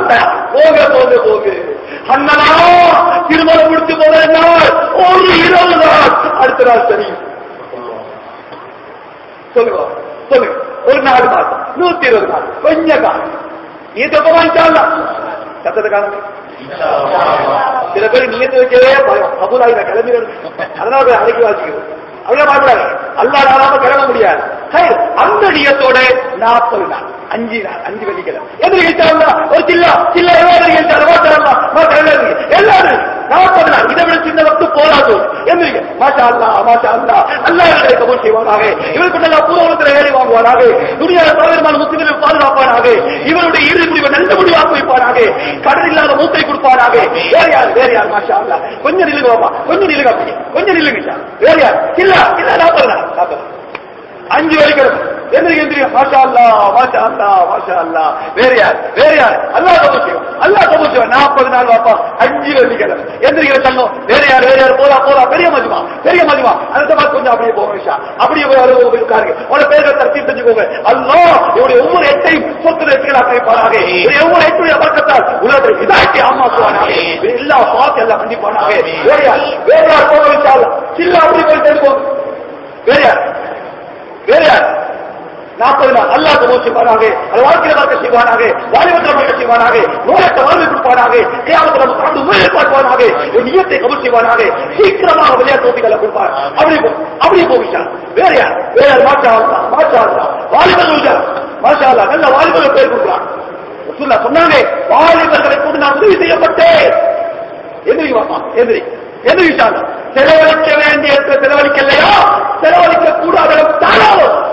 தயார் போக போக போக அண்ணனா திருமணம் முடிச்சு முதல் நாள் ஒரு இரவு நாள் அடுத்த நாள் சரி சொல்லுங்க சொல்லுங்க ஒரு நாலு மாசம் நூத்தி இருபது நாள் கொஞ்ச காலம் இது வாங்கிட்டாங்க சத்தத்தை காலம் சில பேர் நியத்து வைக்கவே பயம் கபூலாயிர கிளம்பிடுறது அதனால போய் அடக்கி வாசிக்கிறது அவ்வளவு மாட்டாங்க அல்லா நாளாம கிளம்ப முடியாது சரி, அந்த நியத்தோட நாற்பது நாள் அஞ்சு நாள் அஞ்சு வெள்ளிக்கிழமை எதிர்கிட்டா ஒரு சில்லா சில்ல எல்லாரும் நாற்பது நாள் இதை விட சின்ன வக்து போராது எந்திரிக்க மாஷா அல்லா மாஷா அல்லா அல்லா இவர்களை கபூல் செய்வானாக இவருக்கு நல்ல பூர்வத்தில் ஏறி வாங்குவானாக துணியால தலைவருமான முஸ்லிம்களை பாதுகாப்பானாக இவருடைய இறுதி முடிவை நல்ல முடிவாக வைப்பானாக கடன் இல்லாத மூத்தை கொடுப்பானாக வேற யார் வேற யார் மாஷா அல்லா கொஞ்சம் நில்லுங்க பாப்பா கொஞ்சம் நில்லுங்க அப்படி கொஞ்சம் நில்லுங்க சார் வேற யார் இல்ல இல்ல நாற்பது நாள் நாற்பது அஞ்சு வரைக்கும் எந்திரிக்க எந்திரிக்க மாஷா அல்லா மாஷா அல்லா மாஷா அல்லா வேற யார் வேற யார் அல்லா கபூல் செய்வோம் அல்லா கபூல் செய்வோம் நாற்பது நாள் வாப்பா அஞ்சு வெள்ளிக்கிழமை எந்திரிக்கிற தங்கம் வேற யார் வேற யார் போதா போதா பெரிய மதிமா பெரிய மதிமா அந்த மாதிரி கொஞ்சம் அப்படியே போக விஷா அப்படியே போய் அலுவலகம் போய் உட்காருங்க உன பேர்கள் தரத்தி செஞ்சுக்கோங்க அல்லா இவருடைய ஒவ்வொரு எட்டையும் சொத்து வெற்றிகளாக வைப்பாராக இவருடைய ஒவ்வொரு எட்டுடைய வர்க்கத்தால் உலகத்தில் இதாக்கி ஆமாக்குவானாக எல்லா பார்த்து எல்லாம் கண்டிப்பானாக வேற யார் வேற யார் போக விஷால சில்ல அப்படி போய் தெரிஞ்சுக்கோங்க வேற யார் வேற யார் நாற்பது நாள் அல்லா கபூல் செய்வானாக அது வாழ்க்கையில பார்க்க செய்வானாக வாலிபத்தில் பார்க்க செய்வானாக நோயத்தை வாழ்வு கொடுப்பானாக கேவலத்தில் நம்ம சார்ந்து உண்மையை பார்ப்பானாக என் நியத்தை கபூல் செய்வானாக சீக்கிரமாக விளையாட்டு போட்டிகளை கொடுப்பார் அப்படி போ அப்படியே போவிச்சா வேற யார் வேற யார் மாற்றா அல்லா மாற்றா அல்லா வாலிபர்கள் மாஷா அல்லா நல்ல வாலிபர்கள் பேர் கொடுக்குறான் ரசூலுல்லாஹ் சொன்னாங்க வாலிபர்களை கொண்டு நான் உதவி செய்யப்பட்டேன் எதிரி வாப்பா எதிரி எதிரி சாதம் செலவழிக்க வேண்டிய இடத்துல செலவழிக்கலையா செலவழிக்க கூடாத தானோ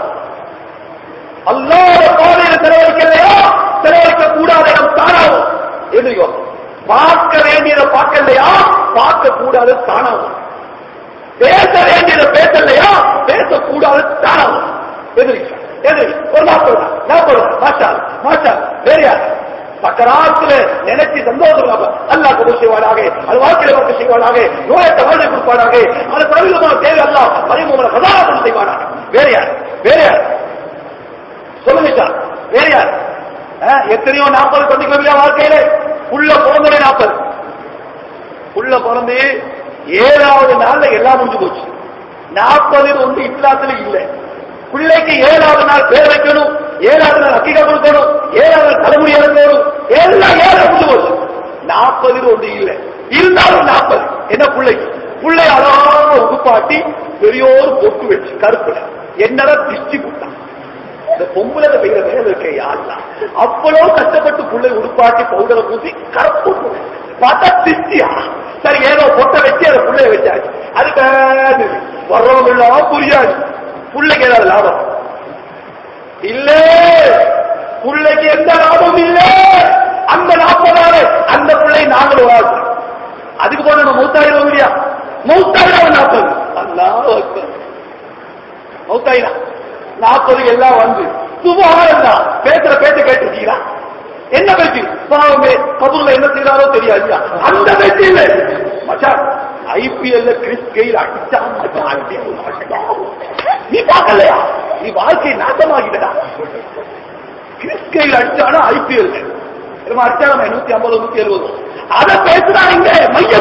அல்லாத பாதையில செலவழிக்கலையா செலவழிக்க கூடாத இடம் தானாவோ எதிரியோ பார்க்க வேண்டியதை பார்க்கலையா பார்க்க கூடாது தானாவோ பேச வேண்டியதை பேசலையா பேசக்கூடாது தானாவோ எதிரி எதிரி ஒரு நாற்பது நாள் நாற்பது நாள் மாஷா மாஷா வேற யார் சக்கராத்துல நினைச்சு சந்தோஷமாக அல்லா கபூல் செய்வானாக அது வாழ்க்கையில வந்து செய்வானாக நோயத்தை வாழ்க்கை கொடுப்பானாக அது பலவிதமான தேவை அல்லா பரிமூல கதாபாத்திரம் செய்வானாக வேற யார் வேற யார் சொல்லுங்க சார் வேற யார் ஆ, எத்தனையோ நாற்பது கொண்டிருக்கிறோம் வாழ்க்கையில உள்ள பிறந்தோட நாற்பது உள்ள பிறந்து ஏழாவது நாள்ல எல்லாம் முடிஞ்சு போச்சு நாற்பது ஒன்று இஸ்லாத்துல இல்ல பிள்ளைக்கு ஏழாவது நாள் பேர் வைக்கணும் ஏழாவது நாள் அக்கிகா கொடுக்கணும் ஏழாவது நாள் தலைமுடி இறக்கணும் எல்லாம் ஏழை முடிஞ்சு போச்சு நாற்பது ஒன்று இல்ல இருந்தாலும் நாற்பது என்ன பிள்ளைக்கு பிள்ளை அழகாக உடுப்பாட்டி பெரியோர் பொட்டு வச்சு கருப்புல என்னதான் திருச்சி போட்டான் இந்த பொம்பளை பெய்கிற வேலை இருக்க யாருலாம் அவ்வளவு கஷ்டப்பட்டு புள்ளை உடுப்பாட்டி பவுடரை பூசி கருப்பு புள்ளை. பார்த்தா திருஷ்டியா சரி ஏதோ பொட்டை வச்சு அதை புள்ளைய வச்சாச்சு அது பேரு வர்றவங்க எல்லாம் புரியாது புள்ளைக்கு ஏதாவது லாபம் இல்ல புள்ளைக்கு எந்த லாபம் இல்ல அந்த நாற்பதாறு அந்த பிள்ளை நாங்களும் வாழ்க்கை அதுக்கு போன நம்ம மூத்தாயிரம் இல்லையா மூத்தாயிரம் நாற்பது அல்லாஹ் அக்பர் மௌத்தாயினா நாற்பது எல்லாம் வந்து சுபகாரம் பேசுற பேச்சு கேட்டிருக்கீங்களா என்ன பேச்சு பாவமே கபூர்ல என்ன செய்யறாரோ தெரியாது அந்த பேச்சு இல்ல மச்சான் ஐபிஎல்ல கிறிஸ் கெயில் அடிச்சா மச்சான், அடி, மச்சான். நீ பார்க்கலையா நீ வாழ்க்கை நாசமாகிட்டா கிறிஸ் கெயில் அடிச்சானா ஐபிஎல் அடிச்சாலும் நூத்தி ஐம்பது நூத்தி எழுபது அதை பேசுறான் இங்க மைய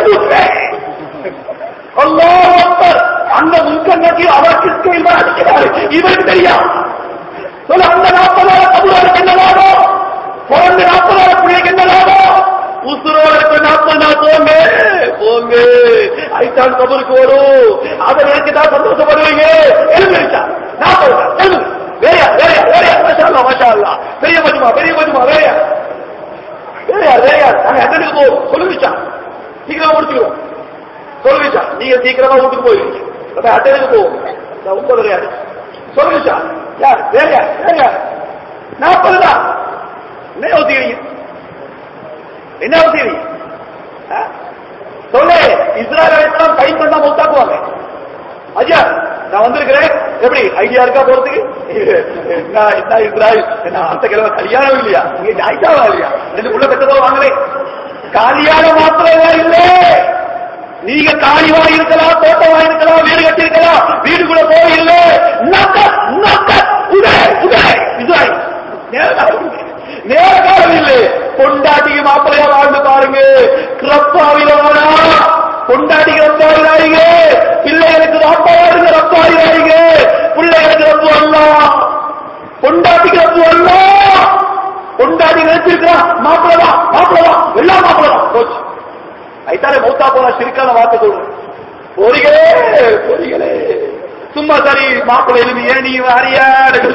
அல்லாஹ் அக்பர். அந்த முன்கண்ணக்கு அவர் கிறிஸ்துவில் தான் அடிக்கிறாரு இவருக்கு தெரியா சொல்ல அந்த நாற்பதாயிரம் கபூருக்கு என்ன லாபம் பிறந்த நாற்பதாயிரம் பிள்ளைக்கு என்ன லாபம் உசுரோட இருக்க நாற்பது நாள் போங்க போங்க ஐத்தான் கபூருக்கு வரும் அதை நினைச்சு தான் சந்தோஷப்படுவீங்க எழுந்திருச்சா நாற்பது நாள் எழுந்து வேறையா வேறையா வேறையா மாஷா அல்லா மாஷா அல்லா பெரிய மஜுமா பெரிய மஜுமா வேறையா வேறையா வேறையா நாங்க அட்டனுக்கு போவோம் சொல்லுங்கச்சா சீக்கிரமா முடிச்சுக்கிறோம் சொல்லுங்க சார் நீங்க சீக்கிரமா வீட்டுக்கு போயிருவீங்க நம்ம அட்டனுக்கு போவோம் நான் ஒன்பது கிடையாது சொல்லுங்க சார் யார் வேற யார் வேற யார் நாற்பது தான் என்ன யோசிக்கிறீங்க என்ன யோசிக்கிறீங்க ஆ? சொல்லு இஸ்ராயல் அழைத்தலாம் கை பண்ணா மொத்தாக்குவாங்க ஐயா நான் வந்திருக்கிறேன் எப்படி ஐடியா இருக்கா போறதுக்கு நான் என்ன இஸ்ராயல் நான் அந்த கிழமை கல்யாணம் இல்லையா நீங்க ஜாய்க்காவா இல்லையா ரெண்டு புள்ள பெற்றதோ வாங்குறேன் கல்யாணம் மாத்திரம் இல்லை நீங்க காலிவா இருக்கலாம் தோட்டமா இருக்கலாம் வீடு கட்டி இருக்கலாம் வீடுக்குள்ள போய் இல்ல நக்க நக்க உடை உடை இஸ்ராயல் நேரம் இல்லை பொண்டாட்டிக்கு மாப்பிள்ளையா வாழ்ந்து பாருங்க கிரப்பாவில வாழா பொண்டாட்டிக்கு ரப்பாவிலாயிங்க பிள்ளைகளுக்கு ரப்பாவாருங்க ரப்பாவிலாயிங்க பிள்ளைகளுக்கு ரப்பு அல்ல பொண்டாட்டிக்கு ரப்பு அல்ல பொண்டாட்டி நினைச்சிருக்கிறா மாப்பிள்ளவா மாப்பிள்ளவா எல்லா மாப்பிள்ளவா போச்சு ஐத்தாலே மௌத்தா போனா சிரிக்கான வார்த்தை சொல்றேன் பொறிகளே பொறிகளே சும்மா சரி மாப்பிள்ளை எழுதி ஏன் நீ வாரியா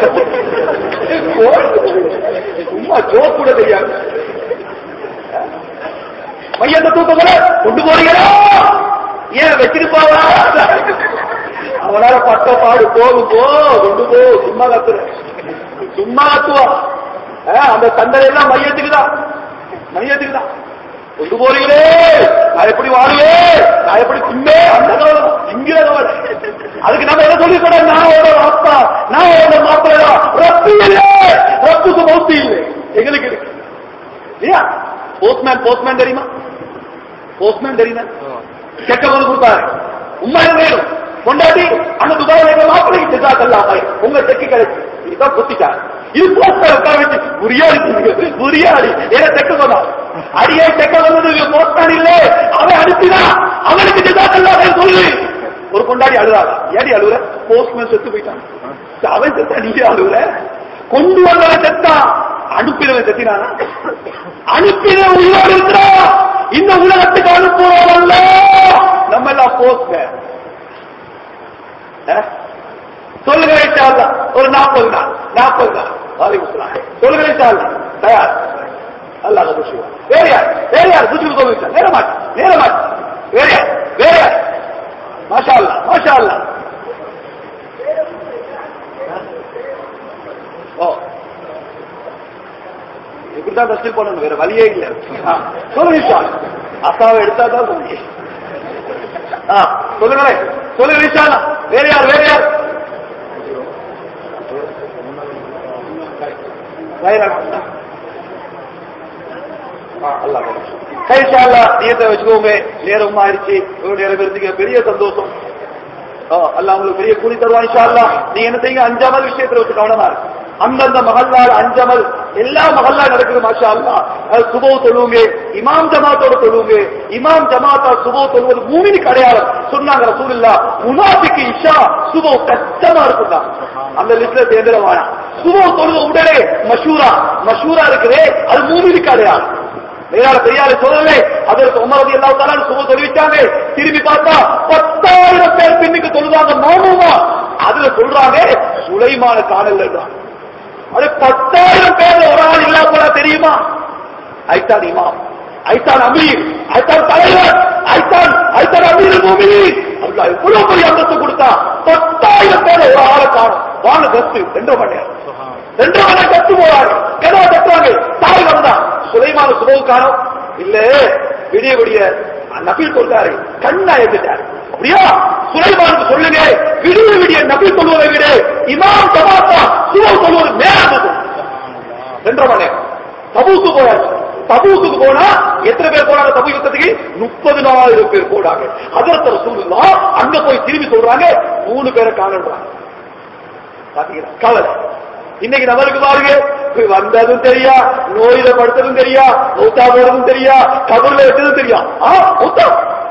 சும்மா ஜோக் கூட தெரியாது மையத்தை தூக்கங்கள கொண்டு போறீங்களா ஏன் வச்சுட்டு போவா அவனால பட்ட பாடு போகும் போ கொண்டு போ சும்மா கத்துற சும்மா கத்துவான் ஆ, அந்த தண்டனை எல்லாம் மையத்துக்கு தான் மையத்துக்கு தான் கொண்டு போறீங்களே நான் எப்படி வாழுவேன் நான் எப்படி திம்பே அந்த கவலை திங்கிற கவலை அதுக்கு நம்ம என்ன சொல்லி கூட நான் ஒரு அப்பா நான் ஒரு மாப்பிள்ளை ரப்பு இல்லை ரப்புக்கு மௌத்தி இல்லை எங்களுக்கு இருக்கு இல்லையா போஸ்ட்மேன் போஸ்ட்மேன் தெரியுமா போஸ்ட்மேன் தெரியுமா செக்க வந்து கொடுத்தாரு உண்மை வேணும் கொண்டாடி அந்த துபாயில எங்க மாப்பிள்ளைக்கு செஞ்சா கல்லாம உங்க செக்கு கிடைச்சு இதுதான் குத்திட்டார் இது போஸ்டர் உட்கார வச்சு புரியாடி புரியாடி ஏன்னா செக்க சொன்னா அடியே செக்க வந்தது போஸ்டான் இல்ல அவன் அனுப்பினா அவனுக்கு செஞ்சா கல்லாம சொல்லு ஒரு கொண்டாடி அழுதாங்க ஏடி அழுகுற போஸ்ட்மேன் செத்து போயிட்டான் அவன் செத்தா நீ அழுகுற கொண்டு வந்தவன் செத்தான் அனுப்பினவன் செத்தினானா அனுப்பின உயிரோடு இருக்கிறா இந்த உலகத்துக்கு அனுப்புவோம் அல்ல நம்ம எல்லாம் போஸ்ட்மேன் சொல்லுங்க இன்ஷா அல்லாஹ். ஒரு நாற்பது நாள் நாற்பது நாள் வாலிபு சொல்லாங்க சொல்லுங்க இன்ஷா அல்லாஹ். தயார் அல்லாஹ் குஷி வேற யார் வேற யார் புதுசு சொல்லுங்க நேரமாச்சு நேரமாச்சு வேற யார் வேற யார் மாஷா அல்லாஹ் மாஷா அல்லாஹ் ஓ இப்படிதான் தஸ்டில் பண்ணணும் வேற வழியே இல்ல ஆ, சொல்லுங்க இன்ஷா அல்லாஹ். அசாவை எடுத்தா தான் சொல்லி ஆ, சொல்லுங்களேன் சொல்லுங்க இன்ஷா அல்லாஹ். வேற யார் வேற யார் வேற யார்? ஆ, அல்லாஹ் கபூல். சரி, இன்ஷா அல்லாஹ், நியத்தை வச்சுக்கோங்க நேரம் ஆயிடுச்சு இவ்வளவு நேரம் இருந்தீங்க பெரிய சந்தோஷம் ஆ, அல்லாஹ் உங்களுக்கு பெரிய கூலி தருவான் இன்ஷா அல்லாஹ் நீங்க என்ன செய்யுங்க அஞ்சாமல் விஷயத்துல வச்சு கவனமா இருக்கு அந்தந்த மகல்லால் அஞ்சமல் எல்லா மகல்லா நடக்குது மாஷா அல்லாஹ் அது சுபோ தொழுவுங்க இமாம் ஜமாத்தோட தொழுவுங்க இமாம் ஜமாத்தா சுபோ தொழுவது மூமினுக்கு அடையாளம் சொன்னாங்க ரசூலுல்லா முனாபிக்கு இஷா சுபோ கஷ்டமா இருக்குதா அந்த லிஸ்ட்ல சேர்ந்துட வேணாம் சுபோ தொழுவ உடனே மஷூரா மஷூரா இருக்குதே அது மூமினுக்கு அடையாளம் மேலால பெரியாரு சொல்லலே அதற்கு உமரதி எல்லா தாலும் சுப தெரிவிச்சாங்க திரும்பி பார்த்தா பத்தாயிரம் பேர் பின்னுக்கு தொழுதாங்க மாமுமா அதுல சொல்றாங்க சுலைமான காணல் அது பத்தாயிரம் பேர் ஒரு ஆள் இல்லா போல தெரியுமா ஐத்தான் இமாம் ஐத்தான் அமீர் ஐத்தான் தலைவர் ஐத்தான் ஐத்தான் அமீர் பூமி அல்லா எவ்வளவு பெரிய அந்தஸ்து கொடுத்தா பத்தாயிரம் பேர் ஒரு ஆளை காணும் வாங்க கத்து ரெண்டு மணி நேரம் ரெண்டு மணி நேரம் கத்து போறாங்க கதவை தட்டுவாங்க தாய் வந்தா சுலைமான சுபவுக்காரம் இல்ல விடிய விடிய நபில் சொல்றாரு கண்ணா எழுதிட்டாரு அப்படியா சுலைமானுக்கு சொல்லுங்க விடிய விடிய நபில் சொல்வதை விட இமாம் ஜமாத்தா சுபம் சொல்வது மேலானது ரெண்டரை மணி நேரம் தபூக்கு போயாச்சு தபூக்கு போனா எத்தனை பேர் போனாங்க தபு யுத்தத்துக்கு முப்பதினாயிரம் பேர் போனாங்க அதற்கு ரசூலுல்லா அங்க போய் திரும்பி சொல்றாங்க மூணு பேரை காணன்றாங்க பாத்தீங்களா கவலை இன்னைக்கு நம்மளுக்கு பாருங்க போய் வந்ததும் தெரியா நோயில படுத்ததும் தெரியா மௌத்தா போறதும் தெரியா கபூர்ல வச்சதும் தெரியா ஆ மௌத்தா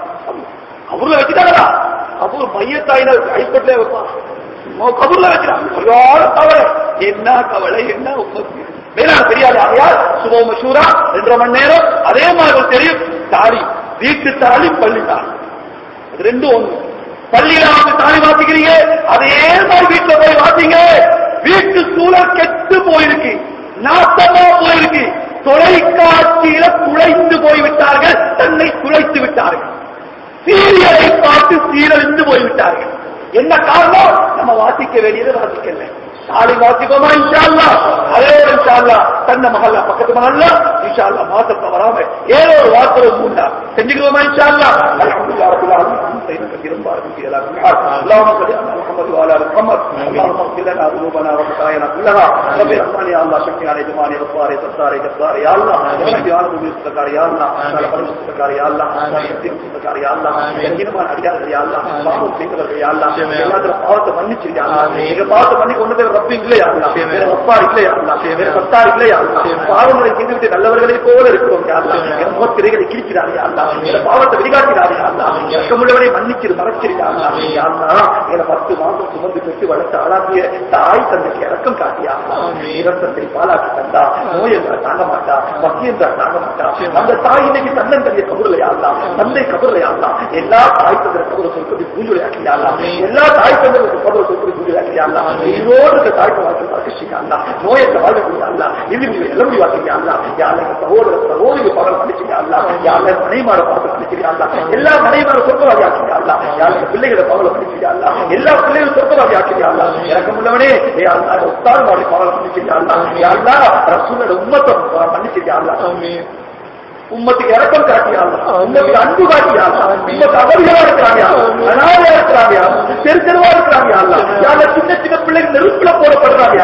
கபூர்ல வச்சுட்டாங்களா கபூர் மையத்தாயின ஹைஸ்பட்ல வைப்பான் கபூர்ல வச்சுட்டாங்க சரியான கவலை என்ன கவலை என்ன உண்மை மேலான தெரியாது ஆகையால் சுப மஷூரா ரெண்டரை மணி நேரம் அதே மாதிரி ஒரு தெரியும் தாலி வீட்டு தாலி பள்ளி தாலி அது ரெண்டும் ஒண்ணு பள்ளியில வந்து தாலி வாசிக்கிறீங்க அதே மாதிரி வீட்டுல போய் வாசிங்க வீட்டு சூழல் கெட்டு போயிருக்கு நாசமா போயிருக்கு தொலைக்காட்சியில துளைந்து போய்விட்டார்கள் தன்னை துளைத்து விட்டார்கள் சீரியலை பார்த்து சீரழிந்து போய்விட்டார்கள் என்ன காரணம் நம்ம வாசிக்க வேண்டியதை வாசிக்கல நாளை வாசிப்போமா இன்ஷா அல்லாஹ் அதே இன்ஷா அல்லாஹ் தன்னை மகல்லா பக்கத்து மகல்லா இன்ஷா அல்லாஹ் மாசத்தை வராம ஏதோ ஒரு வார்த்தை மூண்டா செஞ்சுக்கிறோமா இன்ஷா அல்லாஹ் அல்ஹம்துலில்லாஹ் ரப்பில் ஆலமீன் سيدنا كثيرا بارك في على كل حال اللهم صل على محمد وعلى ال محمد اللهم اغفر لنا ذنوبنا وخطايانا كلها رب ارحمنا يا الله شفي على جمال غفار ستار جبار يا الله شفي على ذنوب استغفار يا الله على قلب استغفار يا الله على شفي استغفار يا الله எங்கிருமான அடியார்கள் யா அல்லாஹ் பாவம் செய்தவர்கள் யா அல்லாஹ் எல்லாத்துல பாவத்தை மன்னிச்சு யா அல்லாஹ் எங்க பாவத்தை மன்னிக்க ஒண்ணு ரப்பு இல்லையா அல்லாஹ் வேற ரப்பா இல்லையா அல்லாஹ் வேற மத்தா இல்லையா பாவங்களை செய்துவிட்டு நல்லவர்களை போல இருக்கிறோம் யாருலா என் முகத்திரைகளை கிழிக்கிறார் யாருலா என் பாவத்தை வெளிக்காட்டினார் யாருலா இறக்கமுள்ளவனை மன்னிச்சிரு மறைச்சிரு யாருலா யாருலா என பத்து மாதம் சுமந்து பெற்று வளர்த்து ஆளாக்கிய தாய் தந்தைக்கு இறக்கம் காட்டியா இரத்தத்தை பாலாக்கி தந்தா நோய் என்றால் தாங்க மாட்டா பசி என்றால் தாங்க மாட்டா அந்த தாய் இன்னைக்கு தன்னன் தந்தைய கபுரில் யாருலா தந்தை கபுரில் யாருலா எல்லா தாய் தந்தை கபுரை சொற்கதி பூஜையாக்கி யாருலா எல்லா தாய் தந்தை கபுரை சொற்கதி பூஜையாக்கி யாருலா இதோடு இந்த தாய் வாழ்க்கை வாழ்க்கை யாருலா நோயத்தை வாழ்க்கை யாருலா இது நீங்க எல்லாம் முடிவாக்கி யாருலா யாருல எங்க சகோதர சகோதரி பகல் பண்ணிச்சு யாருலா யாருல மனைமார பார்த்து பண்ணிச்சு யாருலா எல்லா மனைமார சொர்க்கவாதி ஆக்கி யாருலா யாருல பிள்ளைகளை பகல பண்ணிச்சு யாருலா எல்லா பிள்ளைகளும் சொர்க்கவாதி ஆக்கி யாருலா இறக்கம் உள்ளவனே யாருலா உத்தார மாடி பகல பண்ணிச்சு யாருலா யாருலா ரசூலோட உம்மத்தை பண்ணிச்சு யாருலா உம்மத்துக்கு இறக்கம் காட்டியாங்க உம்மத்துக்கு அன்பு காட்டியாங்க உம்மத்து அகதிகளா இருக்கிறாங்க அனாதையா இருக்கிறாங்க தெரு தெருவா இருக்கிறாங்க யார சின்ன சின்ன பிள்ளைங்க நெருப்புல போடப்படுறாங்க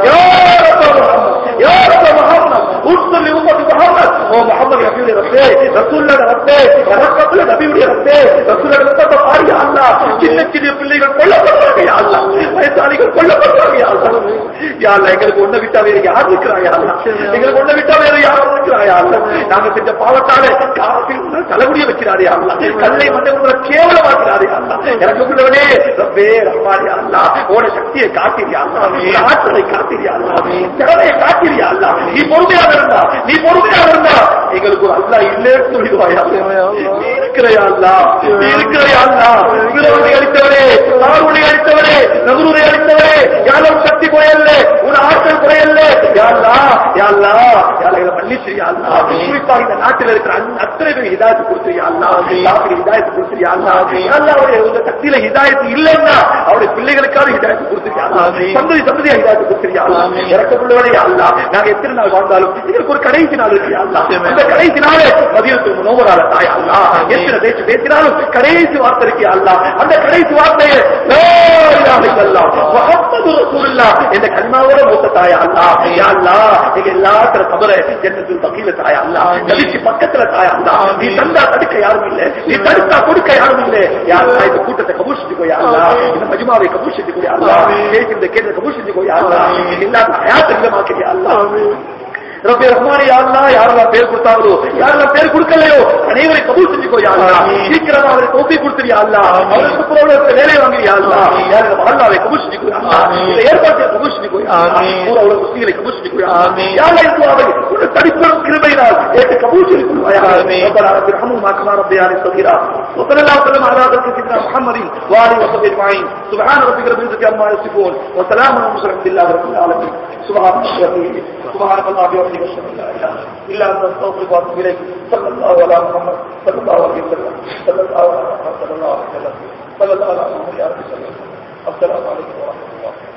யார் முகமது உட்சொல்லி உம்மத்து முகமது ஓ முகமது நபியுடைய ரப்பே ரசூல்லோட ரப்பே இறக்கத்துல நபியுடைய ரப்பே ரசூலோட ரத்தத்தை பாடி அல்லா சின்ன சின்ன பிள்ளைகள் கொல்லப்படுறாங்க யாருலா வயசாளிகள் கொல்லப்படுறாங்க யாருலா யாருல எங்களுக்கு ஒண்ணு விட்டா வேற யார் இருக்கிறாங்க யாருலா எங்களுக்கு ஒண்ணு விட்டா வேற யார் இருக்கிறாங்க யாருலா நாங்க செஞ்ச பாவத்தால காலத்தில் தலைமுடிய வைக்கிறாரே அல்லா கல்லை மண்ணை உங்களை கேவலமாக்கிறாரே அல்லா எனக்கு உள்ளவனே ரப்பே ரஹ்மானே அல்லா உன சக்தியை காட்டிரியா அல்லா உன் ஆற்றலை காட்டிரியா அல்லா திறமையை காட்டிரியா அல்லா நீ பொறுமையாக இருந்தா நீ பொறுமையாக இருந்தா எங்களுக்கு ஒரு அல்லா இல்லேன்னு சொல்லிடுவாயா நீ இருக்கிறையா அல்லா நீ இருக்கிறையா அல்லா விரோதை அளித்தவரே தாருணை அளித்தவரே நகருரை அளித்தவரே யாரும் சக்தி குறையல்ல உன் ஆற்றல் குறையல்ல யாழ்லா யாழ்லா யாழ்ல மன்னிச்சு யாழ்லா குறிப்பா இந்த நாட்டில் இருக்கிற அன்- அத்தனை பேர் ஹிதாயத்து கொடுத்துருயா அல்லா காப்பிரி ஹிதாயத்து கொடுத்துருயா அல்லா அல்லா அவருடைய உங்க சக்தியில ஹிதாயத்து இல்லைன்னா அவருடைய பிள்ளைகளுக்கான ஹிதாயத்து கொடுத்துருயா அல்லா சந்ததி சந்ததியா ஹிதாயத்து கொடுத்துருயா அல்லா இறக்கமுள்ளவனே அல்லா நாங்க எத்தனை நாள் வாழ்ந்தாலும் எங்களுக்கு ஒரு கடைசி நாள் இருக்கு அல்லா அந்த கடைசி நாளே மதியத்துக்கு நோவரால தாய் அல்லா எத்தனை பேச்சு பேசினாலும் கடைசி வார்த்தை இருக்கு அல்லா அந்த கடைசி வார்த்தையை லா இலாஹ இல்லல்லாஹ் முஹம்மது ரசூலுல்லாஹ் என்ற கண்மாவோட மூத்த தாயா அல்லா யா அல்லா எங்க எல்லாத்துல கபரை ஜன்னத்துல் பகீல தாயா அல்லா நபிக்கு பக்கத்துல தாயா அல்லா நீ தந்தா தடுக்க யாரும் இல்ல நீ தடுத்தா கொடுக்க யாரும் இல்ல யா அல்லா இந்த கூட்டத்தை கபூல் செஞ்சுக்கோ யா அல்லா இந்த மஜ்மாவை கபூல் செஞ்சுக்கோ யா அல்லா கேட்கிற கேட்கிற கபூல் செஞ்சுக்கோ யா அல்லா இல்லாத ஹயாத் இல்லமாக்கிறியா அல்லா ரப்பே ரஹ்மானே யாரெல்லாம் யாரெல்லாம் பேர் கொடுத்தாங்களோ யாரெல்லாம் பேர் கொடுக்கலையோ அனைவரை கபூல் செஞ்சுக்கோ யாரெல்லாம் சீக்கிரமா அவரை தோப்பி கொடுத்துறியா அல்லா அவருக்கு புறவுல வேலை வாங்குறியா அல்லா யாரு வாழ்நாளை கபூல் செஞ்சுக்கோ அல்லா இந்த ஏற்பாட்டை கபூல் செஞ்சுக்கோ பூரா உலக முஸ்லீம்களை கபூல் செஞ்சுக்கோ யாரெல்லாம் இருக்கோ அவை உன்னை தனிப்பெரும் கிருபையினால் ஏற்று கபூல் செஞ்சுக்கொள்வாயா ربنا رب ارحمهما كما ربياني صغيرا وصلى الله وسلم على سيدنا محمد وآله وصحبه اجمعين سبحان ربك رب العزة عما يصفون وسلام على المرسلين الحمد لله رب العالمين سبحان الله سبحانك اللهم وبحمدك اشهد ان لا اله الا انت استغفرك واتوب اليك صلى الله على محمد صلى الله عليه وسلم صلى الله على محمد صلى الله عليه وسلم صلى الله على محمد يا رب السلام السلام عليكم ورحمه الله